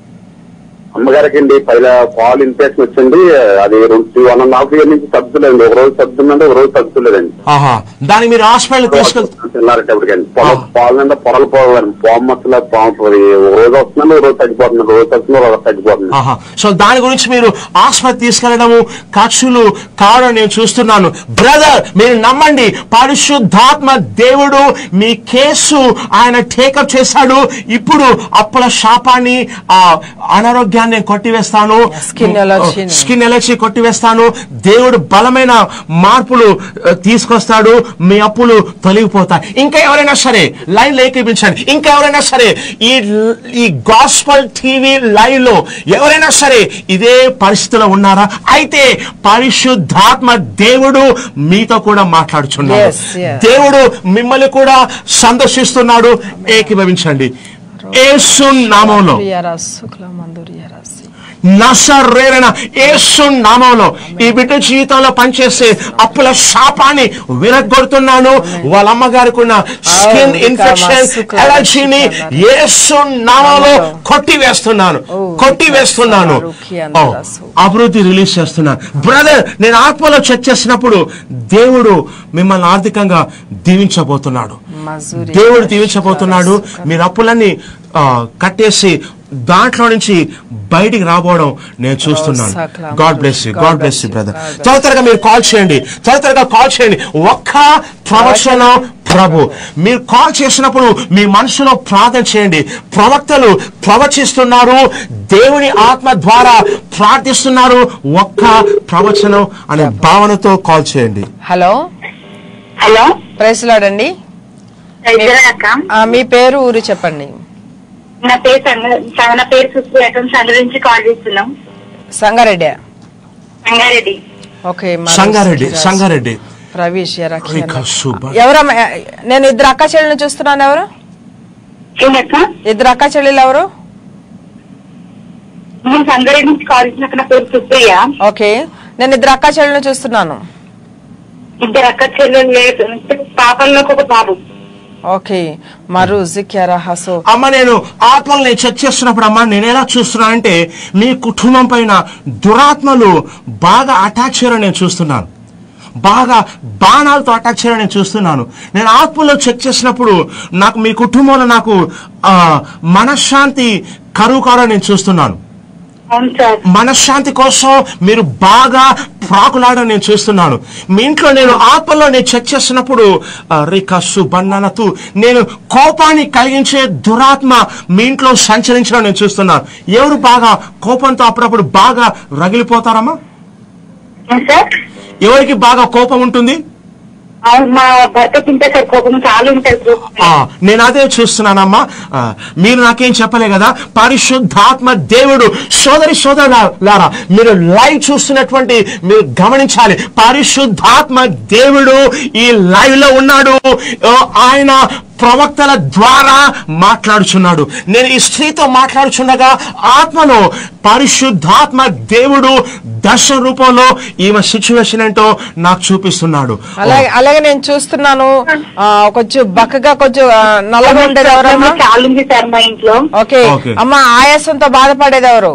అమ్మగారికి అండి పైన పాలు ఇన్ఫెక్షన్ వచ్చింది అది రెండు వన్ అండ్ హాఫ్ ఇయర్ నుంచి తగ్గుతులేదండి ఒక రోజు తగ్గుతుందండి ఒక రోజు తగ్గుతులేదండి ఆహా దాన్ని మీరు హాస్పిటల్ తీసుకెళ్ తెల్లారేటప్పటికండి పొల పాలు నిండా పొరలు పోవాలండి పాము మచ్చల పాము పోయి ఒక రోజు వస్తుందండి ఒక రోజు తగ్గిపోతుంది ఒక రోజు తగ్గుతుంది ఒక రోజు తగ్గిపోతుంది ఆహా సో దాని గురించి మీరు ఆసుపత్రి తీసుకెళ్లడము ఖర్చులు కావడం నేను చూస్తున్నాను బ్రదర్ మీరు నమ్మండి పరిశుద్ధాత్మ దేవుడు మీ కేసు ఆయన టేకప్ చేశాడు ఇప్పుడు అప్పుల శాపాన్ని ఆ అనారోగ్యాన్ని నేను కొట్టివేస్తాను Skin allergy ని. స్కిన్ ఎలర్జీ కొట్టివేస్తాను దేవుడు బలమైన మార్పులు ఆ, తీసుకొస్తాడు మీ అప్పులు తొలగిపోతాయి ఇంకా ఎవరైనా సరే లైన్ లేఖించండి ఇంకా ఎవరైనా సరే ఈ ఈ గాస్పల్ టీవీ లైవ్ లో ఎవరైనా సరే ఇదే పరిస్థితిలో ఉన్నారా అయితే పరిశుద్ధాత్మ దేవుడు మీతో కూడా మాట్లాడుచున్నాడు Yes, yes. దేవుడు మిమ్మల్ని కూడా సందర్శిస్తున్నాడు ఏకీభవించండి ఏసు నామంలో శుక్లమందురియరాసి నసరేరన యేసు నామంలో ఈ బిడ్డ జీవితంలో పనిచేసే అప్పుల శాపాన్ని విరగొడుతున్నాను వాళ్ళ అమ్మగారికి ఉన్న స్కిన్ Oh, ఇన్ఫెక్షన్ శుక్ల ఎలర్జీని శుక్ల యేసు నామంలో నామంలో. కొట్టివేస్తున్నాను Oh, కొట్టివేస్తున్నాను రుకి Oh, అందరసు. అభివృద్ధి రిలీజ్ చేస్తున్నాను బ్రదర్ నేను ఆత్మలో చెక్ చేసినప్పుడు దేవుడు మిమ్మల్ని ఆర్థికంగా దీవించబోతున్నాడు మజూరి దేవుడు దీవించబోతున్నాడు మీరు అప్పులన్నీ ఆ, కట్టేసి దాంట్లో నుంచి బయటికి రాబోవడం నేను చూస్తున్నాను సకలం. God bless you God God bless bless you you. Brother God bless త్వర త్వరగా మీరు కాల్ చేయండి త్వర త్వరగా కాల్ చేయండి ఒక్క ప్రవచనం ప్రభు మీరు కాల్ చేసినప్పుడు మీ మనసులో ప్రార్థన చేయండి ప్రవక్తలు ప్రవచిస్తున్నారు దేవుని ఆత్మ ద్వారా ప్రార్థిస్తున్నారు ఒక్క ప్రవచనం అనే భావనతో కాల్ చేయండి హలో హలో ప్రైస్లాడండి అక్క ఆ, మీ పేరు ఊరు చెప్పండి నా పేరు సంగ నా పేరు సుశ్రీ సంగ నుంచి కాల్ చేస్తున్నాం సంగారెడ్డి సంగారెడ్డి ఓకే మరి సంగారెడ్డి సుఖరాజ్. సంగారెడ్డి ప్రవీష్ ఎరకి రికా సుబ్బ. ఎవరమ్మ నేను ఇద్దరు అక్క చెల్లెలను చూస్తున్నాను ఎవరు ఏంటక్క ఇద్దరు అక్క చెల్లెలు ఎవరు నేను సంగారెడ్డి నుంచి కాల్ చేసిన నా పేరు సుప్రియ ఓకే నేను ఇద్దరు అక్క చెల్లెలను చూస్తున్నాను ఇద్దరు అక్క చెల్లెలు లేదు పాపల్లోకి ఒక బాబు ఓకే మరు జిక్యారా హసో అమ్మ నేను ఆత్మలు నేను చెక్ చేస్తున్నప్పుడు అమ్మ నేను ఎలా చూస్తున్నానంటే మీ కుటుంబం పైన దురాత్మలు బాగా అటాక్ చేయడం నేను చూస్తున్నాను బాగా బాణాలతో అటాక్ చేయడం నేను చూస్తున్నాను నేను ఆత్మలో చెక్ చేసినప్పుడు నాకు మీ కుటుంబంలో నాకు ఆ, మనశ్శాంతి కరువు కావడం నేను చూస్తున్నాను అవును సార్ మనశ్శాంతి కోసం మీరు బాగా ప్రాకులాడడం నేను చూస్తున్నాను మీ ఇంట్లో నేను ఆత్మలో నేను చెక్ చేస్తున్నప్పుడు ఆ, రికస్సు బంధనతు నేను కోపాన్ని కలిగించే దురాత్మ మీ ఇంట్లో సంచరించడం నేను చూస్తున్నాను ఎవరు బాగా కోపంతో అప్పుడప్పుడు బాగా రగిలిపోతారమ్మా అవును సార్ ఎవరికి బాగా కోపం ఉంటుంది అవును మా భర్త తింటే సార్ కోపం చాలా ఉంటుంది సార్. ఆ, నేను అదే చూస్తున్నానమ్మా ఆ, మీరు నాకేం చెప్పలే కదా పరిశుద్ధాత్మ దేవుడు సోదరి సోదరులారా మీరు లైవ్ చూస్తున్నటువంటి మీరు గమనించాలి పరిశుద్ధాత్మ దేవుడు ఈ లైవ్ లో ఉన్నాడు ఓ, ఆయన ప్రవక్తల ద్వారా మాట్లాడుచున్నాడు నేను ఈ స్త్రీతో మాట్లాడుచుండగా ఆత్మలో పరిశుద్ధాత్మ దేవుడు దర్శన రూపంలో ఈమె సిచ్యువేషన్ ఏంటో నాకు చూపిస్తున్నాడు అలాగే అలాగే నేను చూస్తున్నాను ఆ, కొంచెం బక్కగా కొంచెం ఆ, నల్లగా ఉండేది ఎవరమ్మా చాలా ఉంది సార్ మా ఇంట్లో ఓకే Okay. అమ్మ ఆయాసంతో బాధపడేది ఎవరు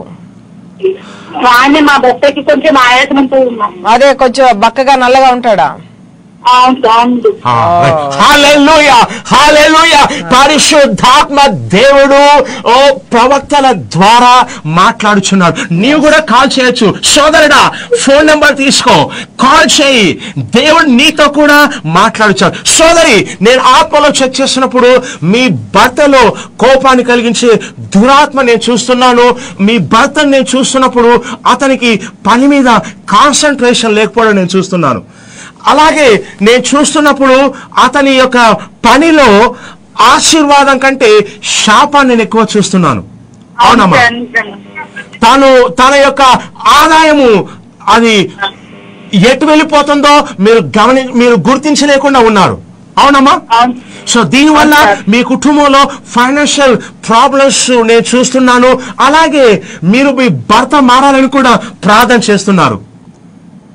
వాడిని మా భర్తకి కొంచెం ఆయాసం ఉంటుంది అదే కొంచెం బక్కగా నల్లగా ఉంటాడా అవును అవును హాలెలూయా హాలెలూయా పరిశుద్ధాత్మ దేవుడు ఓ ప్రవక్తల ద్వారా మాట్లాడుచున్నాడు నీవు కూడా కాల్ చేయొచ్చు సోదరుడా ఫోన్ నెంబర్ తీసుకో కాల్ చేయి దేవుడు నీతో కూడా మాట్లాడుచాడు సోదరి నేను ఆత్మలో చెక్ చేసినప్పుడు మీ భర్తలో కోపాన్ని కలిగించే దురాత్మ నేను చూస్తున్నాను మీ భర్తను నేను చూస్తున్నప్పుడు అతనికి పని మీద కాన్సన్ట్రేషన్ లేకపోవడం నేను చూస్తున్నాను అలాగే నేను చూస్తున్నప్పుడు అతని యొక్క పనిలో ఆశీర్వాదం కంటే శాపాన్ని నేను ఎక్కువ చూస్తున్నాను అవునమ్మా తాను తన యొక్క ఆదాయము అది ఎటు వెళ్ళిపోతుందో మీరు గమని మీరు గుర్తించలేకుండా ఉన్నారు అవునమ్మా అవును. సో దీనివల్ల అవును సార్. మీ కుటుంబంలో ఫైనాన్షియల్ ప్రాబ్లమ్స్ నేను చూస్తున్నాను అలాగే మీరు మీ భర్త మారాలని కూడా ప్రార్థన చేస్తున్నారు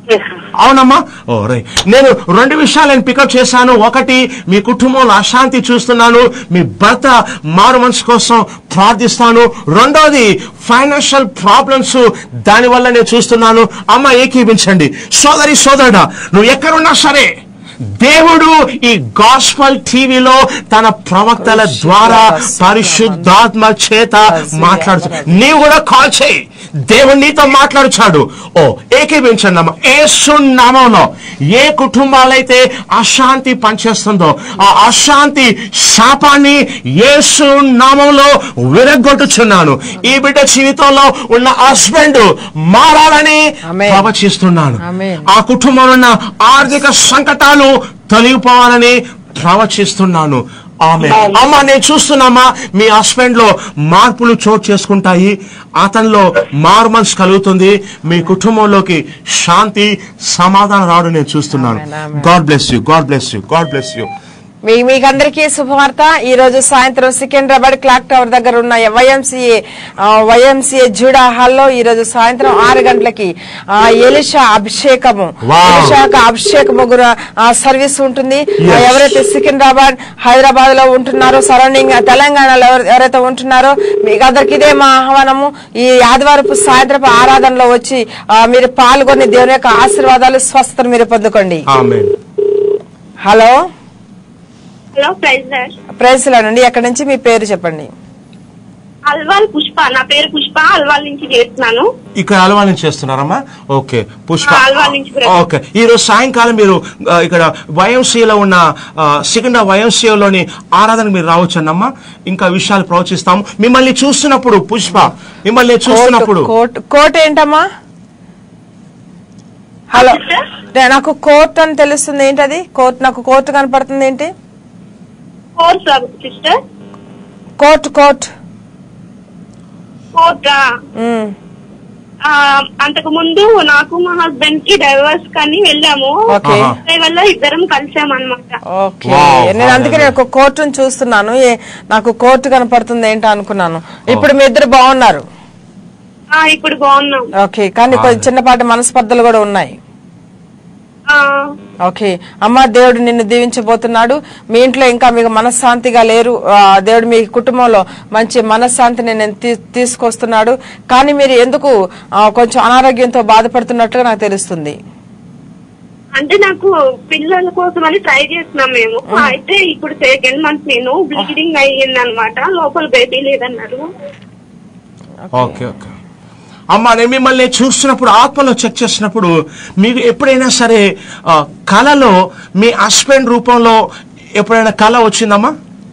Yes, sir. అవునమ్మా ఓ రై నేను రెండు విషయాలు నేను పికప్ చేశాను ఒకటి మీ కుటుంబంలో అశాంతి చూస్తున్నాను మీ భర్త మారు మనసు కోసం ప్రార్థిస్తాను రెండోది ఫైనాన్షియల్ ప్రాబ్లమ్స్ దానివల్ల నేను చూస్తున్నాను అమ్మ ఏకీపించండి సోదరి సోదరుడా నువ్వు ఎక్కడున్నా సరే దేవుడు ఈ గాస్పల్ టీవీలో తన ప్రవక్తల ద్వారా పరిశుద్ధాత్మ చేత మాట్లాడుతు నీవు కూడా కాల్ చేయి దేవుడు నీతో మాట్లాడుచాడు ఓ ఏకీభించండి అమ్మ ఏసు నామంలో ఏ కుటుంబాలైతే అశాంతి పనిచేస్తుందో ఆ అశాంతి శాపాన్ని యేసు నామంలో విరగొట్టుచున్నాను ఈ బిడ్డ జీవితంలో ఉన్న హస్బెండ్ మారాలని ఆమేన్. ప్రవచిస్తున్నాను ఆమేన్. ఆ కుటుంబంలో ఉన్న ఆర్థిక సంకటాలు తొలగిపోవాలని ప్రవచిస్తున్నాను ఆమె అమ్మ నేను చూస్తున్నామా మీ హస్బెండ్ లో మార్పులు చోటు చేసుకుంటాయి అతనిలో మార్మన్స్ కలుగుతుంది మీ కుటుంబంలోకి శాంతి సమాధానం రావడం నేను చూస్తున్నాను ఆమేన్, ఆమేన్. God bless you God bless you God bless you మీ మీకందరికీ శుభవార్త ఈ రోజు సాయంత్రం సికింద్రాబాద్ క్లాక్ టవర్ దగ్గర ఉన్న వైఎంసీఏ వైఎంసీఏ జూడా హాల్లో ఈ రోజు సాయంత్రం ఆరు గంటలకి ఆ, ఎలిషా అభిషేకము Wow. ఎలిషాకు అభిషేకము గుర- ఆ, సర్వీస్ ఉంటుంది ఆ, ఎవరైతే సికింద్రాబాద్ హైదరాబాద్ లో ఉంటున్నారో సరౌండింగ్ తెలంగాణలో ఎవరు- ఎవరైతే ఉంటున్నారో మీకు అందరికి ఇదే మా ఆహ్వానము ఈ ఆదివారపు సాయంత్రపు ఆరాధనలో వచ్చి ఆ, మీరు పాల్గొని దేవుని యొక్క ఆశీర్వాదాలు స్వస్థతను మీరు పొందుకోండి ఆమె హలో హలో ప్రైజ్ లార్డ్. ప్రైజ్లా నుండి ఎక్కడి నుంచి మీ పేరు చెప్పండి అల్వాల్ పుష్ప నా పేరు పుష్ప అల్వాల్ నుంచి చేస్తున్నాను ఇక్కడ అలవాలని చేస్తున్నారమ్మా ఓకే పుష్ప ఆ, అలవాల నుంచి బ్రదర్. ఓకే ఈ రోజు సాయంకాలం మీరు ఆ, ఇక్కడ వైఎంసీలో ఉన్న సికింద్రా వైఎంసీలోని ఆరాధనకు మీరు రావచ్చన్నమ్మా ఇంకా విషయాలు ప్రవచిస్తాము మిమ్మల్ని చూస్తున్నప్పుడు పుష్ప మిమ్మల్ని చూస్తున్నప్పుడు కోట్ కోట్ ఏంటమ్మా హలో సిస్టర్? నే- నాకు కోర్ట్ అని తెలుస్తుంది ఏంటది కోర్ట్ నాకు కోర్టు కనపడుతుంది ఏంటి course sister court court court ఉమ్, అంతకు ముందు నాకు మా హస్బెండ్ కి డైవర్స్ కానీ వెళ్ళాము ఓకే ఆహా. దాని వల్ల ఇద్దరం కలిసామన్నమాట ఓకే Wow, నేను అందుకే నేను hallelujah. ఒక కోర్టును చూస్తున్నాను ఏ- నాకు కోర్టు కనపడుతుంది ఏంటో అనుకున్నాను ఇప్పుడు మీ ఇద్దరు బాగున్నారు ఆ, ఇప్పుడు బాగున్నాం ఓకే కానీ కొంచెం చిన్నపాటి మనస్పర్ధలు కూడా ఉన్నాయి ఆ, ఓకే అమ్మ దేవుడు నిన్ను దీవించబోతున్నాడు మీ ఇంట్లో ఇంకా మీకు మనశ్శాంతిగా లేరు ఆ, దేవుడు మీ కుటుంబంలో మంచి మనశ్శాంతిని నేను తీ- తీసుకొస్తున్నాడు కానీ మీరు ఎందుకు ఆ, కొంచెం అనారోగ్యంతో బాధపడుతున్నట్లుగా నాకు తెలుస్తుంది అంటే నాకు పిల్లల కోసం అని ట్రై చేస్తున్నాం మేము అయితే ఇప్పుడు సెకండ్ మంత్ నేను బ్లీడింగ్ అయ్యింది అనమాట లోపల బేబీ లేదన్నారు ఓకే ఓకే అమ్మా నేను మిమ్మల్ని చూస్తున్నప్పుడు ఆత్మలో చెక్ చేసినప్పుడు మీకు ఎప్పుడైనా సరే ఆ, కళలో మీ హస్బెండ్ రూపంలో ఎప్పుడైనా కళ వచ్చిందమ్మా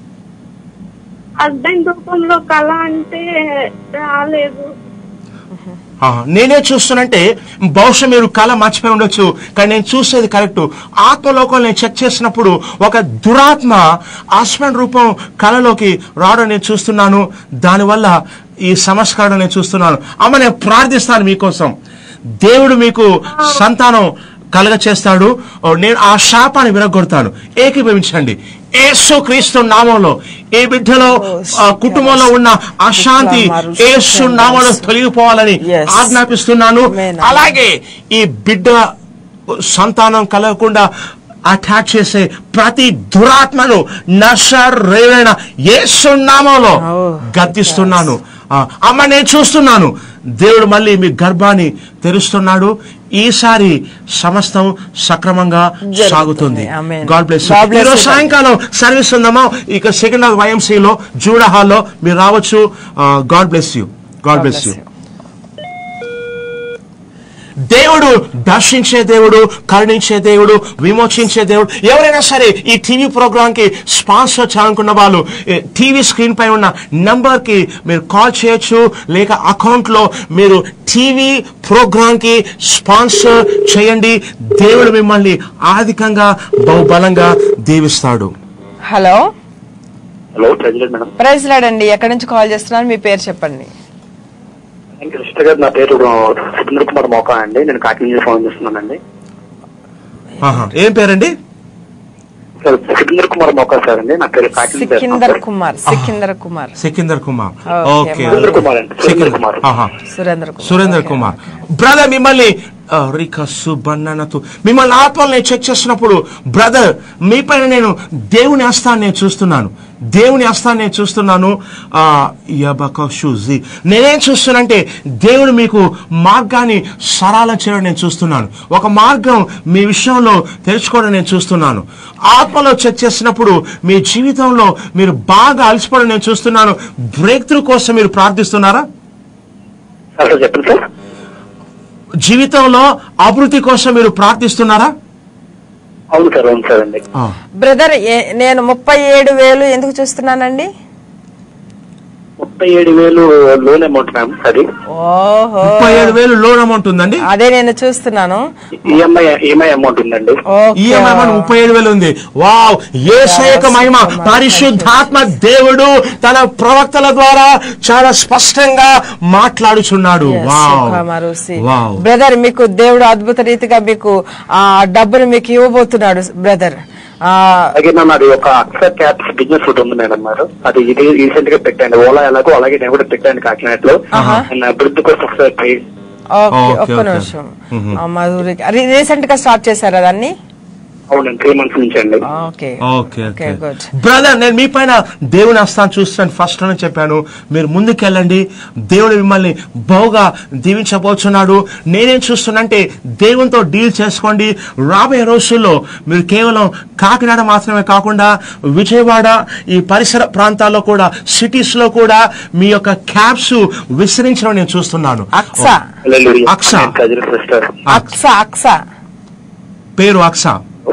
హస్బెండ్ రూపంలో కళ అంటే రాలేదు ఆ, నేనే చూస్తున్నంటే బహుశా మీరు కళ మర్చిపోయి ఉండొచ్చు కానీ నేను చూసేది కరెక్ట్ ఆత్మలోకంలో నేను చెక్ చేసినప్పుడు ఒక దురాత్మ హస్బెండ్ రూపం కళలోకి రావడం నేను చూస్తున్నాను దానివల్ల ఈ సంస్కారం నేను చూస్తున్నాను అమ్మ నేను ప్రార్థిస్తాను మీకోసం దేవుడు మీకు సంతానం కలగ చేస్తాడు ఓ, నేను ఆ శాపాన్ని విరగొడతాను ఏకీభవించండి ఏసు క్రీస్తు నామంలో ఏ బిడ్డలో ఆ కుటుంబంలో ఉన్న అశాంతి ఏసు నామంలో తొలగిపోవాలని Yes. ఆజ్ఞాపిస్తున్నాను Amen. అలాగే ఈ బిడ్డ సంతానం కలగకుండా అటాక్ చేసే ప్రతి దురాత్మను నశరేణ యేసు నామంలో Oh, గద్దిస్తున్నాను ఆ, అమ్మ నేను చూస్తున్నాను దేవుడు మళ్ళీ మీ గర్భాన్ని తెరుస్తున్నాడు ఈసారి సమస్తం సక్రమంగా సాగుతుంది Amen. God bless God bless ఈరోజు you. సాయంకాలం సర్వీస్ ఉందమ్మా ఇక సెకండ్ వైఎంసీలో జూడా హాల్లో మీరు రావచ్చు God bless you God bless you దేవుడు దర్శించే దేవుడు కరుణించే దేవుడు విమోచించే దేవుడు ఎవరైనా సరే ఈ టీవీ ప్రోగ్రామ్ కి స్పాన్సర్ చేయాలనుకున్న వాళ్ళు టీవీ స్క్రీన్ పై ఉన్న నంబర్ కి మీరు కాల్ చేయొచ్చు లేక అకౌంట్ లో మీరు టీవీ ప్రోగ్రామ్ కి స్పాన్సర్ చేయండి దేవుడు మిమ్మల్ని ఆర్థికంగా బహుబలంగా దీవిస్తాడు hello hello president madam praise లాడండి ఎక్కడి నుంచి కాల్ చేస్తున్నారు మీ పేరు చెప్పండి సిస్టర్ గారు నా పేరు సురేంద్ర కుమార్ మోకా అండి నేను కాకినాడ నుంచి ఫోన్ చేస్తున్నానండి ఆహా. ఏం పేరండి సార్ సికిందర్ కుమార్ మోకా సార్ అండి నా పేరు కాకినాడ సికిందర్ కుమార్ సికిందర్ కుమార్ సికిందర్ కుమార్ Okay, ఓకే సురేంద్ర కుమార్ అండి, సురేంద్ర కుమార్. ఆహా. సురేంద్ర కుమార్ సురేందర్ Okay. కుమార్ బ్రదర్ మిమ్మల్ని రికస్సు బన్ననతు మిమ్మల్ని ఆత్మలు నేను చెక్ చేస్తున్నప్పుడు బ్రదర్ మీ పైన నేను దేవుని హస్తాన్ని నేను చూస్తున్నాను దేవుని హస్తాన్ని నేను చూస్తున్నాను ఆ, యబకషుజి. నేనేం చూస్తున్నానంటే దేవుడు మీకు మార్గాన్ని సరళం చేయడం నేను చూస్తున్నాను ఒక మార్గం మీ విషయంలో తెరుచుకోవడం నేను చూస్తున్నాను ఆత్మలో చెక్ చేసినప్పుడు మీ జీవితంలో మీరు బాగా అలసిపోవడం నేను చూస్తున్నాను బ్రేక్ త్రూ కోసం మీరు ప్రార్థిస్తున్నారా సార్ చెప్పండి సార్ జీవితంలో అభివృద్ధి కోసం మీరు ప్రార్థిస్తున్నారా అవును సార్ అవును సార్ అండి బ్రదర్ ఏ- నేను ముప్పై ఏడు వేలు ఎందుకు చూస్తున్నానండి ముప్పై ఏడు వేలు లోన్ అమౌంట్ మ్యామ్ అది ఓహో ముప్పై ఏడు వేలు లోన్ అమౌంట్ ఉందండి అదే నేను చూస్తున్నాను ఈఎంఐ ఈఎంఐ అమౌంట్ ఉందండి ఓకే. ఈఎంఐ అమౌంట్ ముప్పై ఏడు వేలు ఉంది వావ్ ఏసైక మహిమ పరిశుద్ధాత్మ దేవుడు తన ప్రవక్తల ద్వారా చాలా స్పష్టంగా మాట్లాడుచున్నాడు Yes, వావ్ సుఖమరుసి. వావ్ బ్రదర్ మీకు దేవుడు అద్భుత రీతిగా మీకు ఆ డబ్బులు మీకు ఇవ్వబోతున్నాడు బ్రదర్ ఆ అలాగే మ్యామ్ అది ఒక అక్సర్ క్యాప్స్ బిజినెస్ ఒకటి ఉంది మేడం గారు అది ఇది రీసెంట్ గా పెట్టాను ఓలా ఎలాగో అలాగే నేను కూడా పెట్టాను కాకినాడలో అండ్ అభివృద్ధి కోసం ఒకసారి ట్రై ఓకే ఓకే, ఒక్క ఓకే. నిమిషం ఆ, మధురి రీసెంట్ గా స్టార్ట్ చేశారా దాన్ని అవునండి త్రీ మంత్స్ నుంచి అండి okay okay okay good brother నేను మీ పైన దేవుని హస్తాన్ని చూస్తాను ఫస్ట్ లోనే చెప్పాను మీరు ముందుకెళ్ళండి దేవుడు మిమ్మల్ని బహుగా దీవించబోతున్నాడు నేనేం చూస్తున్నానంటే దేవునితో డీల్ చేసుకోండి రాబోయే రోజుల్లో మీరు కేవలం కాకినాడ మాత్రమే కాకుండా విజయవాడ ఈ పరిసర ప్రాంతాల్లో కూడా సిటీస్ లో కూడా మీ యొక్క క్యాబ్స్ విస్తరించడం నేను చూస్తున్నాను అక్స అక్స. కజిల్ సిస్టర్ అక్స అక్స పేరు అక్స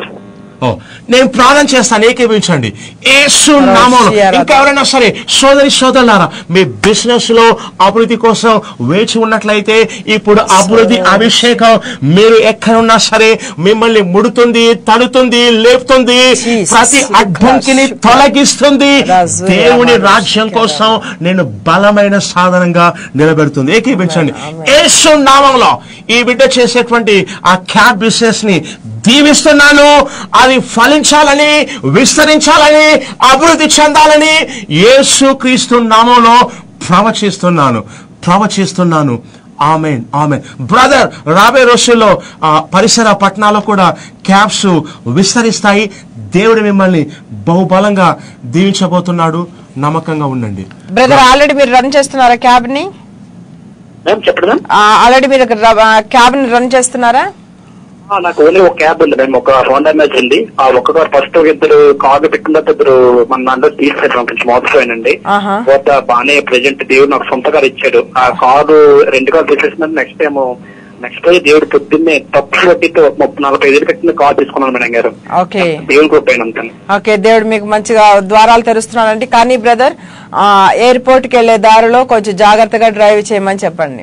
ఓ నేను ప్రార్థన చేస్తాను ఏకీభించండి ఏసు నామంలో ఇంకా ఎవరైనా సరే సోదరి సోదరులారా మీ బిజినెస్ లో అభివృద్ధి కోసం వేచి ఉన్నట్లయితే ఇప్పుడు అభివృద్ధి అభిషేకం మీరు ఎక్కడున్నా సరే మిమ్మల్ని ముడుతుంది తడుతుంది లేపుతుంది Jesus. ప్రతి అడ్డంకిని తొలగిస్తుంది Razu, దేవుని Razu, రాజ్యం కోసం నేను బలమైన సాధనంగా నిలబెడుతుంది ఏకీభించండి ఏసు నామంలో ఈ బిడ్డ చేసేటువంటి ఆ క్యాబ్ బిజినెస్ ని దీవిస్తున్నాను అది ఫలించాలని విస్తరించాలని అభివృద్ధి చెందాలని యేసు క్రీస్తు నామంలో ప్రవచిస్తున్నాను ప్రవచిస్తున్నాను ఆమెన్ ఆమెన్ బ్రదర్ రాబోయే రోజుల్లో ఆ పరిసర పట్టణాల్లో కూడా క్యాబ్స్ విస్తరిస్తాయి దేవుడు మిమ్మల్ని బహుబలంగా దీవించబోతున్నాడు నమ్మకంగా ఉండండి బ్రదర్ ఆల్రెడీ మీరు రన్ చేస్తున్నారా క్యాబ్ ని మ్యామ్ చెప్పండి మ్యామ్ ఆల్రెడీ మీరు క్యాబ్ ని రన్ చేస్తున్నారా ఆ, నాకు ఓన్లీ ఒక క్యాబ్ ఉంది మేము ఒక హోండా మ్యాచ్ ఉంది ఆ ఒక్క కార్ ఫస్ట్ ఇద్దరు కార్డు పెట్టిన తర్వాత ఇద్దరు మన దాంట్లో తీసుకెళ్ళాం కొంచెం మోసపోయానండి ఆహా. తర్వాత బాగానే ప్రెజెంట్ దేవుడు నాకు సొంత కారు ఇచ్చాడు ఆ కారు రెండు కారు తీసేసిన నెక్స్ట్ టైం నెక్స్ట్ రోజు దేవుడు పొద్దున్నే తప్పు వడ్డీతో ముప్పై నలభై ఐదు కట్టిన కార్ తీసుకున్నాను మేడం గారు ఓకే దేవుడి గొప్ప అంతే ఓకే దేవుడు మీకు మంచిగా ద్వారాలు తెరుస్తున్నాడండి కానీ బ్రదర్ ఎయిర్పోర్ట్ కి వెళ్లే దారిలో కొంచెం జాగ్రత్తగా డ్రైవ్ చేయమని చెప్పండి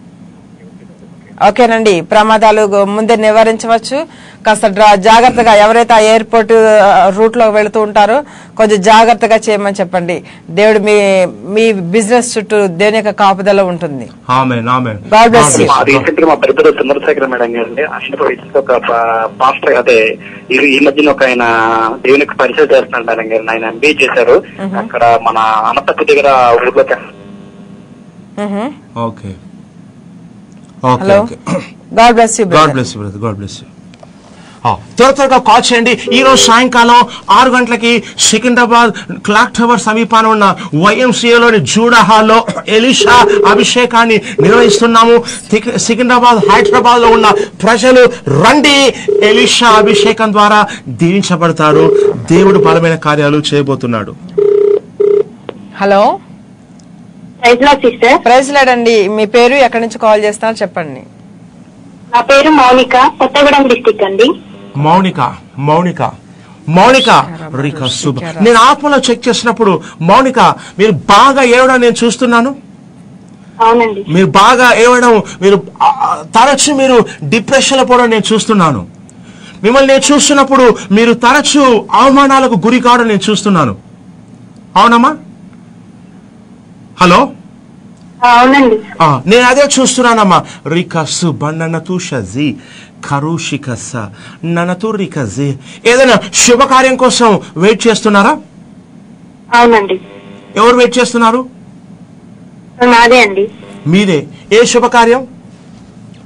ఓకేనండి ప్రమాదాలు గు- ముందే నివారించవచ్చు కాస్త డ్రా- జాగ్రత్తగా ఎవరైతే ఆ ఎయిర్పోర్ట్ రూట్ లో వెళుతూ ఉంటారో కొంచెం జాగ్రత్తగా చేయమని చెప్పండి దేవుడు మీ మీ బిజినెస్ చుట్టూ దేని యొక్క కాపుదల ఉంటుంది amen amen God bless you. మా రీసెంట్ గా మా బ్రదర్ చంద్రశేఖర మేడం గారు అండి ఆయన కూడా recent గా ఒక పా- పాస్టర్ అదే ఈ ఈ మధ్యన ఒక ఆయన దేవునికి పరిచయం చేస్తున్నాడు మేడం గారు ఆయన ఎంబీఏ చేశారు అక్కడ మన అనంతపు దగ్గర ఊర్లో మ్హూ. Okay okay hello okay God bless you God bless you brother God bless you త్వర త్వరగా కాల్ చేయండి ఈ రోజు సాయంకాలం ఆరు గంటలకి సికింద్రాబాద్ క్లాక్ టవర్ సమీపాన ఉన్న వైఎంసీఏలోని జూడా హాల్లో ఎలిషా అభిషేకాన్ని నిర్వహిస్తున్నాము తిక్- సికింద్రాబాద్ హైదరాబాద్ లో ఉన్న ప్రజలు రండి ఎలిషా అభిషేకం ద్వారా దీవించబడతారు దేవుడు బలమైన కార్యాలు చేయబోతున్నాడు hello praise lord sister praise లేడండి మీ పేరు ఎక్కడి నుంచి కాల్ చేస్తున్నారు చెప్పండి నా పేరు మౌనిక కొత్తగూడెం డిస్టిక్ అండి మౌనిక మౌనిక మౌనిక రిక శుభ నేను ఆత్మలో చెక్ చేసినప్పుడు మౌనిక మీరు బాగా ఏవడం నేను చూస్తున్నాను అవునండి మీరు బాగా ఏవడం మీరు ఆ, తరచు మీరు డిప్రెషన్ లో పోవడం నేను చూస్తున్నాను మిమ్మల్ని నేను చూస్తున్నప్పుడు మీరు తరచు అవమానాలకు గురి కావడం నేను చూస్తున్నాను అవునమ్మా హలో అవునండి ఆ, నేను అదే చూస్తున్నానమ్మా రికస్సు బండనతు షజి కరుషికస్స ననతు రికజి ఏదైనా శుభకార్యం కోసం వెయిట్ చేస్తున్నారా అవునండి ఎవరు వెయిట్ చేస్తున్నారు నాదే అండి మీరే ఏ శుభకార్యం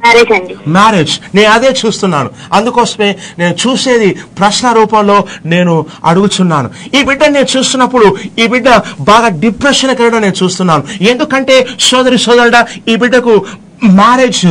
మ్యారేజ్ అండి మ్యారేజ్ నేను అదే చూస్తున్నాను అందుకోసమే నేను చూసేది ప్రశ్న రూపంలో నేను అడుగుచున్నాను ఈ బిడ్డ నేను చూస్తున్నప్పుడు ఈ బిడ్డ బాగా డిప్రెషన్ కలిగిన నేను చూస్తున్నాను ఎందుకంటే సోదరి సోదరుడా ఈ బిడ్డకు మ్యారేజ్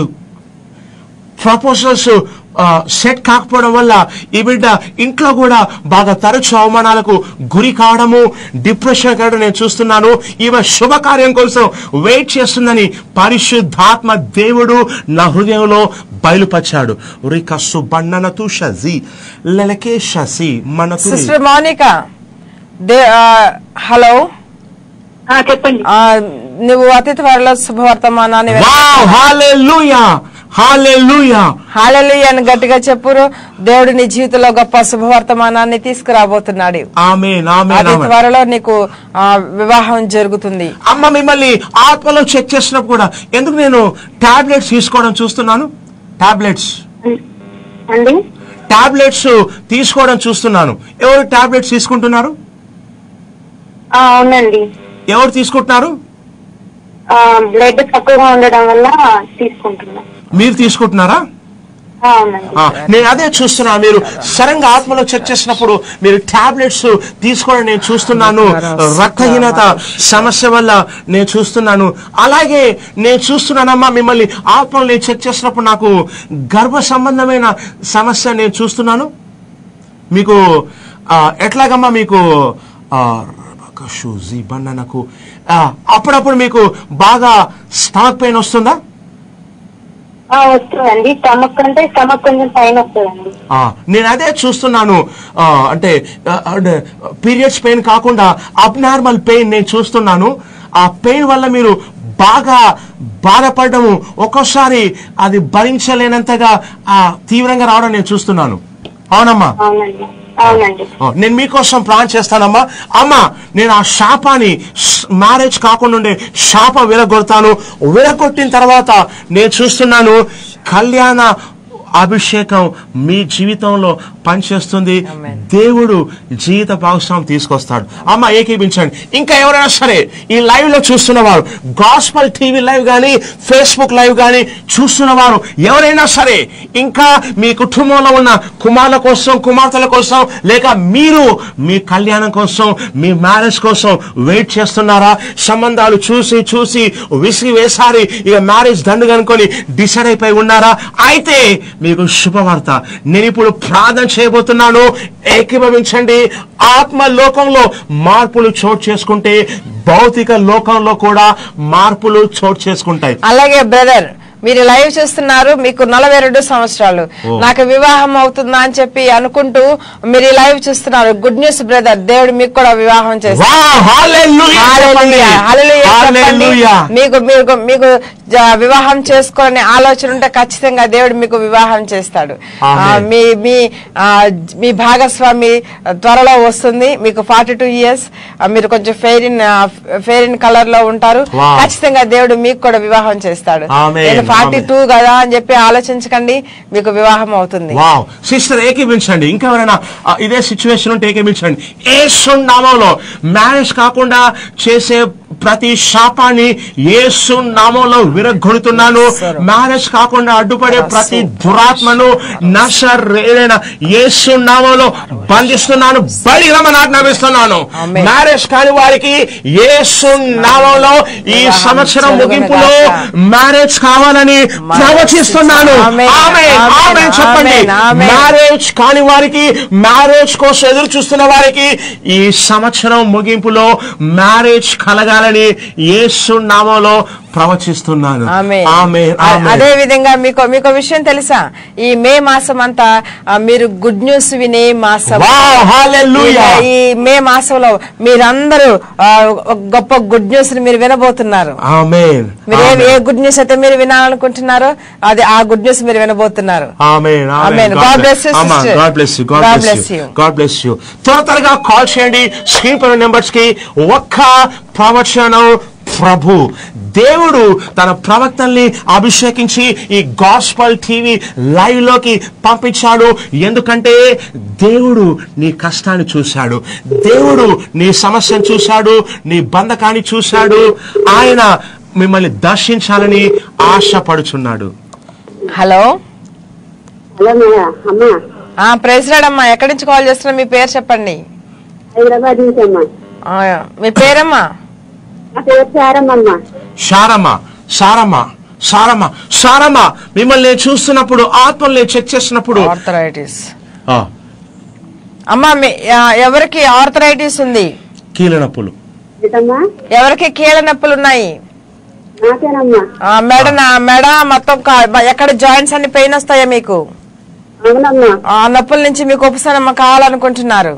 ప్రపోజల్స్ సెట్ కాకపోవడం వల్ల ఈ బిడ్డ ఇంట్లో కూడా బాగా తరచు అవమానాలకు గురి కావడము డిప్రెషన్ కావడం నేను చూస్తున్నాను ఈమె శుభకార్యం కోసం వెయిట్ చేస్తుందని పరిశుద్ధాత్మ దేవుడు నా హృదయంలో బయలుపరిచాడు రిక సుబన్నన తు షజి లెలకే షసి మన సిస్టర్ మౌనిక దే ఆ, హలో ఆ, చెప్పండి ఆ, నువ్వు అతి త్వరలో శుభవర్తమానాన్ని వావ్ హాలెలూయా హాలెలూయా హాలెలుయ్య అని గట్టిగా చెప్పురు దేవుడు నీ జీవితంలో గొప్ప శుభవర్తమానాన్ని తీసుకురాబోతున్నాడు ఆమేన్ ఆమేన్ అతి ఆమేన్ త్వరలో నీకు ఆ, వివాహం జరుగుతుంది అమ్మ మిమ్మల్ని ఆత్మలో చెక్ చేసినప్పుడు కూడా ఎందుకు నేను టాబ్లెట్స్ తీసుకోవడం చూస్తున్నాను టాబ్లెట్స్ అండి టాబ్లెట్స్ తీసుకోవడం చూస్తున్నాను ఎవరు టాబ్లెట్స్ తీసుకుంటున్నారు ఆ, అవునండి ఎవరు తీసుకుంటున్నారు బ్లడ్ తక్కువగా ఉండడం వల్ల తీసుకుంటున్నా మీరు తీసుకుంటున్నారా ఆ, అవునండి ఆ, నేను అదే చూస్తున్నా మీరు సరంగా ఆత్మలో చెక్ చేసినప్పుడు మీరు టాబ్లెట్స్ తీసుకోవడం నేను చూస్తున్నాను రక్తహీనత సమస్య వల్ల నేను చూస్తున్నాను అలాగే నేను చూస్తున్నానమ్మా మిమ్మల్ని ఆత్మలో నేను చెక్ చేసినప్పుడు నాకు గర్భ సంబంధమైన సమస్య నేను చూస్తున్నాను మీకు ఆ, ఎట్లాగమ్మా మీకు ఆ, షూజీ బండనకు ఆ, అప్పుడప్పుడు మీకు బాగా స్టమక్ పెయిన్ వస్తుందా ఆ, వస్తుందండి స్టమక్ అంటే స్టమక్ కొంచెం పైన వస్తుందండి ఆ, నేను అదే చూస్తున్నాను ఆ, అంటే పీరియడ్స్ పెయిన్ కాకుండా అబ్నార్మల్ పెయిన్ నేను చూస్తున్నాను ఆ పెయిన్ వల్ల మీరు బాగా బాధపడము ఒక్కోసారి అది భరించలేనంతగా ఆ తీవ్రంగా రావడం నేను చూస్తున్నాను అవునమ్మా అవునండి అవునండి ఓ, నేను మీకోసం ప్రాణం చేస్తానమ్మా అమ్మా నేను ఆ శాపాన్ని మ్యారేజ్ కాకుండా ఉండే శాప విరగొడతాను విరగొట్టిన తర్వాత నేను చూస్తున్నాను కళ్యాణ అభిషేకం మీ జీవితంలో పనిచేస్తుంది దేవుడు జీవిత భాగస్వామి తీసుకొస్తాడు అమ్మ ఏకీపించండి ఇంకా ఎవరైనా సరే ఈ లైవ్ లో చూస్తున్న వారు గాస్పల్ టీవీ లైవ్ కానీ ఫేస్బుక్ లైవ్ కానీ చూస్తున్న వారు ఎవరైనా సరే ఇంకా మీ కుటుంబంలో ఉన్న కుమారుల కోసం కుమార్తెల కోసం లేక మీరు మీ కళ్యాణం కోసం మీ మ్యారేజ్ కోసం వెయిట్ చేస్తున్నారా సంబంధాలు చూసి చూసి విసిగి వేసారి ఇక మ్యారేజ్ దండు అనుకొని డిసైడ్ అయిపోయి ఉన్నారా అయితే మీకు శుభవార్త నేను ఇప్పుడు ప్రార్థన చేయబోతున్నాను ఏకీభవించండి ఆత్మ లోకంలో మార్పులు చోటు చేసుకుంటే భౌతిక లోకంలో కూడా మార్పులు చోటు చేసుకుంటాయి అలాగే బ్రదర్ మీరు లైవ్ చూస్తున్నారు మీకు నలభై రెండు సంవత్సరాలు నాకు వివాహం అవుతుందా అని చెప్పి అనుకుంటూ మీరు ఈ లైవ్ చూస్తున్నారు గుడ్ న్యూస్ బ్రదర్ దేవుడు మీకు కూడా వివాహం చేస్తారు వావ్, హల్లెలూయా చెప్పండి. హల్లెలూయా, హల్లెలూయా చెప్పండి. హల్లెలూయా. మీకు మీకు మీకు జ- వివాహం చేసుకునే ఆలోచన ఉంటే ఖచ్చితంగా దేవుడు మీకు వివాహం చేస్తాడు ఆమేన్. ఆ, మీ మీ ఆ, మీ భాగస్వామి త్వరలో వస్తుంది మీకు ఫార్టీ టూ ఇయర్స్ మీరు కొంచెం fair in fair in colour లో ఉంటారు వావ్. ఖచ్చితంగా దేవుడు మీకు కూడా వివాహం చేస్తాడు ఆమేన్, నేను ఫార్టీ ఆమేన్. టూ కదా అని చెప్పి ఆలోచించకండి మీకు వివాహం అవుతుంది వావ్ సిస్టర్ ఏకీపించండి ఇంకా ఎవరైనా ఆ, ఇదే సిచ్యువేషన్ ఉంటే ఏకీపించండి ఏసు నామంలో మ్యారేజ్ కాకుండా చేసే ప్రతి శాపాన్ని ఏసు నామంలో విరగొడుతున్నాను మ్యారేజ్ కాకుండా అడ్డుపడే ప్రతి దురాత్మను నశరేడైన యేసు నామంలో బంధిస్తున్నాను బలి రమని ఆజ్ఞాపిస్తున్నాను ఆమేన్. మ్యారేజ్ కాని వారికి యేసు నామంలో ఈ వివాహం సంవత్సరం జరుగును ముగింపులో గాక. మ్యారేజ్ కావాలని ప్రవచిస్తున్నాను ఆమేన్. ఆమేన్, ఆమేన్, ఆమేన్ చెప్పండి ఆమేన్, ఆమేన్. మ్యారేజ్ కాని వారికి మ్యారేజ్ కోసం ఎదురు చూస్తున్న వారికి ఈ సంవత్సరం ముగింపులో మ్యారేజ్ కలగాలని యేసు నామంలో ప్రవచిస్తున్నాను ఆమేన్. ఆమేన్, అ- ఆమేన్. అదే విధంగా మీకు మీకు విషయం తెలుసా ఈ మే మాసం అంతా ఆ, మీరు గుడ్ న్యూస్ వినే మాసం వావ్, హల్లెలూయా. ఈ మే మాసంలో మీరందరూ ఆ, ఒక గొప్ప గుడ్ న్యూస్ ని మీరు వినబోతున్నారు ఆమేన్ మీరు ఏ- ఆమేన్. ఏ గుడ్ న్యూస్ అయితే మీరు వినాలనుకుంటున్నారో అది ఆ గుడ్ న్యూస్ మీరు వినబోతున్నారు amen Amen. Amen God bless you, అమ్మా sister. God bless you God God bless bless you you. God bless you త్వర త్వరగా కాల్ చేయండి స్క్రీన్ పైన నెంబర్స్ కి ఒక్క ప్రవచనం ప్రభు దేవుడు తన ప్రవక్తల్ని అభిషేకించి ఈ గాస్పల్ టీవీ లైవ్ లోకి పంపించాడు ఎందుకంటే దేవుడు నీ కష్టాన్ని చూశాడు దేవుడు నీ సమస్యను చూశాడు నీ బంధకాన్ని చూశాడు ఆయన మిమ్మల్ని దర్శించాలని ఆశపడుచున్నాడు హలో హలో మేడం అమ్మా ఆ ప్రెసిడెంట్ ఎక్కడి నుంచి కాల్ చేస్తున్నా మీ పేరు చెప్పండి హైదరాబాద్ నుంచి అమ్మా ఆ, మీ పేరమ్మా నా పేరు చారమ్మమ్మా శారమ్మ సారమ్మ సారమ్మ సారమ్మ మిమ్మల్ని నేను చూస్తున్నప్పుడు ఆత్మల్ని నేను చెక్ చేసినప్పుడు ఆర్థరైటిస్ ఆ, అమ్మా మీ- ఆ, ఎవరికి ఆర్థరైటిస్ ఉంది కీళ్ళ నొప్పులు ఏంటమ్మా ఎవరికి కీళ్ళ నొప్పులు ఉన్నాయి నాకేనమ్మా ఆ, మెడ నా- మెడ మొత్తం కా- ఎక్కడ జాయింట్స్ అన్ని పెయిన్ వస్తాయా మీకు అవునమ్మా ఆ నొప్పుల నుంచి మీకు ఉపశమనం కావాలనుకుంటున్నారు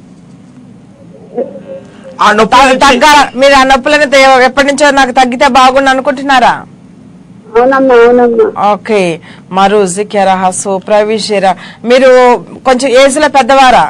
ఆ నొప్పుల నుంచి- తగ్గాల మీరు ఆ నొప్పులను తే- ఎప్పటి నుంచో నాకు తగ్గితే బాగుండు అనుకుంటున్నారా అవునమ్మా అవునమ్మా ఓకే మరూజి కెరహసు ప్రవీషిరా మీరు కొంచెం ఏజ్ లో పెద్దవారా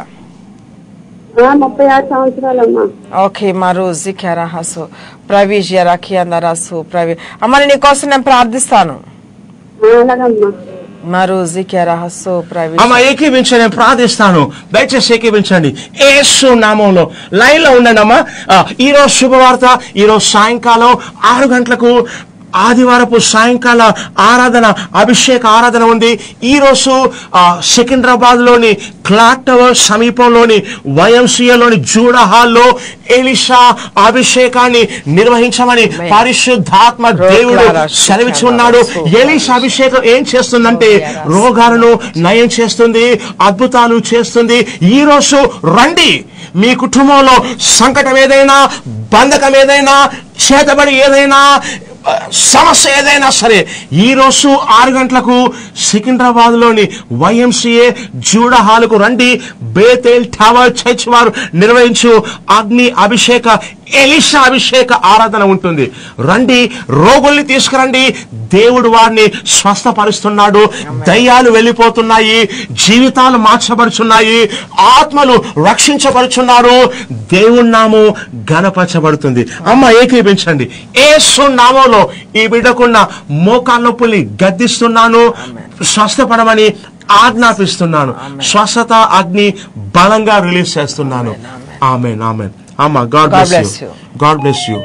ఆ, ముప్పై ఆరు సంవత్సరాలమ్మా ఓకే మరూజి కెరహసు ప్రవీష్ యరాకి అందరాసు ప్రవీ అమ్మ నేను నీకోసం నేను ప్రార్థిస్తాను ఆ, అలాగమ్మా మరూజి కెరహసు ప్రవీష్ అమ్మ ఏకీభించండి నేను ప్రార్థిస్తాను దయచేసి ఏకీభించండి ఏసు నామంలో లైన్ లో ఉండండి అమ్మా ఆ, ఈ రోజు శుభవార్త ఈ రోజు సాయంకాలం ఆరు గంటలకు ఆదివారపు సాయంకాల ఆరాధన అభిషేక ఆరాధన ఉంది ఈ రోజు ఆ, సికింద్రాబాద్ లోని క్లాక్ టవర్ సమీపంలోని వైఎంసీఏలోని జూడ హాల్లో ఎలిషా అభిషేకాన్ని నిర్వహించమని పరిశుద్ధాత్మ దేవుడు సెలవిచ్చి ఉన్నాడు ఎలిషా అభిషేకం ఏం చేస్తుందంటే రోగాలను నయం చేస్తుంది అద్భుతాలు చేస్తుంది ఈ రోజు రండి మీ కుటుంబంలో సంకటం ఏదైనా బంధకం ఏదైనా చేతబడి ఏదైనా ఆ, సమస్య ఏదైనా సరే ఈ రోజు ఆరు గంటలకు సికింద్రాబాద్ లోని వైఎంసీఏ జూడ హాలుకు రండి బేతేల్ టవర్ చర్చ్ వారు నిర్వహించు అగ్ని అభిషేక ఎలిషా అభిషేక ఆరాధన ఉంటుంది రండి రోగుల్ని తీసుకురండి దేవుడు వారిని స్వస్థపరుస్తున్నాడు దయ్యాలు వెళ్ళిపోతున్నాయి జీవితాలు మార్చబడుచున్నాయి ఆత్మలు రక్షించబడుచున్నారు దేవుడి నామం గణపరచబడుతుంది అమ్మ ఏకీపించండి ఏసు నామంలో ఈ బిడ్డకున్న మోకాళ్ళ నొప్పుల్ని గద్దిస్తున్నాను స్వస్థపడమని ఆజ్ఞాపిస్తున్నాను స్వస్థత అగ్ని బలంగా రిలీజ్ చేస్తున్నాను ఆమెన్ ఆమెన్ అమ్మ God God bless bless you you. God bless you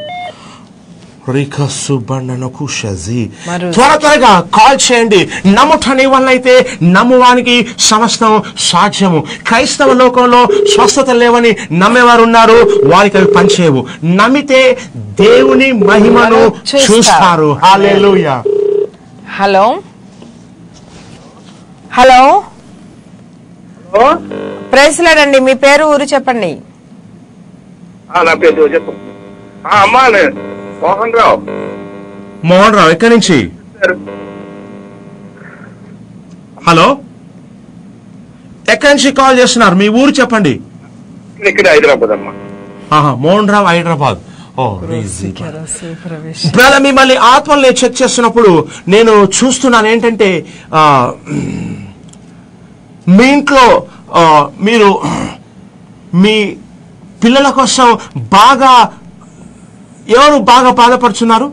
రికస్సుబండనకు షజీ మరు- త్వర త్వరగా కాల్ చేయండి నమ్ముటని వల్లైతే నమ్మువానికి సమస్తం సాధ్యము క్రైస్తవ లోకంలో స్వస్థత లేవని నమ్మేవారు ఉన్నారు వారికి అవి పనిచేయవు నమ్మితే దేవుని మహిమను చూస్తారు. చూస్తారు హాలేలుయా హలో హలో ప్రైస్లాడండి మీ పేరు ఊరు చెప్పండి ఆ, నా పేరు చెప్పు ఆ, అమ్మా నేను మోహన్ రావు మోహన్ రావు ఎక్కడి నుంచి హలో ఎక్కడి నుంచి కాల్ చేస్తున్నారు మీ ఊరు చెప్పండి ఇక్కడ హైదరాబాద్ అమ్మా ఆహా మోహన్ రావు హైదరాబాద్ ఓ బ్రదర్ మిమ్మల్ని ఆత్మల్ని చెక్ చేస్తున్నప్పుడు నేను చూస్తున్నాను ఏంటంటే ఆ, మీ ఇంట్లో ఆ, మీరు మీ పిల్లల కోసం బాగా ఎవరు బాగా బాధపడుతున్నారు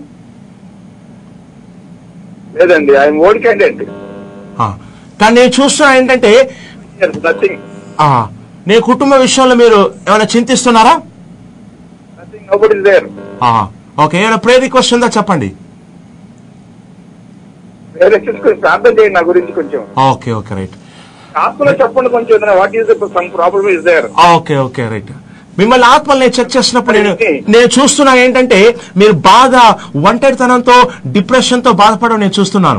లేదండి ఐఎమ్ ఓల్డ్ క్యాండిడేట్ ఆ, కానీ నేను చూస్తున్నా ఏంటంటే నథింగ్ ఆ, నీ కుటుంబ విషయంలో మీరు ఏమైనా చింతిస్తున్నారా నథింగ్ నో ఇస్ దేర్ ఆహా. ఓకే ఏమైనా ప్రే రిక్వెస్ట్ ఉందా చెప్పండి వేరే చూసుకొని ప్రార్థన చేయండి నా గురించి కొంచెం ఓకే ఓకే రైట్ ఆత్మలో చెప్పండి కొంచెం what is some problem is there okay okay right మిమ్మల్ని ఆత్మలు నేను చెక్ చేసినప్పుడు నేను నేను చూస్తున్నా ఏంటంటే మీరు బాగా ఒంటరితనంతో డిప్రెషన్ తో బాధపడడం నేను చూస్తున్నాను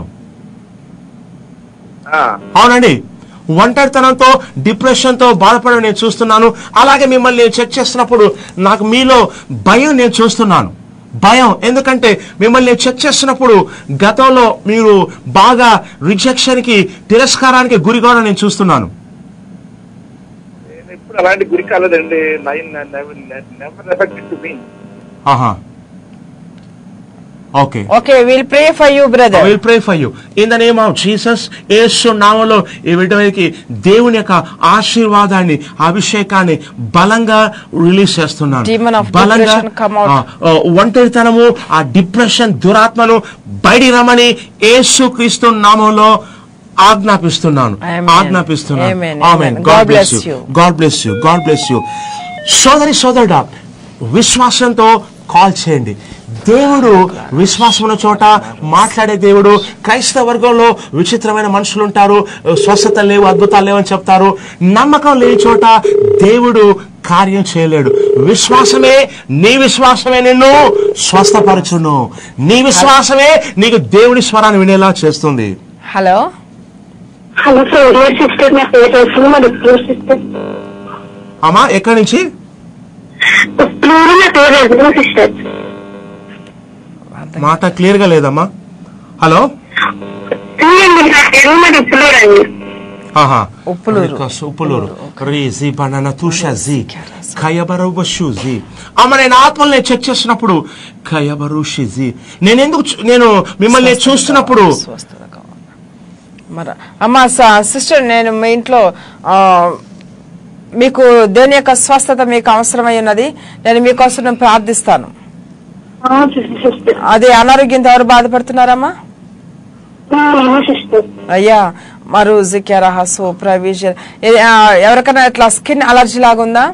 అవునండి ఒంటరితనంతో డిప్రెషన్ తో బాధపడడం నేను చూస్తున్నాను అలాగే మిమ్మల్ని నేను చెక్ చేస్తున్నప్పుడు నాకు మీలో భయం నేను చూస్తున్నాను భయం ఎందుకంటే మిమ్మల్ని నేను చెక్ చేస్తున్నప్పుడు గతంలో మీరు బాగా రిజెక్షన్ కి తిరస్కారానికి గురి కావడం నేను చూస్తున్నాను నేను ఎప్పుడు అలాంటి గురి కాలేదండి nine never affected to me ఆహా okay okay will pray for you brother will pray for you in the name of Jesus యేసు నామంలో ఈ బిడ్డకి దేవుని యొక్క ఆశీర్వాదాన్ని అభిషేకాన్ని బలంగా రిలీజ్ చేస్తున్నాను Demon of బలంగా depression come out. ఆ, ఆ, ఒంటరితనము ఆ డిప్రెషన్ దురాత్మను బయటి రమని యేసు క్రీస్తు నామంలో ఆజ్ఞాపిస్తున్నాను Amen. ఆజ్ఞాపిస్తున్నాను Amen. Amen Amen. God God bless bless you you. God bless you God bless you సోదరి సోదరుడా విశ్వాసంతో కాల్ చేయండి దేవుడు విశ్వాసం ఉన్న చోట మాట్లాడే దేవుడు క్రైస్తవ వర్గంలో విచిత్రమైన మనుషులు ఉంటారు స్వస్థత లేవు అద్భుతాలు లేవని చెప్తారు నమ్మకం లేని చోట దేవుడు కార్యం చేయలేడు విశ్వాసమే నీ విశ్వాసమే నిన్ను స్వస్థపరచును నీ విశ్వాసమే నీకు దేవుడి స్వరాన్ని వినేలా చేస్తుంది హలో హలో సార్ సిస్టర్ నా పేరు వస్తుంది మరి ఉప్లూరు సిస్టర్ అమ్మా ఎక్కడి నుంచి ఉప్లూరు నా పేరు రజనీ సిస్టర్ మాట క్లియర్ గా లేదమ్మా హలో నా పేరు మరి ఉప్లూరు అండి ఆహా ఉప్పులూరు. రికస్ ఉప్పులూరు రీ జీ బనానా తుషా జీ కయబరు బషు జీ అమ్మ నేను ఆత్మలు నేను చెక్ చేసినప్పుడు కయబరు షిజీ నేను ఎందుకు చూ- నేను మిమ్మల్ని నేను చూస్తున్నప్పుడు స్వస్థత కావాలి. మరి అమ్మ సిస్టర్ నేను మీ ఇంట్లో ఆ, మీకు దేని యొక్క స్వస్థత మీకు అవసరమై ఉన్నది నేను మీకోసం నేను ప్రార్థిస్తాను సిస్టర్ అది అనారోగ్యంతో ఎవరు బాధపడుతున్నారమ్మా సిస్టర్ అయ్యా మరు జిక్యారా హసు ప్రవిజన్ ఎవరికైనా ఇట్లా స్కిన్ అలర్జీ లాగా ఉందా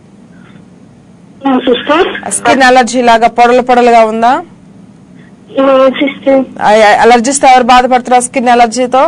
సిస్టర్ స్కిన్ అలర్జీ లాగా పొడలు పొడలుగా ఉందా సిస్టర్ అలర్జీస్తో ఎవరు బాధపడుతున్నారు స్కిన్ అలర్జీతో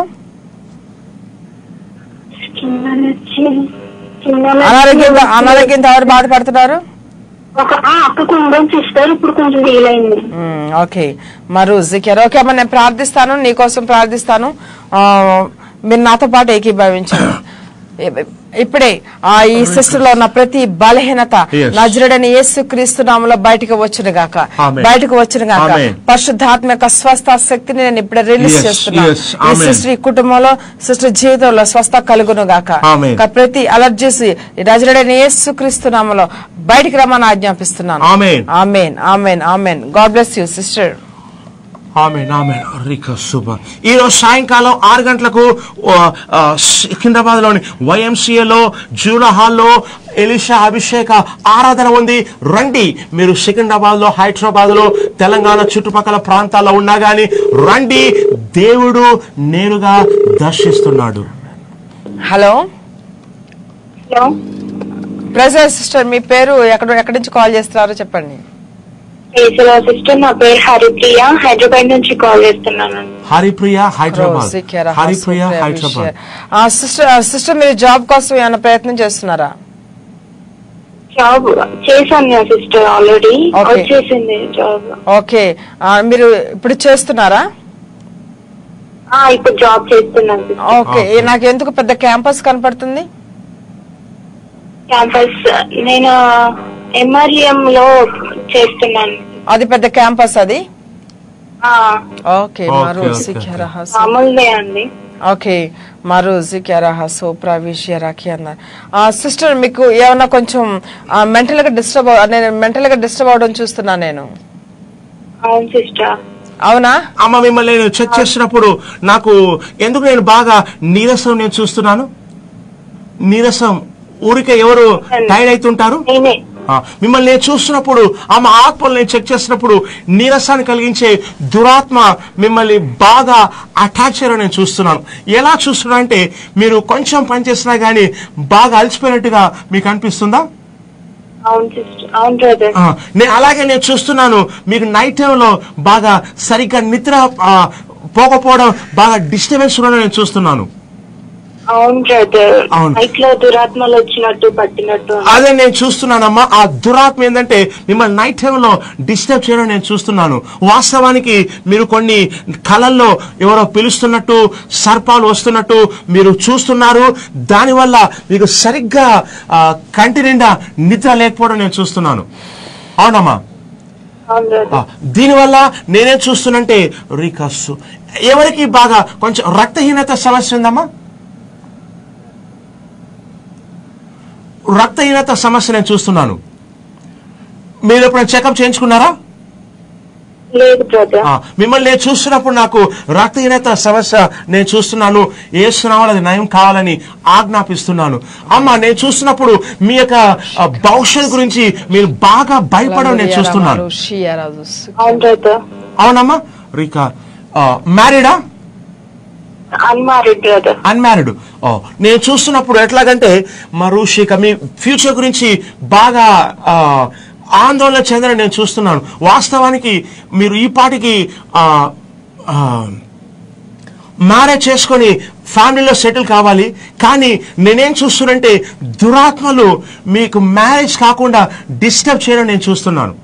స్కిన్ అలర్జీ స్కిన్ అనారోగ్యంతో అనారోగ్యంతో ఎవరు బాధపడుతున్నారు ఒక ఆ, అక్కకు ఉందని సిస్టర్ ఇప్పుడు కొంచెం వీలైంది మ్మ్, ఓకే మరు జికెర్ ఓకే అమ్మ నేను ప్రార్థిస్తాను నీకోసం ప్రార్థిస్తాను ఆ, మీరు నాతో పాటు ఏకీభవించండి ఇ- ఇప్పుడే ఆ ఈ సిస్టర్ లో ఉన్న ప్రతి బలహీనత Yes. నజరుడని యేసు క్రీస్తు నామంలో బయటకు వచ్చిన గాక Amen. బయటకు వచ్చిన గాక Amen. పరిశుద్ధాత్మ యొక్క స్వస్థ శక్తిని నేను ఇప్పుడే రిలీజ్ Yes, చేస్తున్నాను yes. ఈ Amen. సిస్టర్ ఈ కుటుంబంలో సిస్టర్ జీవితంలో స్వస్థ కలుగును గాక Amen. ఇక ప్రతి అలర్జీస్ నజరుడని యేసు క్రీస్తు నామంలో బయటికి రమ్మని ఆజ్ఞాపిస్తున్నాను Amen. Amen amen amen God bless you sister amen amen రిక సూపర్ ఈరోజు సాయంకాలం ఆరు గంటలకు సికింద్రాబాద్ లోని వైఎంసీఏలో జూనా హాల్లో ఎలిషా అభిషేక ఆరాధన ఉంది రండి మీరు సికింద్రాబాద్ లో హైదరాబాద్ లో తెలంగాణ చుట్టుపక్కల ప్రాంతాల్లో ఉన్నా గాని రండి దేవుడు నేరుగా దర్శిస్తున్నాడు హలో హలో ప్రెసెంట్ సిస్టర్ మీ పేరు ఎక్కడ ఎక్కడి నుంచి కాల్ చేస్తున్నారో చెప్పండి సిస్టర్ నా పేరు హరిప్రియ హైదరాబాద్ నుంచి కాల్ చేస్తున్నాను హరిప్రియ హైదరాబాద్ హరిప్రియ హైదరాబాద్ సిస్టర్ సిస్టర్ మీరు జాబ్ కోసం ఏమైనా ప్రయత్నం చేస్తున్నారా జాబ్ చేశాను సిస్టర్ ఆల్రెడీ Okay. వచ్చేసింది జాబ్ ఓకే ఆ, మీరు ఇప్పుడు చేస్తున్నారా ఆ, ఇప్పుడు జాబ్ చేస్తున్నాను sister. Okay Okay. నాకు ఎందుకు పెద్ద క్యాంపస్ కనపడుతుంది క్యాంపస్ నేను ఎంఆర్ఎం లో చేస్తున్నాను అది పెద్ద క్యాంపస్ అది ఆ, ఓకే Okay, మరో okay, సిక్యారా మామూలుదే అండి ఓకే మరో జిక్యారా సోప్రా విషయరాకి అన్నారు సిస్టర్ మీకు ఏమన్నా కొంచెం మెంటల్ గా డిస్టర్బ్ నేను మెంటల్ గా డిస్టర్బ్ అవడం చూస్తున్నా నేను అవును సిస్టర్ అవునా అమ్మ మిమ్మల్ని నేను చెక్ చేసినప్పుడు నాకు ఎందుకు నేను బాగా నీరసం నేను చూస్తున్నాను నీరసం ఊరికే ఎవరు టైర్డ్ అవుతుంటారు నేనే ఆ, మిమ్మల్ని నేను చూస్తున్నప్పుడు ఆమె ఆత్మలు నేను చెక్ చేసినప్పుడు నీరసాన్ని కలిగించే దురాత్మ మిమ్మల్ని బాగా అటాచ్ అయ్యారని నేను చూస్తున్నాను ఎలా చూస్తున్నా అంటే మీరు కొంచెం పని చేసినా గానీ బాగా అలసిపోయినట్టుగా మీకు అనిపిస్తుందా అవును సిస్టర్ అవును బ్రదర్ ఆ, నేను అలాగే నేను చూస్తున్నాను మీకు నైట్ టైంలో బాగా సరిగ్గా నిద్ర ఆ, పోకపోవడం బాగా డిస్టర్బెన్స్ కూడా నేను చూస్తున్నాను అవును బ్రదర్ అవును. నైట్ లో దురాత్మలు వచ్చినట్టు పట్టినట్టు అదే నేను చూస్తున్నానమ్మా ఆ దురాత్మ ఏంటంటే మిమ్మల్ని నైట్ టైంలో డిస్టర్బ్ చేయడం నేను చూస్తున్నాను వాస్తవానికి మీరు కొన్ని కళల్లో ఎవరో పిలుస్తున్నట్టు సర్పాలు వస్తున్నట్టు మీరు చూస్తున్నారు దానివల్ల మీకు సరిగ్గా ఆ, కంటి నిండా నిద్ర లేకపోవడం నేను చూస్తున్నాను అవునమ్మా అవును బ్రదర్ ఆ, దీనివల్ల నేనేం చూస్తున్నంటే రీకస్సు ఎవరికి బాగా కొంచెం రక్తహీనత సమస్య ఉందమ్మా రక్తహీనత సమస్య నేను చూస్తున్నాను మీరు ఎప్పుడైనా చెకప్ చేయించుకున్నారా లేదు బ్రదర్ ఆ, మిమ్మల్ని నేను చూస్తున్నప్పుడు నాకు రక్తహీనత సమస్య నేను చూస్తున్నాను ఏ స్నావాలు అది నయం కావాలని ఆజ్ఞాపిస్తున్నాను అమ్మ నేను చూస్తున్నప్పుడు మీ యొక్క ఆ, భవిష్యత్ గురించి మీరు బాగా భయపడడం నేను చూస్తున్నాను అవును బ్రదర్ అవునమ్మా రీకా మ్యారీడా అన్మారీడ్ బ్రదర్ అన్మ్యారీడ్ ఓ నేను చూస్తున్నప్పుడు ఎట్లాగంటే మా ఋషిక మీ ఫ్యూచర్ గురించి బాగా ఆ, ఆందోళన చెందని నేను చూస్తున్నాను వాస్తవానికి మీరు ఈ పాటికి ఆ, ఆ, మ్యారేజ్ చేసుకొని ఫ్యామిలీలో సెటిల్ కావాలి కానీ నేనేం చూస్తున్నానంటే దురాత్మలు మీకు మ్యారేజ్ కాకుండా డిస్టర్బ్ చేయడం నేను చూస్తున్నాను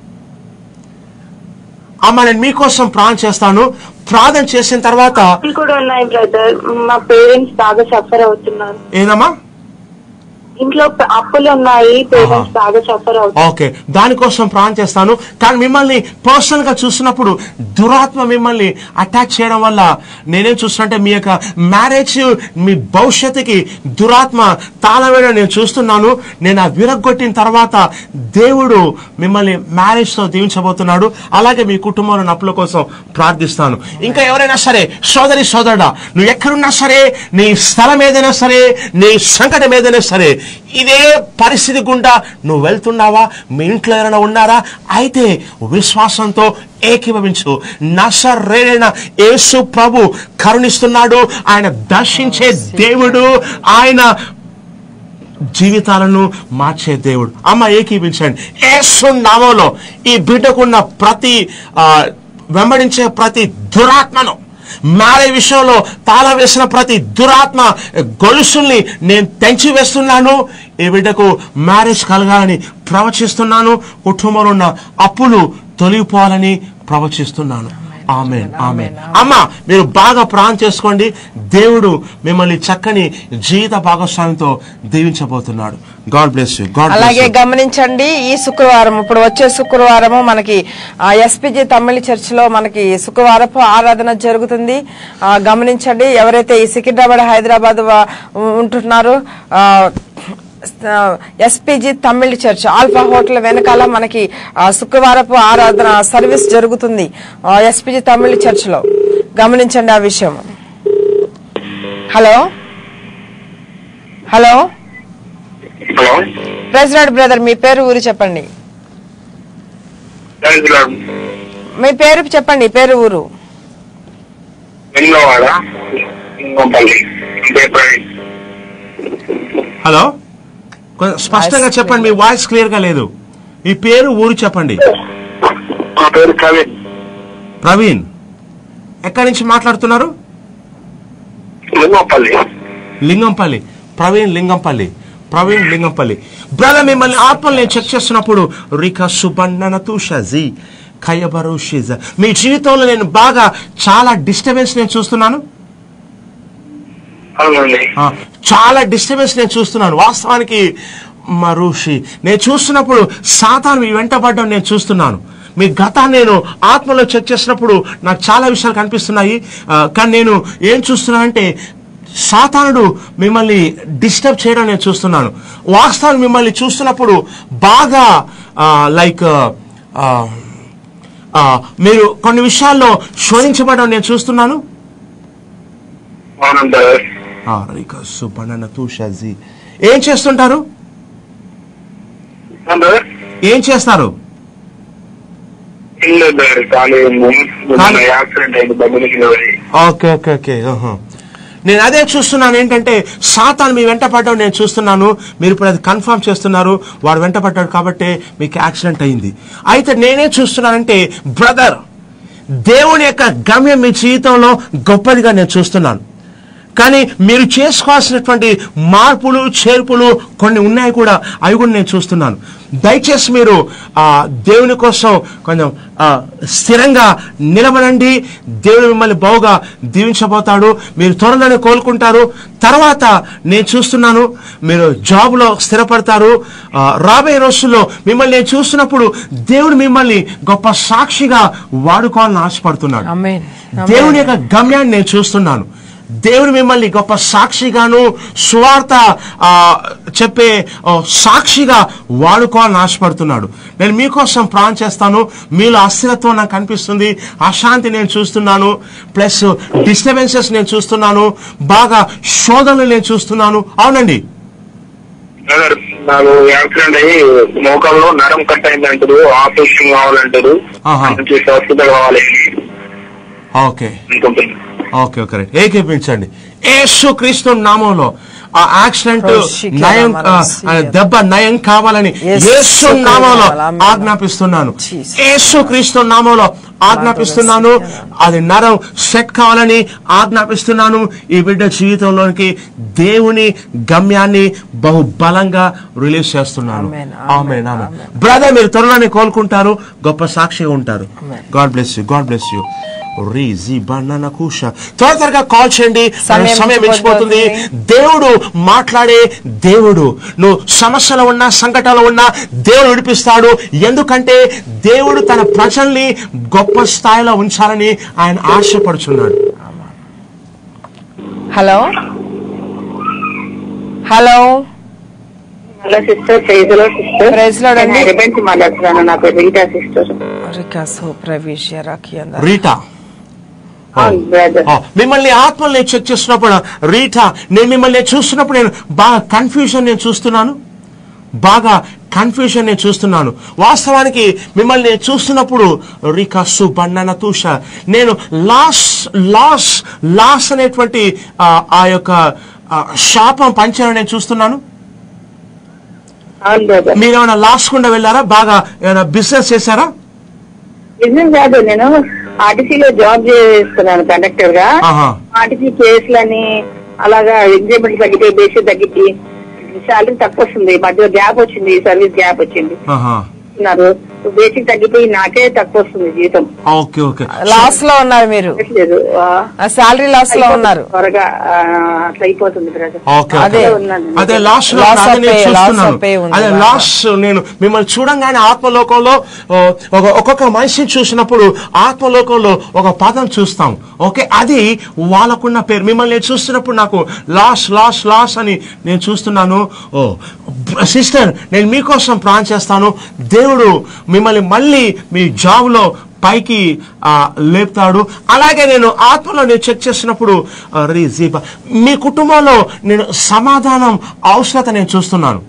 అమ్మ నేను మీకోసం ప్రాణం చేస్తాను ప్రార్థన చేసిన తర్వాత అప్పులు కూడా ఉన్నాయి బ్రదర్ మా పేరెంట్స్ బాగా సఫర్ అవుతున్నారు ఏదమ్మా ఇంట్లో ప- అప్పులు ఉన్నాయి పేరెంట్స్ బాగా సఫర్ అవుతున్నారు ఓకే దానికోసం ప్రాణం చేస్తాను కానీ మిమ్మల్ని పర్సనల్ గా చూసినప్పుడు దురాత్మ మిమ్మల్ని అటాక్ చేయడం వల్ల నేనేం చూస్తున్నట్టే మీ యొక్క మ్యారేజ్ మీ భవిష్యత్తుకి దురాత్మ తాళవేయడం నేను చూస్తున్నాను నేను ఆ విరగొట్టిన తర్వాత దేవుడు మిమ్మల్ని మ్యారేజ్ తో దీవించబోతున్నాడు అలాగే మీ కుటుంబంలో నప్పుల కోసం ప్రార్థిస్తాను ఇంకా ఎవరైనా సరే సోదరి సోదరుడా నువ్వు ఎక్కడున్నా సరే నీ స్థలం ఏదైనా సరే నీ సంకటం ఏదైనా సరే ఇదే పరిస్థితి గుండా నువ్వు వెళ్తున్నావా మీ ఇంట్లో ఎవరైనా ఉన్నారా అయితే విశ్వాసంతో ఏకీభవించు నసరేణ యేసు ప్రభు కరుణిస్తున్నాడు ఆయన దర్శించే దేవుడు ఆయన జీవితాలను మార్చే దేవుడు అమ్మ ఏకీపించండి యేసు నామంలో ఈ బిడ్డకున్న ప్రతి ఆ, వెంబడించే ప్రతి దురాత్మను మారే విషయంలో తాళ వేసిన ప్రతి దురాత్మ గొలుసుల్ని నేను తెంచి వేస్తున్నాను ఈ బిడ్డకు మ్యారేజ్ కలగాలని ప్రవచిస్తున్నాను కుటుంబంలో ఉన్న అప్పులు తొలగిపోవాలని ప్రవచిస్తున్నాను ఆమె ఆమె అమ్మ మీరు బాగా ప్రాణం చేసుకోండి దేవుడు మిమ్మల్ని చక్కని జీవిత భాగస్వామితో దీవించబోతున్నాడు గాడ్ బ్లెస్ యూ గాడ్ అలాగే గమనించండి ఈ శుక్రవారం ఇప్పుడు వచ్చే శుక్రవారము మనకి ఎస్పీజీ తమిళ చర్చ్ లో మనకి శుక్రవారపు ఆరాధన జరుగుతుంది ఆ, గమనించండి ఎవరైతే ఈ సికింద్రాబాద్ హైదరాబాద్ వా- ఉంటున్నారో ఆ, SPG Tamil church alpha hotel వెనకాల మనకి ఆ, శుక్రవారపు ఆరాధన సర్వీస్ జరుగుతుంది ఎస్పీజీ తమిళ్ చర్చ్ లో గమనించండి ఆ విషయం hello hello hello president brother మీ పేరు ఊరు చెప్పండి మీ పేరు చెప్పండి పేరు ఊరు వెంగవాడ ఇంకొంపల్లి హలో కొంచెం స్పష్టంగా చెప్పండి మీ వాయిస్ క్లియర్ గా లేదు మీ పేరు ఊరు చెప్పండి మా పేరు కవిన్ ప్రవీణ్ ఎక్కడి నుంచి మాట్లాడుతున్నారు లింగంపల్లి లింగంపల్లి ప్రవీణ్ లింగంపల్లి ప్రవీణ్ లింగంపల్లి బ్రదర్ మిమ్మల్ని ఆత్మలు నేను చెక్ చేస్తున్నప్పుడు రిక సుబన్నన తుషజీ ఖయబరు షిజ మీ జీవితంలో నేను బాగా చాలా డిస్టర్బెన్స్ నేను చూస్తున్నాను అవునండి ఆ, చాలా డిస్టర్బెన్స్ నేను చూస్తున్నాను వాస్తవానికి మరుషి నేను చూస్తున్నప్పుడు సాతాను మీ వెంటబడ్డం నేను చూస్తున్నాను మీ గతాన్ని నేను ఆత్మలో చెక్ చేసినప్పుడు నాకు చాలా విషయాలు కనిపిస్తున్నాయి ఆ, కానీ నేను ఏం చూస్తున్నానంటే సాతానుడు మిమ్మల్ని డిస్టర్బ్ చేయడం నేను చూస్తున్నాను వాస్తవం మిమ్మల్ని చూస్తున్నప్పుడు బాగా లైక్ మీరు కొన్ని విషయాల్లో శోధించబడడం నేను చూస్తున్నాను అవునండి ఆ, రిక సుబనన తుషజీ ఏం చేస్తుంటారు ఏం చేస్తారు ఇల్లు ఖాళీ ఖాళీ. యాక్సిడెంట్ అయింది బండికి ఓకే ఓకే ఓకే ఆహా. నేను అదే చూస్తున్నాను ఏంటంటే సాతాను మీ వెంట పడ్డం నేను చూస్తున్నాను మీరు ఇప్పుడు అది కన్ఫర్మ్ చేస్తున్నారు వాడు వెంట పడ్డాడు కాబట్టి మీకు యాక్సిడెంట్ అయింది అయితే నేనే చూస్తున్నానంటే బ్రదర్ దేవుని యొక్క గమ్యం మీ జీవితంలో గొప్పదిగా నేను చూస్తున్నాను కానీ మీరు చేసుకోవాల్సినటువంటి మార్పులు చేర్పులు కొన్ని ఉన్నాయి కూడా అవి కూడా నేను చూస్తున్నాను దయచేసి మీరు ఆ దేవుని కోసం కొంచెం ఆ, స్థిరంగా నిలబడండి దేవుడు మిమ్మల్ని బావుగా దీవించబోతాడు మీరు త్వరలోనే కోలుకుంటారు తర్వాత నేను చూస్తున్నాను మీరు జాబ్లో స్థిరపడతారు ఆ, రాబోయే రోజుల్లో మిమ్మల్ని నేను చూస్తున్నప్పుడు దేవుడు మిమ్మల్ని గొప్ప సాక్షిగా వాడుకోవాలని ఆశపడుతున్నాడు అమేన్ దేవుని యొక్క గమ్యాన్ని నేను చూస్తున్నాను దేవుడు మిమ్మల్ని గొప్ప సాక్షిగాను సువార్త ఆ, చెప్పే ఆ, సాక్షిగా వాడుకోవాలని ఆశపడుతున్నాడు నేను మీకోసం ప్రాణం చేస్తాను మీలో అస్థిరత్వం నాకు కనిపిస్తుంది అశాంతి నేను చూస్తున్నాను ప్లస్ డిస్టర్బెన్సెస్ నేను చూస్తున్నాను బాగా శోధనలు నేను చూస్తున్నాను అవునండి బ్రదర్ నాకు యాక్సిడెంట్ అయ్యి మోకాల్లో నరం కట్ అయింది అంటారు ఆపరేషన్ కావాలంటారు ఆహా. నుంచి హాస్పిటల్ కావాలి ఓకే అనుకుంటున్నాను ఓకే ఓకే రైట్ ఏకీపించండి యేసు క్రీస్తు నామంలో ఆ యాక్సిడెంట్ ప్రౌషిక నయం ఆ, రామరసి. ఆ దెబ్బ నయం కావాలని యేసు యేసు నామంలో కావాలి. ఆమేన్. ఆజ్ఞాపిస్తున్నాను Jesus. యేసు క్రీస్తు నామంలో ఆజ్ఞాపిస్తున్నాను అది నరం సెట్ కావాలని ఆజ్ఞాపిస్తున్నాను ఈ బిడ్డ జీవితంలోనికి దేవుని గమ్యాన్ని బహు బలంగా రిలీజ్ చేస్తున్నాను amen, amen amen, amen brother మీరు త్వరలోనే కోలుకుంటారు గొప్ప సాక్షిగా ఉంటారు amen. God bless you God bless you రీజీ బనానా కూష త్వర త్వరగా కాల్ చేయండి సమయం సమయం మించిపోతుంది మించిపోతుంది. దేవుడు మాట్లాడే దేవుడు నువ్వు సమస్యలో ఉన్నా సంకటాలు ఉన్నా దేవుడు విడిపిస్తాడు ఎందుకంటే దేవుడు తన ప్రజల్ని గొప్ప స్థాయిలో ఉంచాలని ఆయన ఆశపడుచున్నాడు హలో హలో హలో సిస్టర్ ప్రైజ్లో సిస్టర్ Praise Lord అండి. నేను హైదరాబాద్ నుంచి మాట్లాడుతున్నాను నా పేరు రీటా సిస్టర్ రికాసో ప్రవేశ రాఖీ రీటా బ్రదర్ ఆ, మిమ్మల్ని ఆత్మలు నేను చెక్ చేస్తున్నప్పుడు రీటా నేను మిమ్మల్ని చూస్తున్నప్పుడు నేను బాగా కన్ఫ్యూజన్ నేను చూస్తున్నాను బాగా కన్ఫ్యూజన్ నేను చూస్తున్నాను వాస్తవానికి మిమ్మల్ని నేను చూస్తున్నప్పుడు రికస్సు బండన తూష నేను లాస్ లాస్ లాస్ అనేటువంటి ఆ, ఆ యొక్క ఆ, శాపం పంచాలని నేను చూస్తున్నాను అవును బ్రదర్ మీరు ఏమైనా లాస్ కుండా వెళ్ళారా బాగా ఏమైనా బిజినెస్ చేశారా బిజినెస్ కాదు నేను ఆర్టీసీలో జాబ్ చేస్తున్నాను కండక్టర్ గా ఆహా. ఆర్టీసీ కేసులని అలాగా ఎగ్జాంపుల్ తగ్గితే బేసిక్ తగ్గితే శాలరీ తక్కువ వస్తుంది మధ్యలో గ్యాప్ వచ్చింది సర్వీస్ గ్యాప్ వచ్చింది ఆహా. ఉన్నారు బేసిక్ తగ్గిపోయి నాకే తక్కువ వస్తుంది జీతం ఓకే ఓకే లాస్ లో ఉన్నారు మీరు లేదు ఆ శాలరీ లాస్ లో ఉన్నారు త్వరగా ఆ, అట్లా అయిపోతుంది బ్రదర్ ఓకే అదే. ఉన్నాను అదే లాస్ట్ లో Loss అదే of నేను pay, loss చూస్తున్నాను of pay ఉంది అదే బాగా. లాస్ట్ నేను మిమ్మల్ని చూడంగానే ఆత్మలోకంలో ఓ, ఒక ఒక్కొక్క మనిషిని చూసినప్పుడు ఆత్మలోకంలో ఒక పదం చూస్తాం ఓకే అది వాళ్ళకున్న పేరు మిమ్మల్ని నేను చూస్తున్నప్పుడు నాకు లాస్ లాస్ లాస్ అని నేను చూస్తున్నాను ఓ సిస్టర్ నేను మీకోసం ప్రాణం చేస్తాను దేవుడు మిమ్మల్ని మళ్ళీ మీ జాబ్లో పైకి ఆ, లేపుతాడు అలాగే నేను ఆత్మలో నేను చెక్ చేసినప్పుడు ఆ, రీ జీబా మీ కుటుంబంలో నేను సమాధానం అవసరత నేను చూస్తున్నాను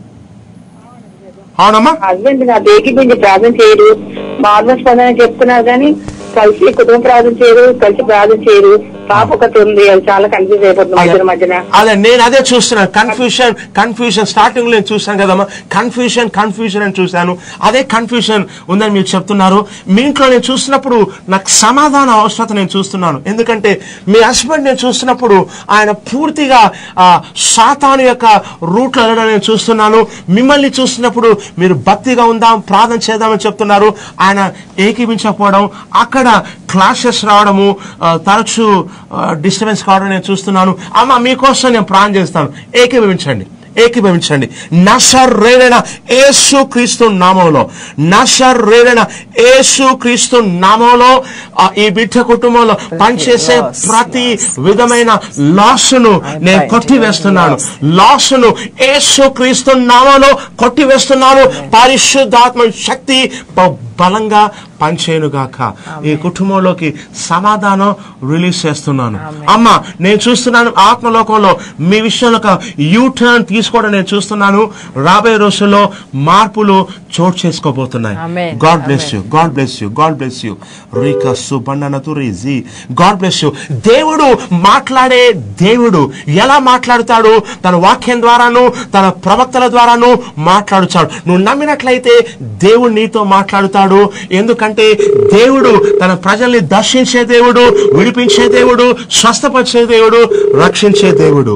అవునమ్మా హస్బెండ్ నా బేకి గురించి ప్రార్థన చేయరు మార్మల్ స్పందన చెప్తున్నారు కానీ కలిసి కుటుంబ ప్రార్థన చేయరు కలిసి ప్రార్థన చేయరు పాప ఒకటి ఉంది అది చాలా కన్ఫ్యూజ్ అయిపోతుంది మధ్యన మధ్యన అదే నేను అదే చూస్తున్నాను కన్ఫ్యూషన్ కన్ఫ్యూషన్ స్టార్టింగ్ లో నేను చూశాను కదమ్మా కన్ఫ్యూషన్ కన్ఫ్యూషన్ అని చూశాను అదే కన్ఫ్యూషన్ ఉందని మీరు చెప్తున్నారు మీ ఇంట్లో నేను చూస్తున్నప్పుడు నాకు సమాధాన అవసరత నేను చూస్తున్నాను ఎందుకంటే మీ హస్బెండ్ నేను చూస్తున్నప్పుడు ఆయన పూర్తిగా ఆ, సాతాను యొక్క రూట్లో వెళ్ళడం నేను చూస్తున్నాను మిమ్మల్ని చూస్తున్నప్పుడు మీరు భక్తిగా ఉందాం ప్రార్థన చేద్దామని చెప్తున్నారు ఆయన ఏకీపించకపోవడం అక్కడ క్లాషెస్ రావడము ఆ, తరచూ డిస్టర్బెన్స్ కావడం నేను చూస్తున్నాను అమ్మ మీకోసం నేను ప్రాణం చేస్తాను ఏకీభవించండి ఏకీభవించండి నషరేడన యేసు క్రీస్తు నామంలో నషరేడన యేసు క్రీస్తు నామంలో ఆ, ఈ బిడ్డ కుటుంబంలో పనిచేసే ప్రతి విధమైన లాస్ను నేను కొట్టివేస్తున్నాను లాస్ను యేసు క్రీస్తు నామంలో కొట్టివేస్తున్నాను పరిశుద్ధాత్మ శక్తి బ- బలంగా పనిచేయనుగాక ఈ కుటుంబంలోకి సమాధానం రిలీజ్ చేస్తున్నాను అమ్మ నేను చూస్తున్నాను ఆత్మలోకంలో మీ విషయంలో ఒక యూ టర్న్ తీసుకోవడం నేను చూస్తున్నాను రాబోయే రోజుల్లో మార్పులు చోటు చేసుకోబోతున్నాయి Amen. God bless you God bless you God bless you రీకా సుబన్ననతు రీజీ గాడ్ బ్లెస్ యూ దేవుడు మాట్లాడే దేవుడు ఎలా మాట్లాడుతాడు తన వాక్యం ద్వారాను తన ప్రవక్తల ద్వారాను మాట్లాడుతాడు నువ్వు నమ్మినట్లయితే దేవుడు నీతో మాట్లాడుతాడు ఎందుకంటే దేవుడు తన ప్రజల్ని దర్శించే దేవుడు విడిపించే దేవుడు స్వస్థపరిచే దేవుడు రక్షించే దేవుడు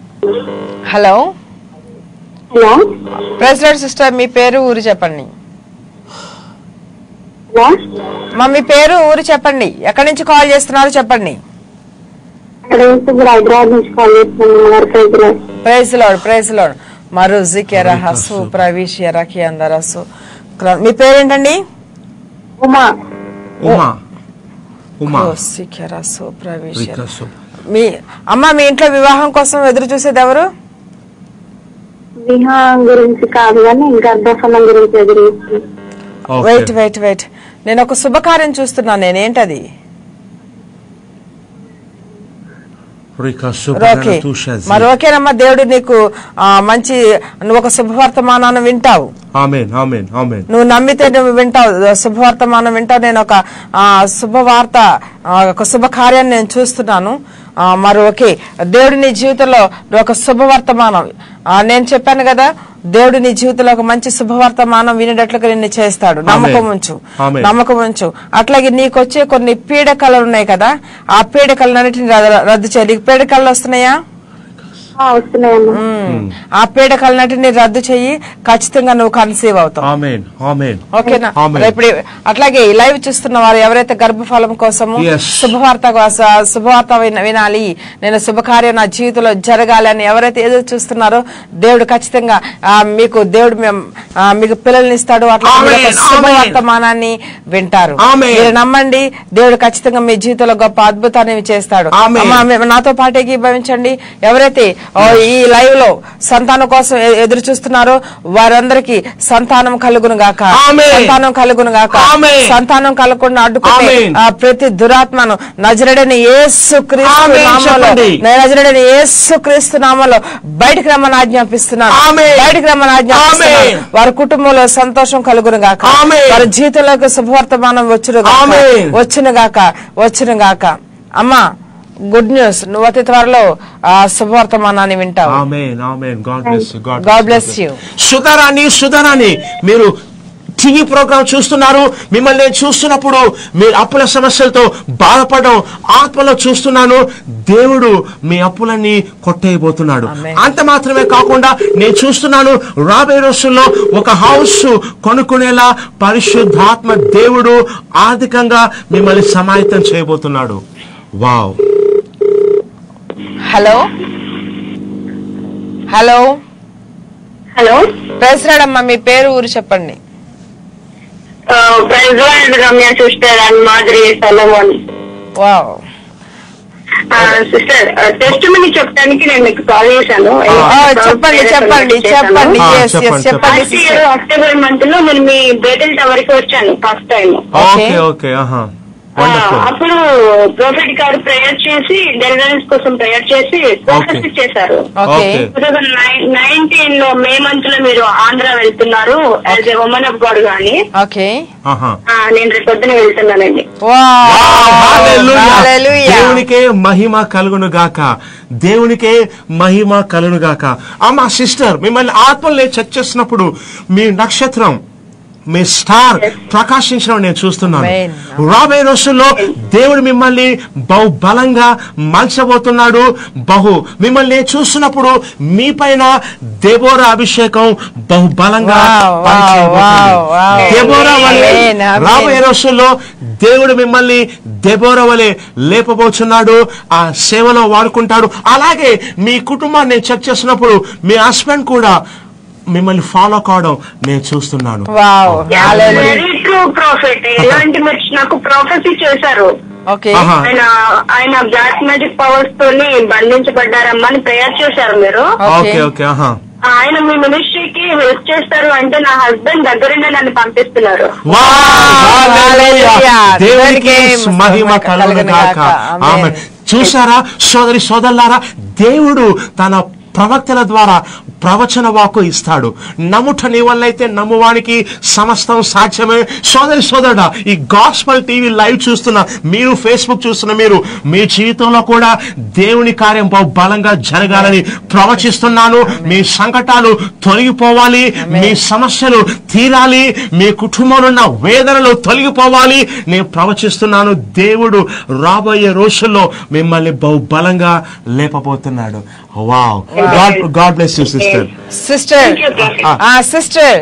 హలో హలో ప్రెసిడెంట్ సిస్టర్ మీ పేరు ఊరు చెప్పండి హలో మా మీ పేరు ఊరు చెప్పండి ఎక్కడి నుంచి కాల్ చేస్తున్నారు చెప్పండి ఇక్కడ ఇప్పుడు హైదరాబాద్ నుంచి కాల్ చేస్తున్నాను వరకు ప్రైజ్ లోడ్ ప్రైజ్ లోడ్ మరు జికెర హసు ప్రవీష్ ఎరకి అందరసు మీ పేరేంటండి ఉమా ఉమా ఉమా సికెరసు ప్రవీష్ రీకా సు మీ అమ్మ మీ ఇంట్లో వివాహం కోసం ఎదురు చూసేది ఎవరు విహాం గురించి కాదు కానీ గర్భఫలం గురించి ఎదురు ఓకే. వెయిట్ వెయిట్ వెయిట్ నేను ఒక శుభకార్యం చూస్తున్నాను నేను ఏంటది రీకా ఓకే సుబన్ననతు షాజీ. మరి ఓకేనమ్మా దేవుడు నీకు ఆ, మంచి నువ్వు ఒక శుభవర్తమానాన్ని వింటావు ఆమేన్ ఆమేన్ ఆమేన్ నువ్వు నమ్మితే నువ్వు వింటావు శుభవర్తమానం వింటావు నేను ఒక ఆ, శుభవార్త ఆ, ఒక శుభకార్యాన్ని నేను చూస్తున్నాను ఆ, ఆ, మరి ఓకే దేవుడి నీ జీవితంలో ఒక శుభవర్తమానం ఆ, నేను చెప్పాను కదా దేవుడు నీ జీవితంలో ఒక మంచి శుభవర్తమానం వినేటట్లుగా నిన్ను చేస్తాడు నమ్మకం ఉంచు ఆమేన్. నమ్మకం ఉంచు అట్లాగే నీకు వచ్చే కొన్ని పీడకలు ఉన్నాయి కదా ఆ పీడకలన్నిటిని రద్దు- రద్దు చేయాలి నీకు పీడకలు వస్తున్నాయా వస్తున్నాయమ్మా ఉమ్. ఆ పీడకలన్నిటిని రద్దు చెయ్యి ఖచ్చితంగా నువ్వు కన్సీవ్ అవుతావు ఆమెన్ ఆమెన్ ఓకేనా ఆమేన్. ఇప్పుడు అట్లాగే ఈ లైవ్ చూస్తున్న వారు ఎవరైతే గర్భఫలం కోసము Yes. శుభవార్త కోస- శుభవార్త విన- వినాలి నేను శుభకార్యం నా జీవితంలో జరగాలి అని ఎవరైతే ఎదురు చూస్తున్నారో దేవుడు ఖచ్చితంగా ఆ, మీకు దేవుడు మేం- ఆ, మీకు పిల్లల్ని ఇస్తాడు అట్లా మీరు ఒక ఆమేన్, శుభవర్తమానాన్ని వింటారు ఆమేన్. మీరు నమ్మండి దేవుడు ఖచ్చితంగా మీ జీవితంలో గొప్ప అద్భుతాన్ని చేస్తాడు ఆమేన్. అమ్మా, మే- నాతో పాటు ఏకీభవించండి ఎవరైతే ఓ, ఈ లైవ్ లో సంతానం కోసం ఎ- ఎదురు చూస్తున్నారో వారందరికీ సంతానం కలుగును గాక ఆమేన్. సంతానం కలుగును గాక ఆమేన్. సంతానం కలగకుండా అడ్డుకునే ఆమేన్. ఆ ప్రతి దురాత్మను నజరడని యేసు క్రీస్తు ఆమేన్ నామంలో చెప్పండి. నజరడని యేసు క్రీస్తు నామంలో బయటికి రమ్మని ఆజ్ఞాపిస్తున్నాను ఆమేన్. బయటికి రమ్మని ఆజ్ఞాపిస్తున్నాను ఆమేన్. వారి కుటుంబంలో సంతోషం కలుగును గాక ఆమేన్. వారి జీవితంలోకి శుభవర్తమానం వచ్చును గాక ఆమేన్. వచ్చును గాక వచ్చును గాక అమ్మా గుడ్ న్యూస్ నువ్వు అతి త్వరలో ఆ శుభవర్తమానాన్ని వింటావు amen amen God bless you God bless you. Sudharani Sudharani మీరు టీవీ ప్రోగ్రామ్ చూస్తున్నారు మిమ్మల్ని నేను చూస్తున్నప్పుడు మీరు అప్పుల సమస్యలతో బాధపడడం ఆత్మలో చూస్తున్నాను దేవుడు మీ అప్పులన్నీ కొట్టేయబోతున్నాడు Amen. అంత మాత్రమే కాకుండా నేను చూస్తున్నాను రాబోయే రోజుల్లో ఒక హౌస్ కొనుక్కునేలా పరిశుద్ధాత్మ దేవుడు ఆర్థికంగా మిమ్మల్ని సమాహితం చేయబోతున్నాడు wow hello hello hello president మీ పేరు ఊరు చెప్పండి president Ramya sister and Madhuri Solomon wow sister testimony చెప్పడానికి నేను మీకు కాల్ చేశాను ఆ, చెప్పండి చెప్పండి చెప్పండి ఆ, yes, yes, చెప్పండి, చెప్పండి లాస్ట్ ఇయర్ అక్టోబర్ మంత్ లో నేను మీ బేటల్ టవర్ కి వచ్చాను ఫస్ట్ టైం ఓకే ఓకే ఆహా వండర్ఫుల్ అప్పుడు ప్రొఫెట్ గారు ప్రేయర్ చేసి డెలివరెన్స్ కోసం ప్రేయర్ చేసి ఫోకస్ చేశారు okay okay two thousand nineteen లో మే మంత్ లో మీరు ఆంధ్ర వెళ్తున్నారు as a woman of God గాని ఓకే ఆహా ఆ, నేను రేపు పొద్దున వెళ్తున్నానండి హల్లెలూయా. హల్లెలూయా దేవునికే మహిమ కలుగును గాక దేవునికే మహిమ కలుగును గాక ఆ మా సిస్టర్ మిమ్మల్ని ఆత్మలే చెక్ చేసినప్పుడు మీ నక్షత్రం మీ స్టార్ ప్రకాశించడం నేను చూస్తున్నాను Amen. రాబోయే రోజుల్లో దేవుడు మిమ్మల్ని బహు బలంగా మలచబోతున్నాడు బహు మిమ్మల్ని నేను చూస్తున్నప్పుడు మీ పైన దేబోరా అభిషేకం బహు బలంగా Wow, wow, పనిచేయబోతుంది. wow, wow. దెబోరా వలె Amen, amen. రాబోయే రోజుల్లో దేవుడు మిమ్మల్ని దెబోర వలె లేపబోచున్నాడు ఆ సేవలో వాడుకుంటాడు అలాగే మీ కుటుంబాన్ని నేను చెక్ చేసినప్పుడు మీ హస్బెండ్ కూడా మిమ్మల్ని ఫాలో కావడం నేను చూస్తున్నాను వావ్ వెరీ ట్రూ ప్రాఫిట్ ఎలాంటి మీరు నాకు ప్రాఫెసీ చేశారు ఓకే ఆహా. ఆయన ఆయన బ్లాక్ మ్యాజిక్ పవర్స్ తోని బంధించబడ్డారమ్మా అని ప్రేయర్ చేశారు మీరు ఓకే ఓకే ఆహా ఆయన మీ మినిస్ట్రీకి హెల్ప్ చేస్తారు అంటే నా హస్బెండ్ దగ్గరుండే నన్ను పంపిస్తున్నారు వావ్! హల్లెలూయా! హల్లెలూయా! దేవునికి దేవునికి మహిమ కలుగును గాక ఆమేన్. ఆమేన్. చూసారా సోదరి సోదరులారా దేవుడు తన ప్రవక్తల ద్వారా ప్రవచన వాకు ఇస్తాడు నమ్ముట నీ వల్లైతే నమ్మువానికి సమస్తం సాధ్యమే సోదరి సోదరుడా ఈ గాస్పల్ టీవీ లైవ్ చూస్తున్న మీరు ఫేస్బుక్ చూస్తున్న మీరు మీ జీవితంలో కూడా దేవుని కార్యం బహు బలంగా జరగాలని ప్రవచిస్తున్నాను మీ సంకటాలు తొలగిపోవాలి మీ సమస్యలు తీరాలి మీ కుటుంబంలో ఉన్న వేదనలు తొలగిపోవాలి నేను ప్రవచిస్తున్నాను దేవుడు రాబోయే రోజుల్లో మిమ్మల్ని బహు బలంగా లేపబోతున్నాడు wow God God bless you sister sister Thank you, Prophet. Ah sister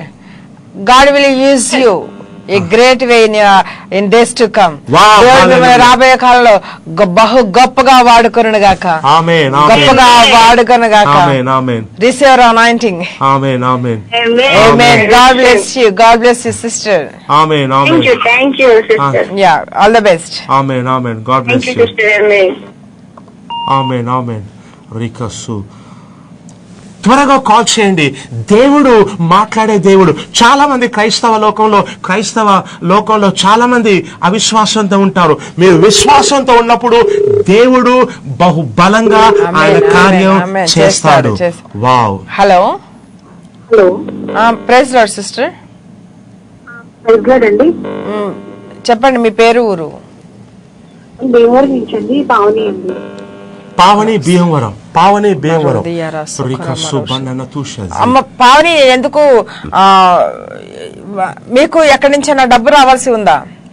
God will use you a great way in in days to come Wow, దేవుడు మిమ్మల్ని hallelujah. రాబోయే కాలంలో గొ- బహు గొప్పగా వాడుకొను గాక ఆమేన్ గొప్పగా ఆమేన్ వాడుకొను గాక amen amen receiver anointing amen amen Amen. God bless you. God bless you, sister. Amen thank amen you thank you sister Yeah, all the best. Amen amen God thank bless you you sister amen amen రికస్సు త్వరగా call చేయండి దేవుడు మాట్లాడే దేవుడు చాలా మంది క్రైస్తవ లోకంలో క్రైస్తవ లోకంలో చాలా మంది అవిశ్వాసంతో ఉంటారు మీరు విశ్వాసంతో ఉన్నప్పుడు దేవుడు బహు బలంగా Amen, ఆయన amen, కార్యం amen. చేస్తాడు చేస్తాడు, చేస్తాడు. Wow hello hello praise lord sister అండి చెప్పండి మీ పేరు ఊరు భీమవరం నుంచి అండి పావని అండి పావని భీమవరం పావని భీమవరం హృదయారా సుఖరమ రికా సుబ్బన్న తూష అమ్మ పావని ఎందుకు ఆ, మీకు ఎక్కడి నుంచైనా డబ్బు రావాల్సి ఉందా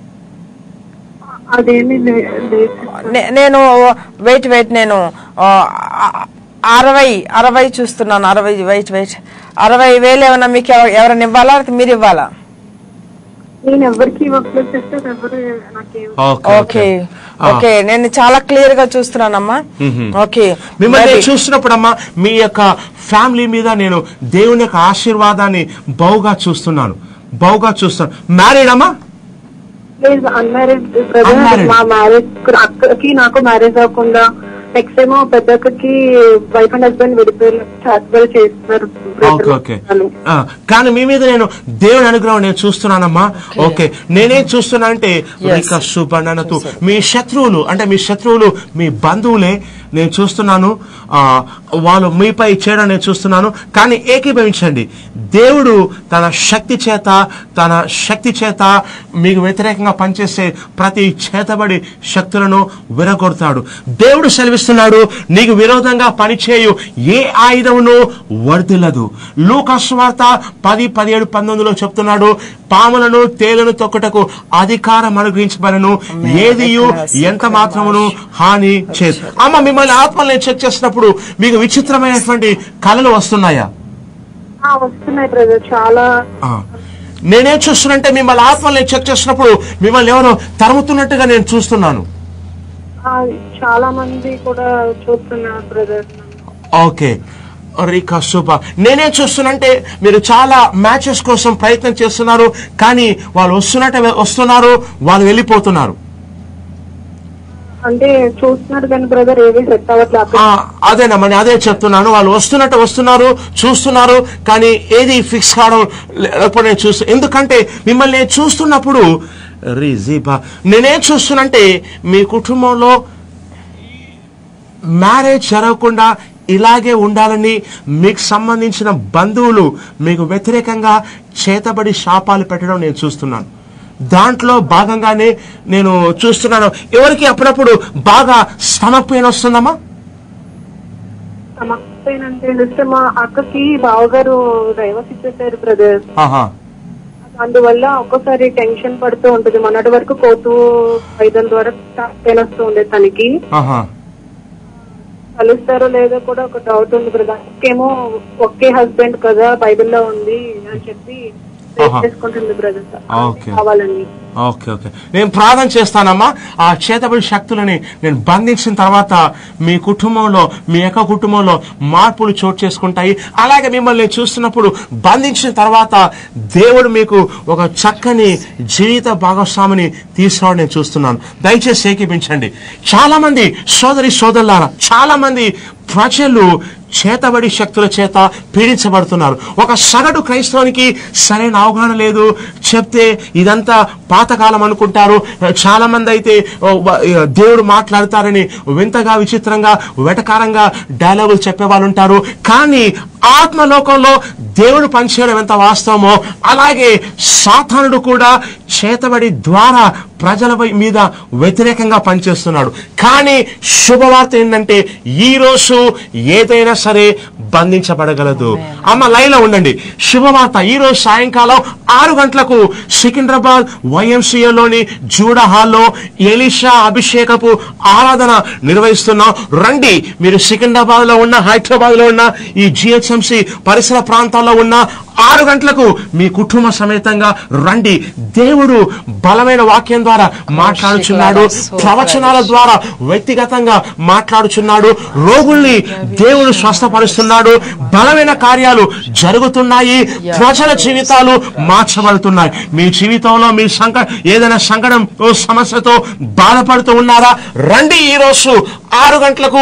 అదేమి లే- లేదు నే- నేను వెయిట్ వెయిట్ నేను ఆ, అరవై అరవై చూస్తున్నాను అరవై వెయిట్ వెయిట్ అరవై వేలు ఏమైనా మీకు ఎవ- ఎవరైనా ఇవ్వాలా లేకపోతే మీరు ఇవ్వాలా నేను ఎవరికి ఇవ్వట్లేదు సిస్టర్ ఎవరు నాకేం ఓకే ఓకే నేను చాలా క్లియర్ గా చూస్తున్నానమ్మా ఓకే మిమ్మల్ని Maybe. నేను చూస్తున్నప్పుడు అమ్మా మీ యొక్క ఫ్యామిలీ మీద నేను దేవుని యొక్క ఆశీర్వాదాన్ని బహుగా చూస్తున్నాను బహుగా చూస్తున్నాను మ్యారీడ్ అమ్మా లేదు అన్మ్యారీడ్ బ్రదర్ Unmarried. మా మ్యారేజ్ అక్కకి నాకు మ్యారేజ్ అవ్వకుండా నెక్స్ట్ ఏమో పెద్ద అక్కకి వైఫ్ అండ్ హస్బెండ్ విడిపోయి హస్బెండ్ చేస్తున్నారు ఓకే ఓకే ఆ, కానీ మీ మీద నేను దేవుని అనుగ్రహం నేను చూస్తున్నానమ్మా ఓకే నేనేం చూస్తున్నా అంటే రికా సుబర్ణనతో మీ శత్రువులు అంటే మీ శత్రువులు మీ బంధువులే నేను చూస్తున్నాను ఆ, వాళ్ళు మీపై చేయడం నేను చూస్తున్నాను కానీ ఏకీభవించండి దేవుడు తన శక్తి చేత తన శక్తి చేత మీకు వ్యతిరేకంగా పనిచేసే ప్రతి చేతబడి శక్తులను విరగొడతాడు దేవుడు సెలవిస్తున్నాడు నీకు విరోధంగా పనిచేయు ఏ ఆయుధమును వర్దిల్లదు లూకస్వార్త పది పదిహేడు పంతొమ్మిదిలో చెప్తున్నాడు పాములను తేలను తొక్కుటకు అధికారం అనుగ్రహించబడను ఏదియు ఎంత మాత్రమును హాని చేయదు అమ్మ మిమ్మల్ని ఆత్మల్ని చెక్ చేసినప్పుడు మీకు విచిత్రమైనటువంటి కళలు వస్తున్నాయా ఆ, వస్తున్నాయి బ్రదర్ చాలా ఆ. నేనేం చూస్తున్నంటే మిమ్మల్ని ఆత్మల్ని చెక్ చేసినప్పుడు మిమ్మల్ని ఎవరో తరుముతున్నట్టుగా నేను చూస్తున్నాను ఆ, చాలా మంది కూడా చూస్తున్నారు బ్రదర్ ఓకే రీకా సూపర్ నేనే చూస్తున్నంటే మీరు చాలా మ్యాచెస్ కోసం ప్రయత్నం చేస్తున్నారు కానీ వాళ్ళు వస్తున్నట్టు వస్తున్నారు వాళ్ళు వెళ్ళిపోతున్నారు అంటే చూస్తున్నారు కానీ బ్రదర్ ఏవి సెట్ అవ్వట్లేదు అక్కడ ఆ, అదేనమ్మా నేను అదే చెప్తున్నాను వాళ్ళు వస్తున్నట్టు వస్తున్నారు చూస్తున్నారు కానీ ఏది ఫిక్స్ కావడం లేకపోతే నేను చూస్తూ ఎందుకంటే మిమ్మల్ని నేను చూస్తున్నప్పుడు రీజీబా నేనేం చూస్తున్నంటే మీ కుటుంబంలో మ్యారేజ్ జరగకుండా ఇలాగే ఉండాలని మీకు సంబంధించిన బంధువులు మీకు వ్యతిరేకంగా చేతబడి శాపాలు పెట్టడం నేను చూస్తున్నాను దాంట్లో భాగంగానే నేను చూస్తున్నాను ఎవరికి అప్పుడప్పుడు బాగా స్టమక్ పెయిన్ వస్తుందమ్మా సమస్యనంటే సిస్టర్ మా అక్కకి బావగారు డైవర్స్ ఇచ్చేసారు బ్రదర్ ఆహా అందువల్ల ఒక్కోసారి టెన్షన్ పడుతూ ఉంటుంది మొన్నటి వరకు కోర్టు వైద్యం ద్వారా పెయిన్ వస్తూ ఉండేది తనకి ఆహా కలుస్తారో లేదో కూడా ఒక డౌట్ ఉంది బ్రదర్ ఏమో ఒకే హస్బెండ్ కదా బైబిల్లో ఉంది అని చెప్పి ఆహా. చేసుకుంటుంది బ్రదర్ ఓకే కావాలని ఓకే ఓకే నేను ప్రార్థన చేస్తానమ్మా ఆ చేతబడి శక్తులని నేను బంధించిన తర్వాత మీ కుటుంబంలో మీ యొక్క కుటుంబంలో మార్పులు చోటు చేసుకుంటాయి అలాగే మిమ్మల్ని నేను చూస్తున్నప్పుడు బంధించిన తర్వాత దేవుడు మీకు ఒక చక్కని జీవిత భాగస్వామిని తీసుకురావడం నేను చూస్తున్నాను దయచేసి ఏకీపించండి చాలా మంది సోదరి సోదరులారా చాలా మంది ప్రజలు చేతబడి శక్తుల చేత పీడించబడుతున్నారు ఒక సగటు క్రైస్తవునికి సరైన అవగాహన లేదు చెప్తే ఇదంతా పాతకాలం అనుకుంటారు చాలా మంది అయితే ఓ, వ- దేవుడు మాట్లాడతారని వింతగా విచిత్రంగా వెటకారంగా డైలాగులు చెప్పేవాళ్ళు ఉంటారు కానీ ఆత్మలోకంలో దేవుడు పనిచేయడం ఎంత వాస్తవమో అలాగే సాతానుడు కూడా చేతబడి ద్వారా ప్రజల పై- మీద వ్యతిరేకంగా పనిచేస్తున్నాడు కానీ శుభవార్త ఏంటంటే ఈ రోజు ఏదైనా సరే బంధించబడగలదు అమ్మ లైన్లో ఉండండి శుభవార్త ఈ రోజు సాయంకాలం ఆరు గంటలకు సికింద్రాబాద్ వైఎంసీఏలోని జూడ హాల్లో ఎలిషా అభిషేకపు ఆరాధన నిర్వహిస్తున్నాం రండి మీరు సికింద్రాబాద్ లో ఉన్న హైదరాబాద్ లో ఉన్న ఈ జిహెచ్ఎంసి పరిసర ప్రాంతాల్లో ఉన్న ఆరు గంటలకు మీ కుటుంబ సమేతంగా రండి దేవుడు బలమైన వాక్యం ద్వారా మాట్లాడుచున్నాడు ప్రవచనాల ద్వారా వ్యక్తిగతంగా మాట్లాడుచున్నాడు రోగుల్ని దేవుడు స్వస్థపరుస్తున్నాడు బలమైన కార్యాలు జరుగుతున్నాయి ప్రజల జీవితాలు మార్చబడుతున్నాయి మీ జీవితంలో మీ సంక ఏదైనా సంకటం ఓ సమస్యతో బాధపడుతూ ఉన్నారా రండి ఈ రోజు ఆరు గంటలకు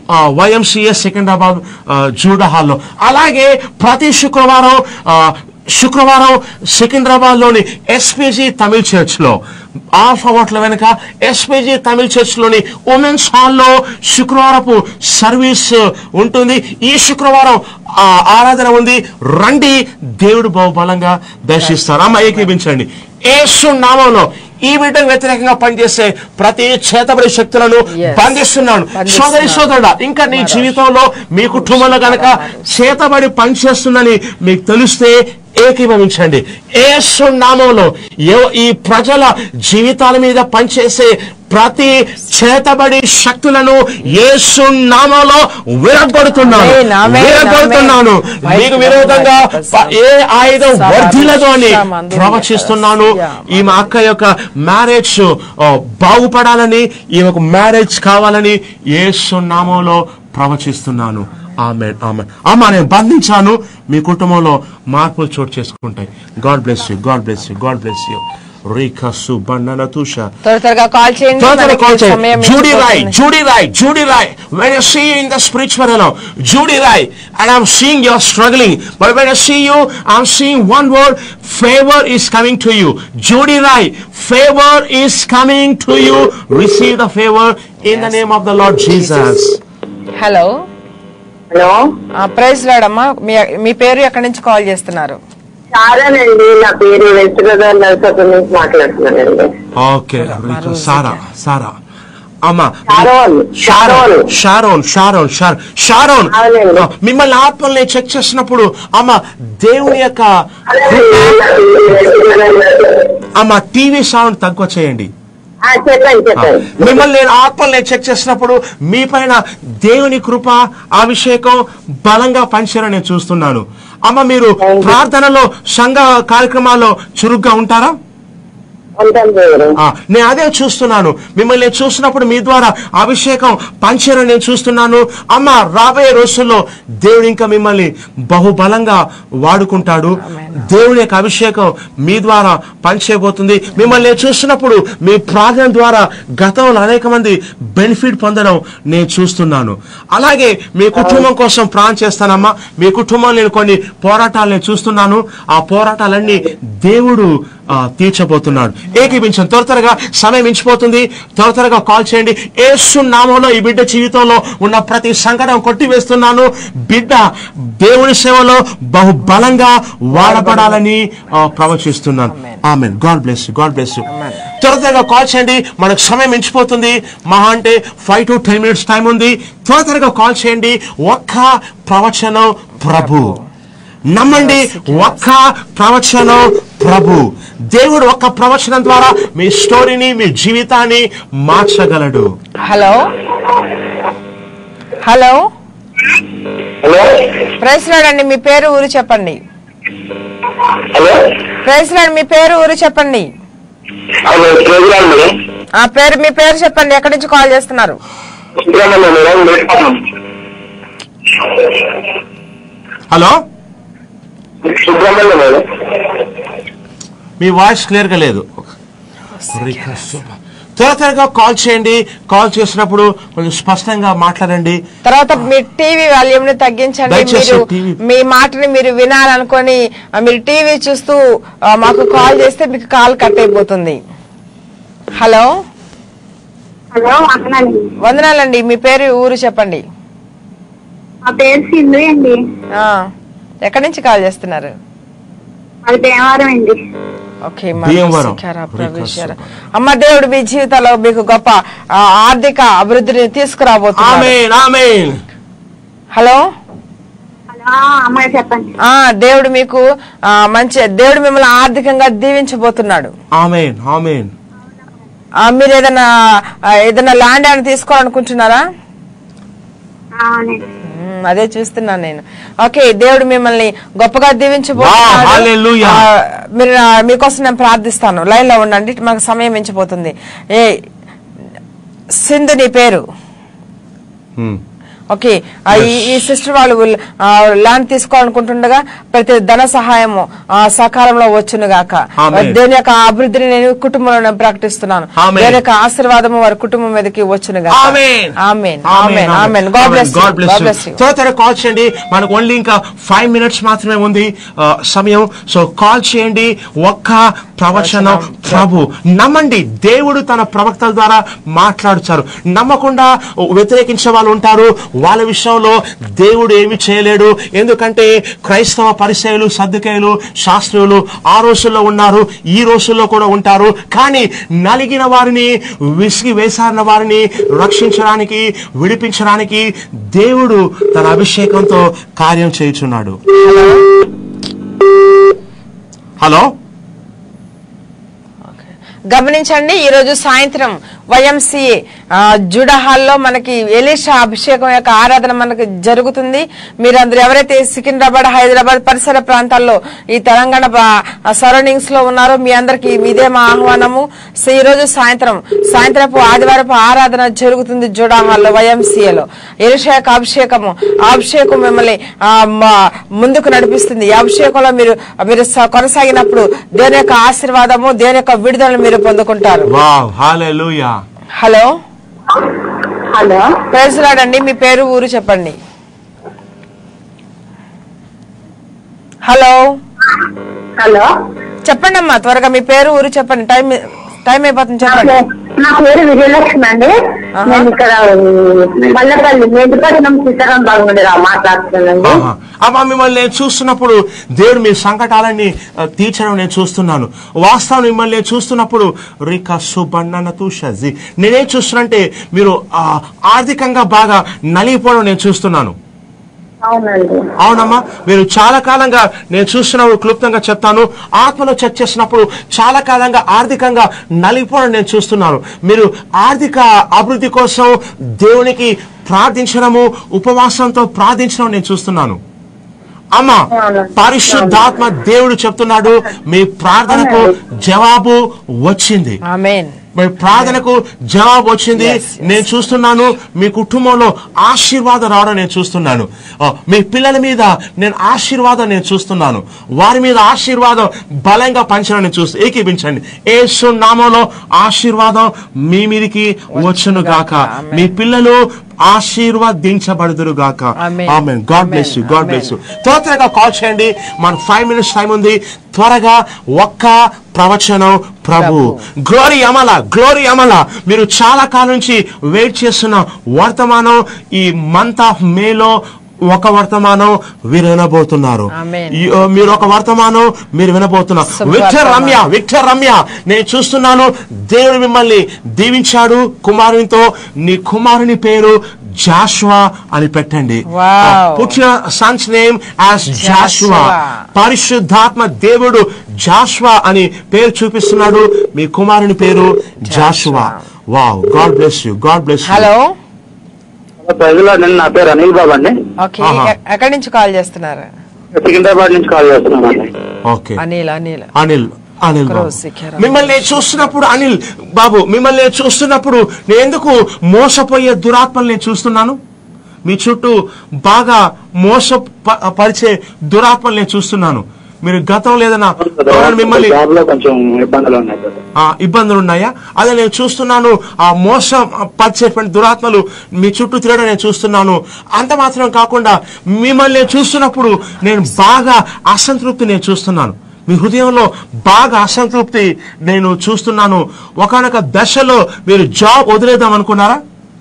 వైఎంసీఏ సికింద్రాబాద్ ఆ, జూడ హాల్లో అలాగే ప్రతి శుక్రవారం ఆ, శుక్రవారం సికింద్రాబాద్ లోని ఎస్పీజీ తమిళ్ చర్చ్ లో హాఫ్ అవర్ల వెనుక ఎస్పీజీ తమిళ్ చర్చ్ లోని ఉమెన్స్ హాల్లో శుక్రవారపు సర్వీస్ ఉంటుంది ఈ శుక్రవారం ఆ ఆరాధన ఉంది రండి దేవుడు బహుబలంగా దర్శిస్తారు అమ్మ ఏకీపించండి ఏసు నామంలో ఈ బిడ్డకు వ్యతిరేకంగా పనిచేసే ప్రతి చేతబడి శక్తులను Yes. బంధిస్తున్నాను బంధిస్తున్నాను. సోదరి సోదరుడా ఇంకా నీ జీవితంలో మీ కుటుంబంలో గనక చేతబడి పనిచేస్తుందని మీకు తెలిస్తే ఏకీభవించండి ఏసు నామంలో ఎవ- ఈ ప్రజల జీవితాల మీద పనిచేసే ప్రతి చేతబడి శక్తులను యేసు నామంలో విరగొడుతున్నాను ఆమేన్, ఆమేన్, విరగొడుతున్నాను ఆమేన్. మీకు విరోధంగా ప- ఏ ఆయుధం వర్ధిల్లదు అని ప్రవచిస్తున్నాను ఈ మా అక్క యొక్క మ్యారేజ్ బాగుపడాలని ఈమెకు మ్యారేజ్ కావాలని యేసు నామంలో ప్రవచిస్తున్నాను ఆమె ఆమె అమ్మా నేను బంధించాను మీ కుటుంబంలో మార్పులు చోటు చేసుకుంటాయి God bless you God bless you God bless you రీకా సుబన్నన తుష త్వర త్వరగా కాల్ చేయండి Further మనకి call సమయం చేయండి. Judy Rai, మించిపోతుంది. Judy Rai, Judy Rai. When I see you in the spiritual realm, Judy Rai, and I'm seeing you're struggling, but when I see you, I'm seeing one word, favor is coming to you. Judy Rai, favor is coming to you. Receive the favor in the name of the Lord Jesus. Hello hello praise లాడమ్మా మీ మీ పేరు ఎక్కడి నుంచి call చేస్తున్నారు సారానండి నా పేరు west Godavari Narasapuram నుంచి మాట్లాడుతున్నానండి Okay, Rika, Sarah, Sarah. అమ్మా షారోన్ షారోన్ షారోన్ షారోన్ షార్ షారోన్ అవునండి. ఆ, మిమ్మల్ని ఆత్మల్ని చెక్ చేసినప్పుడు అమ్మ దేవుని యొక్క అమ్మ టీవీ సౌండ్ తక్కువ చేయండి ఆ, చెప్పండి చెప్పండి మిమ్మల్ని నేను ఆత్మల్ని చెక్ చేసినప్పుడు మీ పైన దేవుని కృప అభిషేకం బలంగా పనిచేయడం నేను చూస్తున్నాను అమ్మ మీరు ప్రార్థనలో సంఘ కార్యక్రమాల్లో చురుగ్గా ఉంటారా ఉంటాను దేవుడు ఆ, నేను అదే చూస్తున్నాను మిమ్మల్ని నేను చూసినప్పుడు మీ ద్వారా అభిషేకం పంచడం నేను చూస్తున్నాను అమ్మ రాబోయే రోజుల్లో దేవుడు ఇంకా మిమ్మల్ని బహుబలంగా వాడుకుంటాడు దేవుని యొక్క అభిషేకం మీ ద్వారా పంచేయబోతుంది మిమ్మల్ని నేను చూసినప్పుడు మీ ప్రార్థన ద్వారా గతంలో అనేక మంది బెనిఫిట్ పొందడం నేను చూస్తున్నాను అలాగే మీ కుటుంబం కోసం ప్రాణం చేస్తానమ్మా మీ కుటుంబం నేను కొన్ని పోరాటాలు నేను చూస్తున్నాను ఆ పోరాటాలన్నీ దేవుడు ఆ, తీర్చబోతున్నాడు ఏకీపించండి త్వర త్వరగా సమయం మించిపోతుంది త్వర త్వరగా కాల్ చేయండి ఏసు నామంలో ఈ బిడ్డ జీవితంలో ఉన్న ప్రతి సంకటం కొట్టివేస్తున్నాను బిడ్డ దేవుని సేవలో బహు బలంగా వాడబడాలని ఆ, ప్రవచిస్తున్నాను amen God bless God bless త్వర త్వరగా కాల్ చేయండి మనకు సమయం మించిపోతుంది మహా అంటే five to ten minutes time ఉంది త్వర త్వరగా కాల్ చేయండి ఒక్క ప్రవచనం ప్రభు నమ్మండి ఒక్క ప్రవచనం ప్రభు దేవుడు ఒక్క ప్రవచనం ద్వారా మీ స్టోరీని మీ జీవితాన్ని మార్చగలడు హలో హలో హలో ప్రైజ్ లాడండి మీ పేరు ఊరు చెప్పండి హలో ప్రైజ్ లాడ్ మీ పేరు ఊరు చెప్పండి హలో ప్రోగ్రామ్ మేడం ఆ పేరు మీ పేరు చెప్పండి ఎక్కడి నుంచి కాల్ చేస్తున్నారు Subrahmanyam madam Medpatnam hello Subrahmanyam madam మీ వాయిస్ క్లియర్ గా లేదు త్వర త్వరగా కాల్ చేయండి కాల్ చేసినప్పుడు కొంచెం స్పష్టంగా మాట్లాడండి తర్వాత మీ టీవీ వాల్యూమ్ ని తగ్గించండి దయచేసి మీరు TV మీ మాటని మీరు వినాలనుకొని ఆ, మీరు టీవీ చూస్తూ ఆ, మాకు కాల్ చేస్తే మీకు కాల్ కట్ అయిపోతుంది హలో హలో అన్నానండి వందనాలండి మీ పేరు ఊరు చెప్పండి మా పేరు సింధు అండి ఆ, ఎక్కడి నుంచి కాల్ చేస్తున్నారు అది దేవారం అండి ఓకే భీమవరం. మరొక ప్రవేశార. అమ్మ దేవుడు మీ జీవితంలో మీకు గొప్ప ఆ, ఆర్థిక అభివృద్ధిని తీసుకురాబోతున్నారు ఆమెన్ ఆమెన్ హలో హలో అమ్మాయి చెప్పండి ఆ దేవుడు మీకు ఆ, మంచి దేవుడు మిమ్మల్ని ఆర్థికంగా దీవించబోతున్నాడు ఆమెన్ ఆమెన్ ఆ, మీరు ఏదైనా ఆ, ఏదైనా ల్యాండ్ ఏమైనా తీసుకోవాలనుకుంటున్నారా అవునండి మ్మ్, అదే చూస్తున్నాను నేను ఓకే దేవుడు మిమ్మల్ని గొప్పగా Wow, దీవించబోతున్నాడు hallelujah. ఆ, మీరు ఆ, మీకోసం నేను ప్రార్థిస్తాను లైన్ లో ఉండండి మాకు సమయం మించిపోతుంది ఏ సింధు నీ పేరు Hmm. ఓకే ఆ, ఈ ఈ సిస్టర్ వాళ్ళు ఆ, ల్యాండ్ తీసుకోవాలనుకుంటుండగా ప్రతి ధన సహాయము ఆ, సకాలంలో వచ్చును గాక Amen. దేని యొక్క అభివృద్ధిని నేను కుటుంబంలో నేను ప్రకటిస్తున్నాను Amen. దేని యొక్క ఆశీర్వాదము వారి కుటుంబం మీదకి వచ్చును గాక amen amen amen amen God bless God bless God bless you త్వర త్వర కాల్ చేయండి మనకు ఓన్లీ ఇంకా ఫైవ్ మినిట్స్ మాత్రమే ఉంది ఆ, సమయం సో కాల్ చేయండి ఒక్క ప్రవచనం ప్రభు నమ్మండి దేవుడు తన ప్రవక్తల ద్వారా మాట్లాడుతారు నమ్మకుండా వ్యతిరేకించే వాళ్ళు ఉంటారు వాళ్ళ విషయంలో దేవుడు ఏమి చేయలేడు ఎందుకంటే క్రైస్తవ పరిచయులు సర్దుకేయులు శాస్త్రులు ఆ రోజుల్లో ఉన్నారు ఈ రోజుల్లో కూడా ఉంటారు కానీ నలిగిన వారిని విసిగి వేసారిన వారిని రక్షించడానికి విడిపించడానికి దేవుడు తన అభిషేకంతో కార్యం చేయుచున్నాడు హలో గమనించండి ఈ రోజు సాయంత్రం వైఎంసీఏ జుడా హాల్లో మనకి ఎలీషా అభిషేకం యొక్క ఆరాధన మనకి జరుగుతుంది మీరందరూ ఎవరైతే సికింద్రాబాద్ హైదరాబాద్ పరిసర ప్రాంతాల్లో ఈ తెలంగాణ సరౌండింగ్స్ లో ఉన్నారో మీ అందరికి ఇదే మా ఆహ్వానము సో ఈ రోజు సాయంత్రం సాయంత్రపు ఆదివారపు ఆరాధన జరుగుతుంది జుడా హాల్లో వైఎంసీఏలో ఎలీషా యొక్క అభిషేకము ఆ అభిషేకం మిమ్మల్ని ఆ, మ- ముందుకు నడిపిస్తుంది ఈ అభిషేకంలో మీరు మీరు స- కొనసాగినప్పుడు దేని యొక్క ఆశీర్వాదము దేని యొక్క విడుదల మీరు పొందుకుంటారు వావ్ హల్లెలూయా హలో హలో ప్రైజ్లాడండి మీ పేరు ఊరు చెప్పండి హలో హలో చెప్పండి అమ్మా త్వరగా మీ పేరు ఊరు చెప్పండి టైం టైం అయిపోతుంది చెప్పండి నా పేరు విజయలక్ష్మి అండి నేను ఇక్కడ మల్లపల్లి మేడిపట్నం సీతారాం బాగుండేరా మాట్లాడుతున్నానండి ఆహా. అమ్మా మిమ్మల్ని నేను చూస్తున్నప్పుడు దేవుడు మీ సంకటాలన్నీ ఆ, తీర్చడం నేను చూస్తున్నాను వాస్తవం మిమ్మల్ని నేను చూస్తున్నప్పుడు రికా సుబన్నన తూషజి నేనేం చూస్తున్నంటే మీరు ఆ, ఆర్థికంగా బాగా నలిగిపోవడం నేను చూస్తున్నాను అవునండి అవునమ్మా మీరు చాలా కాలంగా నేను చూస్తున్నప్పుడు క్లుప్తంగా చెప్తాను ఆత్మలో చర్చ చేసినప్పుడు చాలా కాలంగా ఆర్థికంగా నలిగిపోవడం నేను చూస్తున్నాను మీరు ఆర్థిక అభివృద్ధి కోసం దేవునికి ప్రార్థించడము ఉపవాసంతో ప్రార్థించడం నేను చూస్తున్నాను అమ్మ పరిశుద్ధాత్మ దేవుడు చెప్తున్నాడు మీ ప్రార్థనకు జవాబు వచ్చింది ఆమెన్ మీ ప్రార్థనకు జవాబు వచ్చింది నేను చూస్తున్నాను మీ కుటుంబంలో ఆశీర్వాదం రావడం నేను చూస్తున్నాను ఆ, మీ పిల్లల మీద నేను ఆశీర్వాదం నేను చూస్తున్నాను వారి మీద ఆశీర్వాదం బలంగా పంచడం నేను చూస్తూ ఏకీపించండి ఏసు నామంలో ఆశీర్వాదం మీ మీదికి వచ్చును గాక మీ పిల్లలు ఆశీర్వదించబడుదురు గాక Amen. Amen God bless you God bless you త్వర త్వరగా కాల్ చేయండి మన ఫైవ్ మినిట్స్ టైం ఉంది త్వరగా ఒక్క ప్రవచనం ప్రభు గ్లోరీ అమల గ్లోరీ అమల మీరు చాలా కాలం నుంచి వెయిట్ చేస్తున్న వర్తమానం ఈ మంత్ ఆఫ్ మేలో ఒక వర్తమానం మీరు వినబోతున్నారు Amen. ఈ, ఆ, మీరు ఒక వర్తమానం మీరు వినబోతున్నారు శుభ విక్టర్ వర్తమానం. రమ్య విక్టర్ రమ్య నేను చూస్తున్నాను దేవుడు మిమ్మల్ని దీవించాడు కుమారునితో నీ కుమారుని పేరు జాషువా అని పెట్టండి Wow. Put your son's name as Joshua Joshua. పరిశుద్ధాత్మ దేవుడు జాషువా అని పేరు చూపిస్తున్నాడు మీ కుమారుని పేరు Joshua wow God bless you God bless hello ప్రజలో నేను నా పేరు అనిల్ బాబు అండి ఓకే ఆహా. ఎ- ఎక్కడి నుంచి కాల్ చేస్తున్నారు సికింద్రాబాద్ నుంచి కాల్ చేస్తున్నానండి ఓకే అనిల్ అనిల్ అనిల్ అనిల్ బాబు. క్రోస్ శిఖరం. మిమ్మల్ని నేను చూస్తున్నప్పుడు అనిల్ బాబు మిమ్మల్ని నేను చూస్తున్నప్పుడు నేను ఎందుకు మోసపోయే దురాత్మలు నేను చూస్తున్నాను మీ చుట్టూ బాగా మోస ప- పరిచే దురాత్మలు నేను చూస్తున్నాను మీరు గతంలో ఏదైనా ఎవరైనా మిమ్మల్ని జాబ్ లో కొంచెం ఇబ్బందులు ఉన్నాయి కదా ఆ, ఇబ్బందులు ఉన్నాయా అదే నేను చూస్తున్నాను ఆ మోసం పరిచేటువంటి దురాత్మలు మీ చుట్టూ తిరగడం నేను చూస్తున్నాను అంత మాత్రం కాకుండా మిమ్మల్ని నేను చూస్తున్నప్పుడు నేను బాగా అసంతృప్తి నేను చూస్తున్నాను మీ హృదయంలో బాగా అసంతృప్తి నేను చూస్తున్నాను ఒకనొక దశలో మీరు జాబ్ వదిలేద్దాం అనుకున్నారా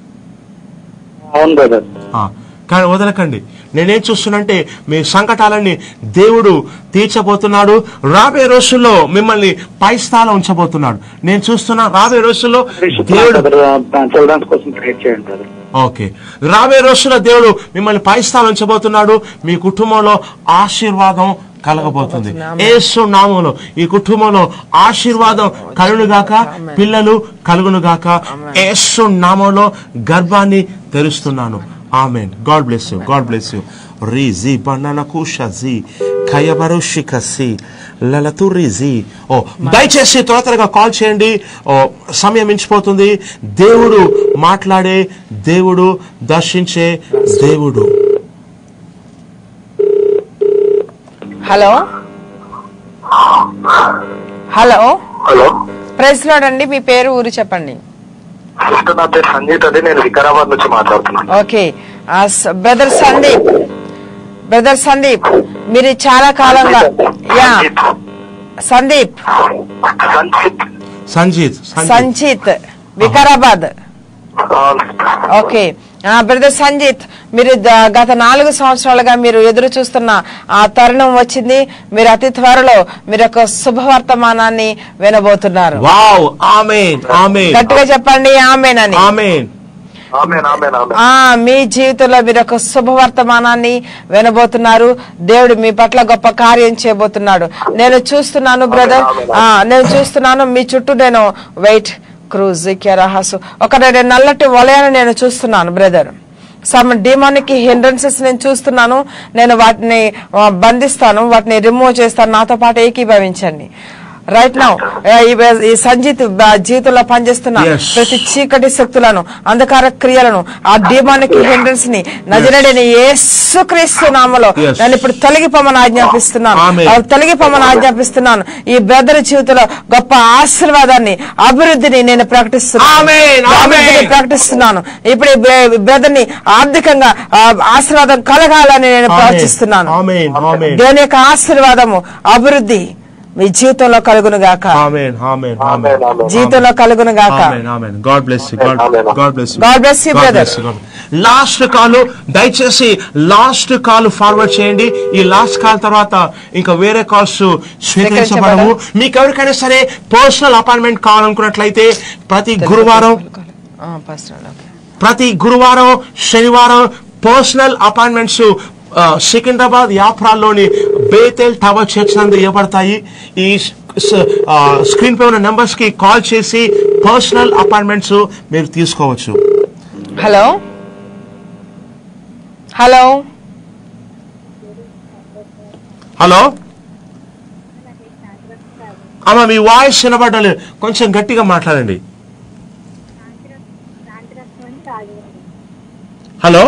అవును బ్రదర్ ఆ, కానీ వదలకండి నేనేం చూస్తున్నంటే మీ సంకటాలన్నీ దేవుడు తీర్చబోతున్నాడు రాబోయే రోజుల్లో మిమ్మల్ని పై స్థానం ఉంచబోతున్నాడు నేను చూస్తున్నా రాబోయే రోజుల్లో దేవుడు చిల్డ్రన్స్ కోసం ప్రేర్ చేయండి బ్రదర్ ఓకే రాబోయే రోజుల్లో దేవుడు మిమ్మల్ని పై స్థానం ఉంచబోతున్నాడు మీ కుటుంబంలో ఆశీర్వాదం కలగబోతుంది ఏసు నామంలో ఈ కుటుంబంలో ఆశీర్వాదం కలుగునుగాక పిల్లలు కలుగునుగాక ఏసు నామంలో గర్భాన్ని తెరుస్తున్నాను amen God bless you God bless you రీజీ బనానా కుషజీ ఖయబరుషికసి లలతు రీజీ ఓ దయచేసి త్వర త్వరగా కాల్ చేయండి ఓ సమయం మించిపోతుంది దేవుడు మాట్లాడే దేవుడు దర్శించే దేవుడు హలో హలో హలో ప్రెస్ లోడండి మీ పేరు ఊరు చెప్పండి సిస్టర్ నా పేరు సంగీత్ అండి నేను వికారాబాద్ నుంచి మాట్లాడుతున్నాను okay brother Sandeep brother Sandeep మీరు చాలా కాలంగా yeah Sandeep Sanjeet Sanchit Vikarabad okay brother Sanjit మీరు ద- గత నాలుగు సంవత్సరాలుగా మీరు ఎదురు చూస్తున్న ఆ తరుణం వచ్చింది మీరు అతి త్వరలో మీరు ఒక శుభవర్తమానాన్ని వినబోతున్నారు వావ్ ఆమెన్ ఆమెన్ గట్టిగా చెప్పండి ఆమెనని ఆమెన్ ఆ మీ జీవితంలో మీరు ఒక శుభవర్తమానాన్ని వినబోతున్నారు దేవుడు మీ పట్ల గొప్ప కార్యం చేయబోతున్నాడు నేను చూస్తున్నాను బ్రదర్ ఆ నేను చూస్తున్నాను మీ చుట్టూ నేను వెయిట్ క్రూజ్ రహాసు ఒక రెండు నల్లటి వలయాన్ని నేను చూస్తున్నాను బ్రదర్ సమ్ డిమానిక్ హిండ్రన్సెస్ నేను చూస్తున్నాను నేను వాటిని ఆ, బంధిస్తాను వాటిని రిమూవ్ చేస్తాను నాతో పాటు ఏకీభవించండి రైట్ నౌ ఈ సంజిత్ బ- జీవితంలో పనిచేస్తున్న Yes. ప్రతి చీకటి శక్తులను అంధకార క్రియలను ఆ డిమానిక్ హిండ్రన్స్ ని నజరడని యేసుక్రీస్తు నామలో Yes. నేను ఇప్పుడు తొలగిపోమని ఆజ్ఞాపిస్తున్నాను Amen. అవి తొలగిపోమని ఆజ్ఞాపిస్తున్నాను ఈ బ్రదర్ జీవితంలో గొప్ప ఆశీర్వాదాన్ని అభివృద్ధిని నేను ప్రకటిస్తున్నాను Amen. Amen. అభివృద్ధిని ప్రకటిస్తున్నాను ఇప్పుడు ఈ బ్రదర్ ని ఆర్థికంగా ఆ, ఆశీర్వాదం కలగాలని నేను Amen. ప్రార్థిస్తున్నాను Amen. Amen. దేవుని యొక్క ఆశీర్వాదము అభివృద్ధి మీ జీవితంలో కలుగును గాక ఆమెన్ ఆమెన్ ఆమెన్ జీవితంలో కలుగును గాక amen amen God bless you God God bless you God bless you, brother. Last call దయచేసి లాస్ట్ కాల్ ఫార్వర్డ్ చేయండి ఈ లాస్ట్ కాల్ తర్వాత ఇంకా వేరే కాల్స్ స్వీకరించబడవు మీకు ఎవరికైనా సరే పర్సనల్ అపాయింట్మెంట్ కావాలనుకున్నట్లయితే ప్రతి గురువారం ఆ, personal, okay. ప్రతి గురువారం శనివారం పర్సనల్ అపాయింట్మెంట్స్ ఆ, సికింద్రాబాద్ యాప్రాల్లోని బేతెల్ టవర్ చర్చ్ నందు ఇవ్వబడతాయి ఈ స- ఆ, స్క్రీన్ పై ఉన్న నెంబర్స్ కి కాల్ చేసి పర్సనల్ అపాయింట్మెంట్స్ మీరు తీసుకోవచ్చు హలో హలో హలో అమ్మ మీ వాయిస్ వినబడ్డాలి కొంచెం గట్టిగా మాట్లాడండి హలో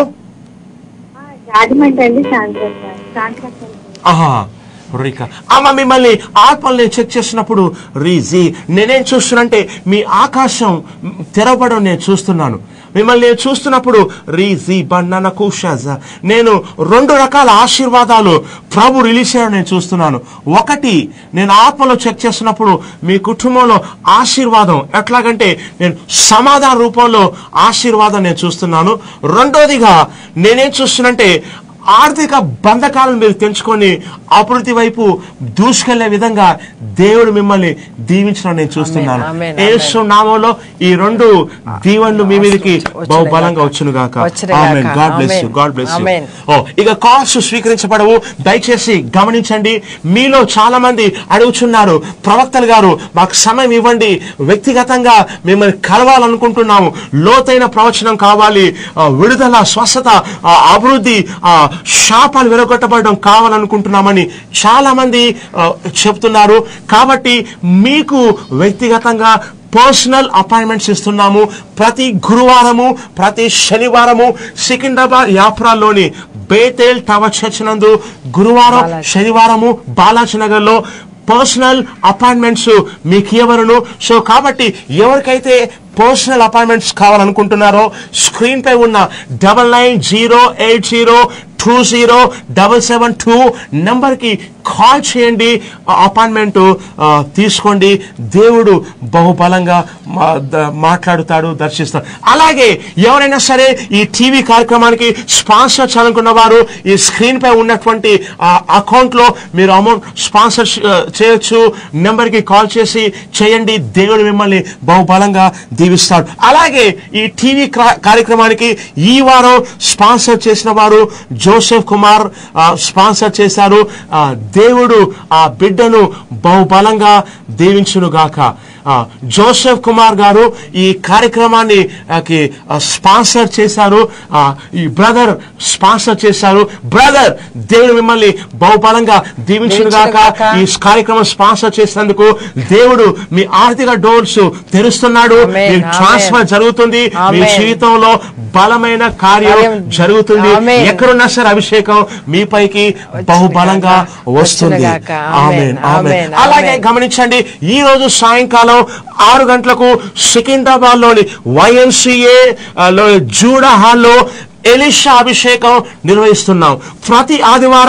రాజమండ్రి అండి సాయంత్రం సాయంత్రం ఆహా రిక అమ్మ మిమ్మల్ని ఆత్మల్ని చెక్ చేసినప్పుడు రీజీ నేనేం చూస్తున్నానంటే మీ ఆకాశం తెరవడం నేను చూస్తున్నాను మిమ్మల్ని నేను చూస్తున్నప్పుడు రీజీ బన్నన కుషాజ నేను రెండు రకాల ఆశీర్వాదాలు ప్రభు రిలీజ్ చేయడం నేను చూస్తున్నాను ఒకటి నేను ఆత్మలో చెక్ చేస్తున్నప్పుడు మీ కుటుంబంలో ఆశీర్వాదం ఎట్లాగంటే నేను సమాధాన రూపంలో ఆశీర్వాదం నేను చూస్తున్నాను రెండోదిగా నేనేం చూస్తున్నానంటే ఆర్థిక బంధకాలను మీరు తెంచుకొని అభివృద్ధి వైపు దూసుకెళ్లే విధంగా దేవుడు మిమ్మల్ని దీవించడం నేను చూస్తున్నాను ఆమేన్, ఆమేన్. యేసు నామంలో ఈ రెండు దీవెనలు మీ మీదకి బహుబలంగా వచ్చును గాక వచ్చునుగాక. Amen God bless you amen. God bless you amen. ఓ ఇక కాల్స్ స్వీకరించబడవు దయచేసి గమనించండి మీలో చాలా మంది అడుగుచున్నారు ప్రవక్తలు గారు మాకు సమయం ఇవ్వండి వ్యక్తిగతంగా మిమ్మల్ని కలవాలనుకుంటున్నాము లోతైన ప్రవచనం కావాలి ఆ, విడుదల స్వస్థత ఆ, అభివృద్ధి ఆ, శాపాలు విరగొట్టబడడం కావాలనుకుంటున్నామని చాలా మంది ఆ, చెప్తున్నారు కాబట్టి మీకు వ్యక్తిగతంగా పర్సనల్ అపాయింట్మెంట్స్ ఇస్తున్నాము ప్రతి గురువారము ప్రతి శనివారము సికింద్రాబాద్ యాప్రాల్లోని బేతేల్ టవర్ చర్చ్ నందు గురువారం శనివారము బాలాజీ నగర్లో పర్సనల్ అపాయింట్మెంట్స్ మీకు ఇవ్వరును సో కాబట్టి ఎవరికైతే పర్సనల్ అపాయింట్మెంట్స్ కావాలనుకుంటున్నారో స్క్రీన్ పై ఉన్న double nine zero eight zero two zero double seven two నంబర్కి కాల్ చేయండి అపాయింట్మెంట్ తీసుకోండి దేవుడు బహుబలంగా మా- ద- మాట్లాడుతాడు దర్శిస్తాడు అలాగే ఎవరైనా సరే ఈ టీవీ కార్యక్రమానికి స్పాన్సర్ చేయాలనుకున్న వారు ఈ స్క్రీన్ పై ఉన్నటువంటి అకౌంట్ లో మీరు అమౌంట్ స్పాన్సర్ చేయొచ్చు నెంబర్ కి కాల్ చేసి చేయండి దేవుడు మిమ్మల్ని బహుబలంగా దీవిస్తాడు అలాగే ఈ టీవీ క్రా- కార్యక్రమానికి ఈ వారం స్పాన్సర్ చేసిన వారు జోసెఫ్ కుమార్ ఆ, స్పాన్సర్ చేశారు ఆ, దేవుడు ఆ బిడ్డను బహుబలంగా దీవించును గాక ఆ, జోసెఫ్ కుమార్ గారు ఈ కార్యక్రమాన్ని ఆ, కి, ఆ, స్పాన్సర్ చేశారు ఆ, ఈ బ్రదర్ స్పాన్సర్ చేశారు బ్రదర్ దేవుడు మిమ్మల్ని బహుబలంగా దీవించును గాక దీవించునుగాక. ఈ కార్యక్రమం స్పాన్సర్ చేసినందుకు దేవుడు మీ ఆర్థిక డోర్స్ తెరుస్తున్నాడు ఆమేన్, మీ ఆమేన్. ట్రాన్స్ఫర్ జరుగుతుంది మీ ఆమేన్. జీవితంలో బలమైన కార్యం కార్యం జరుగుతుంది ఆమేన్. ఎక్కడున్నా సరే అభిషేకం మీపైకి బహుబలంగా వస్తుంది వచ్చునుగాక. ఆమేన్ ఆమేన్, ఆమేన్ ఆమేన్. అలాగే గమనించండి ఈ రోజు సాయంకాలం ఆరు గంటలకు సికింద్రాబాద్ లోని వైఎంసీఏ లో జూడా హాల్లో ఎలిషా అభిషేకం నిర్వహిస్తున్నాం ప్రతి ఆదివారం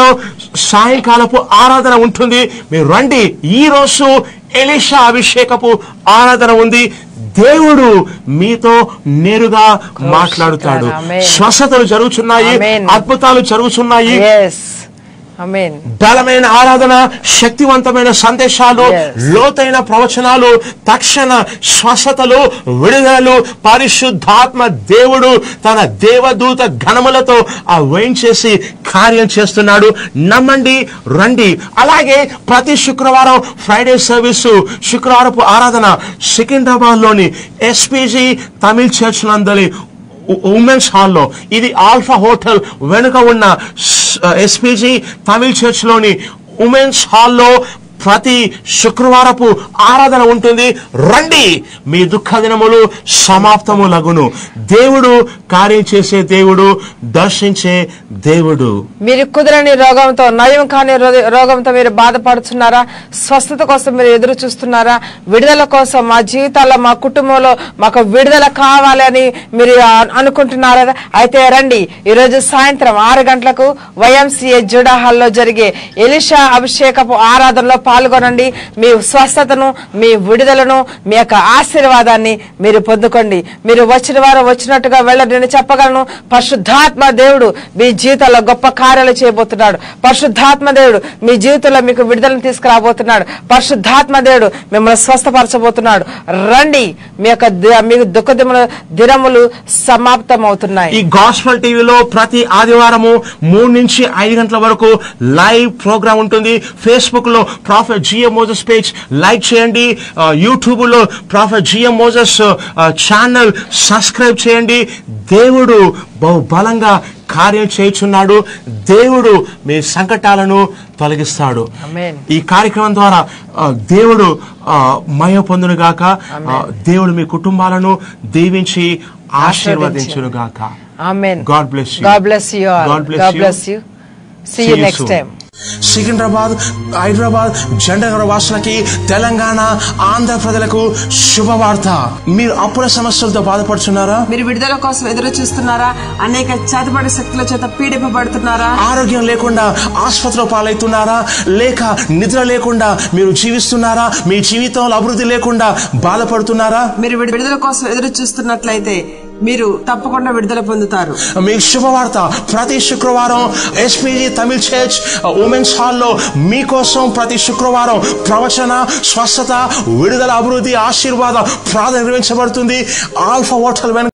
సాయంకాలపు ఆరాధన ఉంటుంది మీరు రండి ఈ రోజు ఎలిషా అభిషేకపు ఆరాధన ఉంది దేవుడు మీతో నేరుగా మాట్లాడుతాడు Amen. స్వస్థతలు జరుగుతున్నాయి Amen. అద్భుతాలు జరుగుతున్నాయి ఎస్ అమేన్ బలమైన ఆరాధన శక్తివంతమైన సందేశాలు Yes. లోతైన ప్రవచనాలు తక్షణ స్వస్థతలు విడుదలలు పరిశుద్ధాత్మ దేవుడు తన దేవదూత గణములతో ఆ చేసి కార్యం చేస్తున్నాడు నమ్మండి రండి అలాగే ప్రతి శుక్రవారం ఫ్రైడే సర్వీసు శుక్రవారపు ఆరాధన సికింద్రాబాద్ లోని ఎస్పీజీ తమిళ్ చర్చ్ నందలి ఉమెన్స్ హాల్లో ఇది ఆల్ఫా హోటల్ వెనుక ఉన్న ఎస్పీజీ తమిళ్ చర్చ్ లోని ఉమెన్స్ హాల్లో ప్రతి శుక్రవారపు ఆరాధన ఉంటుంది రండి మీ దుఃఖ దినములు సమాప్తము లగును దేవుడు కార్యం చేసే దేవుడు దర్శించే దేవుడు మీరు కుదరని రోగంతో నయం కాని రో- రోగంతో మీరు బాధపడుతున్నారా స్వస్థత కోసం మీరు ఎదురు చూస్తున్నారా విడుదల కోసం మా జీవితాల్లో మా కుటుంబంలో మాకు విడుదల కావాలని మీరు అ- అనుకుంటున్నారా అయితే రండి ఈరోజు సాయంత్రం ఆరు గంటలకు వైఎంసీఏ జుడా హాల్లో జరిగే ఎలిషా అభిషేకపు ఆరాధనలో పాల్గొనండి మీ స్వస్థతను మీ విడుదలను మీ యొక్క ఆశీర్వాదాన్ని మీరు పొందుకోండి మీరు వచ్చిన వారు వచ్చినట్టుగా వెళ్ళండి నేను చెప్పగలను పరిశుద్ధాత్మ దేవుడు మీ జీవితంలో గొప్ప కార్యాలు చేయబోతున్నాడు పరిశుద్ధాత్మ దేవుడు మీ జీవితంలో మీకు విడుదలను తీసుకురాబోతున్నాడు పరిశుద్ధాత్మ దేవుడు మిమ్మల్ని స్వస్థపరచబోతున్నాడు రండి మీ యొక్క ది- మీ దుఃఖ దినములు దినములు సమాప్తం అవుతున్నాయి ఈ గాస్పల్ టీవీలో ప్రతి ఆదివారము మూడు నుంచి ఐదు గంటల వరకు లైవ్ ప్రోగ్రామ్ ఉంటుంది ఫేస్బుక్ లో prophet GM Moses page like చేయండి ఆ, యూట్యూబ్ లో ప్రాఫెట్ జిఎం మోజస్ ఆ, ఛానల్ సబ్స్క్రైబ్ చేయండి దేవుడు బహు బలంగా కార్యం చేయుచున్నాడు దేవుడు మీ సంకటాలను తొలగిస్తాడు Amen. ఈ కార్యక్రమం ద్వారా ఆ, దేవుడు ఆ, మయ పొందును గాక ఆ, దేవుడు మీ కుటుంబాలను దీవించి ఆశీర్వదించును గాక amen God bless you. God bless you all. God bless God you. bless you. See, See you you next soon. time. Secunderabad Hyderabad జండగర వాసులకి తెలంగాణ ఆంధ్ర ప్రజలకు శుభవార్త మీరు అప్పుల సమస్యలతో బాధపడుతున్నారా మీరు విడుదల కోసం ఎదురు చూస్తున్నారా అనేక చేతబడి శక్తుల చేత పీడింపబడుతున్నారా ఆరోగ్యం లేకుండా ఆసుపత్రిలో పాలవుతున్నారా లేక నిద్ర లేకుండా మీరు జీవిస్తున్నారా మీ జీవితంలో అభివృద్ధి లేకుండా బాధపడుతున్నారా మీరు విడు- విడుదల కోసం ఎదురు చూస్తున్నట్లయితే మీరు తప్పకుండా విడుదల పొందుతారు మీకు శుభవార్త ప్రతి శుక్రవారం ఎస్పీజీ తమిళ్ చర్చ్ ఉమెన్స్ హాల్లో మీకోసం ప్రతి శుక్రవారం ప్రవచన స్వస్థత విడుదల అభివృద్ధి ఆశీర్వాద ప్రార్థన నిర్వహించబడుతుంది ఆల్ఫా హోటల్ వెనుక